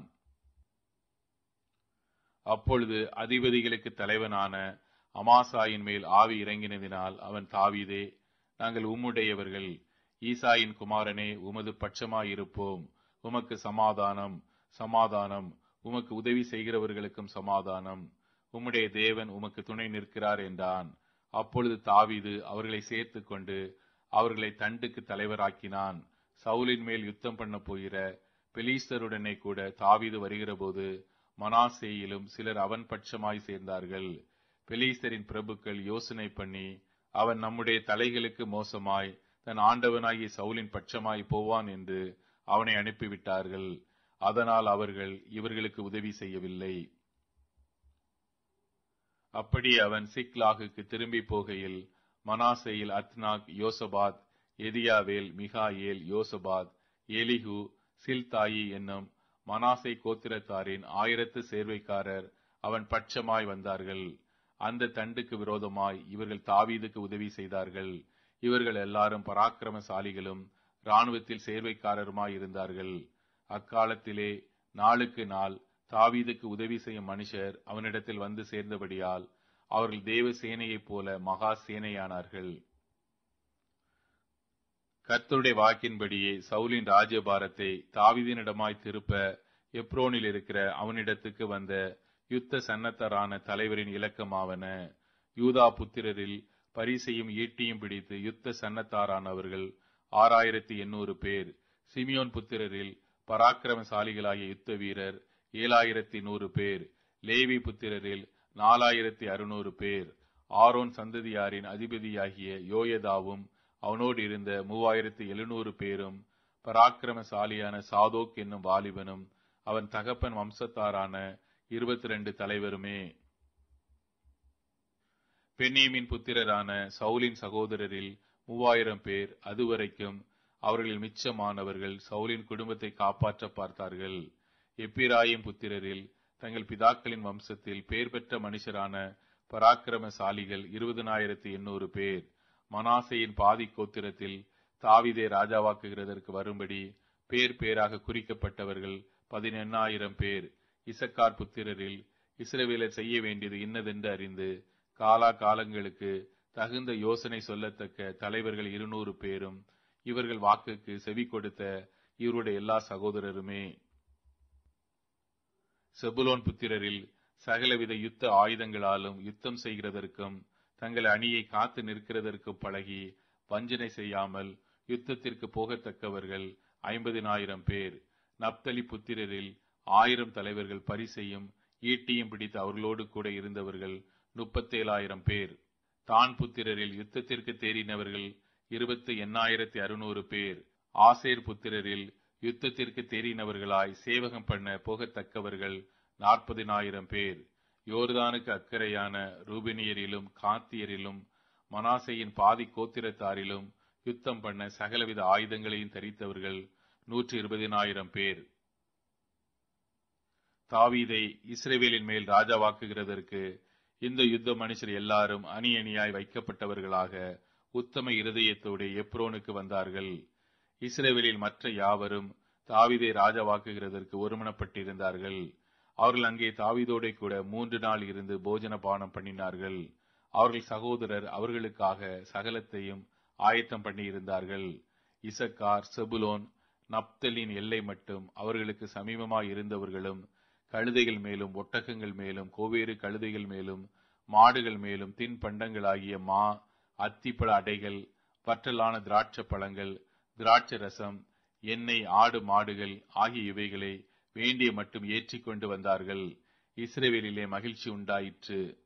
அப்பொழுது அதிபதிகளுக்கு தலைவனான அமாசாயின் மேல் ஆவி இறங்கினதினால் அவன் தாவீதே நாங்கள் உம்முடையவர்கள் ஈசாயின் குமாரனே உமது பட்சமாயிருப்போம் உமக்கு சமாதானம் சமாதானம் உமக்கு உதவி செய்கிறவர்களுக்கும் சமாதானம் உம்முடைய தேவன் உமக்கு துணை நிற்கிறார் என்றான் அப்பொழுது தாவீது அவர்களை சேர்த்து கொண்டு அவர்களை தண்டுக்கு தலைவராக்கினான் சவுலின் மேல் யுத்தம் பண்ண போகிற பெலீஸ்தருடனே கூட தாவீது வருகிறபோது மனாசேயிலும் சிலர் அவன் பட்சமாய் சேர்ந்தார்கள் பெலீஸ்தரின் பிரபுக்கள் யோசனை பண்ணி அவன் நம்முடைய தலைகளுக்கு மோசமாய் தன் ஆண்டவனாகிய சவுலின் பட்சமாய் போவான் என்று அவனை அனுப்பிவிட்டார்கள் அதனால் அவர்கள் இவர்களுக்கு உதவி செய்யவில்லை அப்படி அவன் சிக்லாகுக்கு திரும்பி போகையில் மனாசேயில் அத்னாக் யோசபாத் எதியாவேல் மிகாயேல் யோசபாத் எலிகு சில்தாயி என்னும் மனாசை கோத்திரத்தாரின் ஆயிரத்து சேர்வைக்காரர் அவன் பட்சமாய் வந்தார்கள் அந்த தண்டுக்கு விரோதமாய் இவர்கள் தாவீதுக்கு உதவி செய்தார்கள் இவர்கள் எல்லாரும் பராக்கிரமசாலிகளும் இராணுவத்தில் சேர்வைக்காரருமாய் இருந்தார்கள் அக்காலத்திலே நாளுக்கு நாள் தாவீதுக்கு உதவி செய்யும் மனுஷர் அவனிடத்தில் வந்து சேர்ந்தபடியால் அவர்கள் தேவ சேனையைப் போல மகா சேனையானார்கள் கர்த்தருடைய வாக்கின்படியே சவுலின் ராஜ்யபாரத்தை தாவிதினிடமாய் திருப்ப எப்ரோனில் இருக்கிற அவனிடத்துக்கு வந்த யுத்த சன்னத்தரான தலைவரின் இலக்கமாவன யூதா புத்திரரில் பரிசையும் ஈட்டியும் பிடித்து யுத்த சன்னத்தாரானவர்கள் ஆறாயிரத்தி எண்ணூறு பேர் சிமியோன் புத்திரரில் பராக்கிரமசாலிகளாகிய யுத்த வீரர் ஏழாயிரத்தி நூறு பேர் லேவி புத்திரரில் நாலாயிரத்தி அறுநூறு பேர் ஆரோன் சந்ததியாரின் அதிபதியாகிய யோயதாவும் அவனோடு இருந்த மூவாயிரத்தி எழுநூறு பேரும் பராக்கிரமசாலியான சாதோக் என்னும் வாலிபனும் அவன் தகப்பன் வம்சத்தாரான இருபத்தி ரெண்டு தலைவருமே பென்னீமின் புத்திரரான சவுலின் சகோதரரில் மூவாயிரம் பேர் அதுவரைக்கும் அவர்களில் மிச்சமானவர்கள் சவுலின் குடும்பத்தை காப்பாற்ற பார்த்தார்கள் எப்பிராயிம் புத்திரரில் தங்கள் பிதாக்களின் வம்சத்தில் பேர் பெற்ற மனுஷரான பராக்கிரமசாலிகள் இருபதனாயிரத்தி எண்ணூறு பேர் மனாசையின் பாதி கோத்திரத்தில் தாவிதே ராஜாவாக்குகிறதற்கு வரும்படி பேர் பேராக குறிக்கப்பட்டவர்கள் பதினெண்ணாயிரம் பேர் இசக்கார் புத்திரரில் இஸ்ரவேலர் செய்ய வேண்டியது இன்னதென்று அறிந்து காலா காலங்களுக்கு தகுந்த யோசனை சொல்லத்தக்க தலைவர்கள் இருநூறு பேரும் இவர்கள் வாக்குக்கு செவி கொடுத்த இவருடைய எல்லா சகோதரருமே செபுலோன் புத்திரரில் சகலவித யுத்த ஆயுதங்களாலும் யுத்தம் செய்கிறதற்கும் தங்கள் அணியை காத்து நிற்கிறதற்கும் பழகி வஞ்சனை செய்யாமல் யுத்தத்திற்கு போகத்தக்கவர்கள் ஐம்பதினாயிரம் பேர் நப்தலி புத்திரரில் ஆயிரம் தலைவர்கள் பரிசையும் ஈட்டியும் பிடித்து அவர்களோடு கூட இருந்தவர்கள் முப்பத்தேழாயிரம் பேர் தான் புத்திரரில் யுத்தத்திற்கு தேறினவர்கள் இருபத்தி எண்ணாயிரத்தி அறுநூறு பேர் ஆசேர் புத்திரரில் யுத்தத்திற்கு தேறினவர்களாய் சேவகம் பண்ண போகத்தக்கவர்கள் நாற்பதினாயிரம் பேர் யோர்தானுக்கு அக்கறையான ரூபினியரிலும் காத்தியரிலும் மனாசையின் பாதி கோத்திரத்தாரிலும் யுத்தம் பண்ண சகலவித ஆயுதங்களையும் தரித்தவர்கள் நூற்றி இருபதினாயிரம் பேர் தாவீதை இஸ்ரேவேலின் மேல் ராஜாவாக்குகிறதற்கு இந்த யுத்த மனுஷர் எல்லாரும் அணி அணியாய் வைக்கப்பட்டவர்களாக உத்தம இருதயத்தோடு எப்ரோனுக்கு வந்தார்கள் இஸ்ரேவேலில் மற்ற யாவரும் தாவிதை ராஜாவாக்குகிறதற்கு ஒருமனப்பட்டிருந்தார்கள் அவர்கள் அங்கே தாவிதோட கூட மூன்று நாள் இருந்து போஜன பானம் பண்ணினார்கள் அவர்கள் சகோதரர் அவர்களுக்காக சகலத்தையும் ஆயத்தம் பண்ணியிருந்தார்கள் இசக்கார் செபுலோன் நப்தலின் எல்லை மட்டும் அவர்களுக்கு சமீபமாய் இருந்தவர்களும் கழுதைகள் மேலும் ஒட்டகங்கள் மேலும் கோவேறு கழுதைகள் மேலும் மாடுகள் மேலும் தின்பண்டங்களாகிய மா அத்திப்பழ அடைகள் வற்றலான திராட்சை பழங்கள் திராட்சை ரசம் எண்ணெய் ஆடு மாடுகள் ஆகிய இவைகளை வேண்டிய மட்டும் ஏற்றிக் கொண்டு வந்தார்கள் இஸ்ரேவேலிலே மகிழ்ச்சி உண்டாயிற்று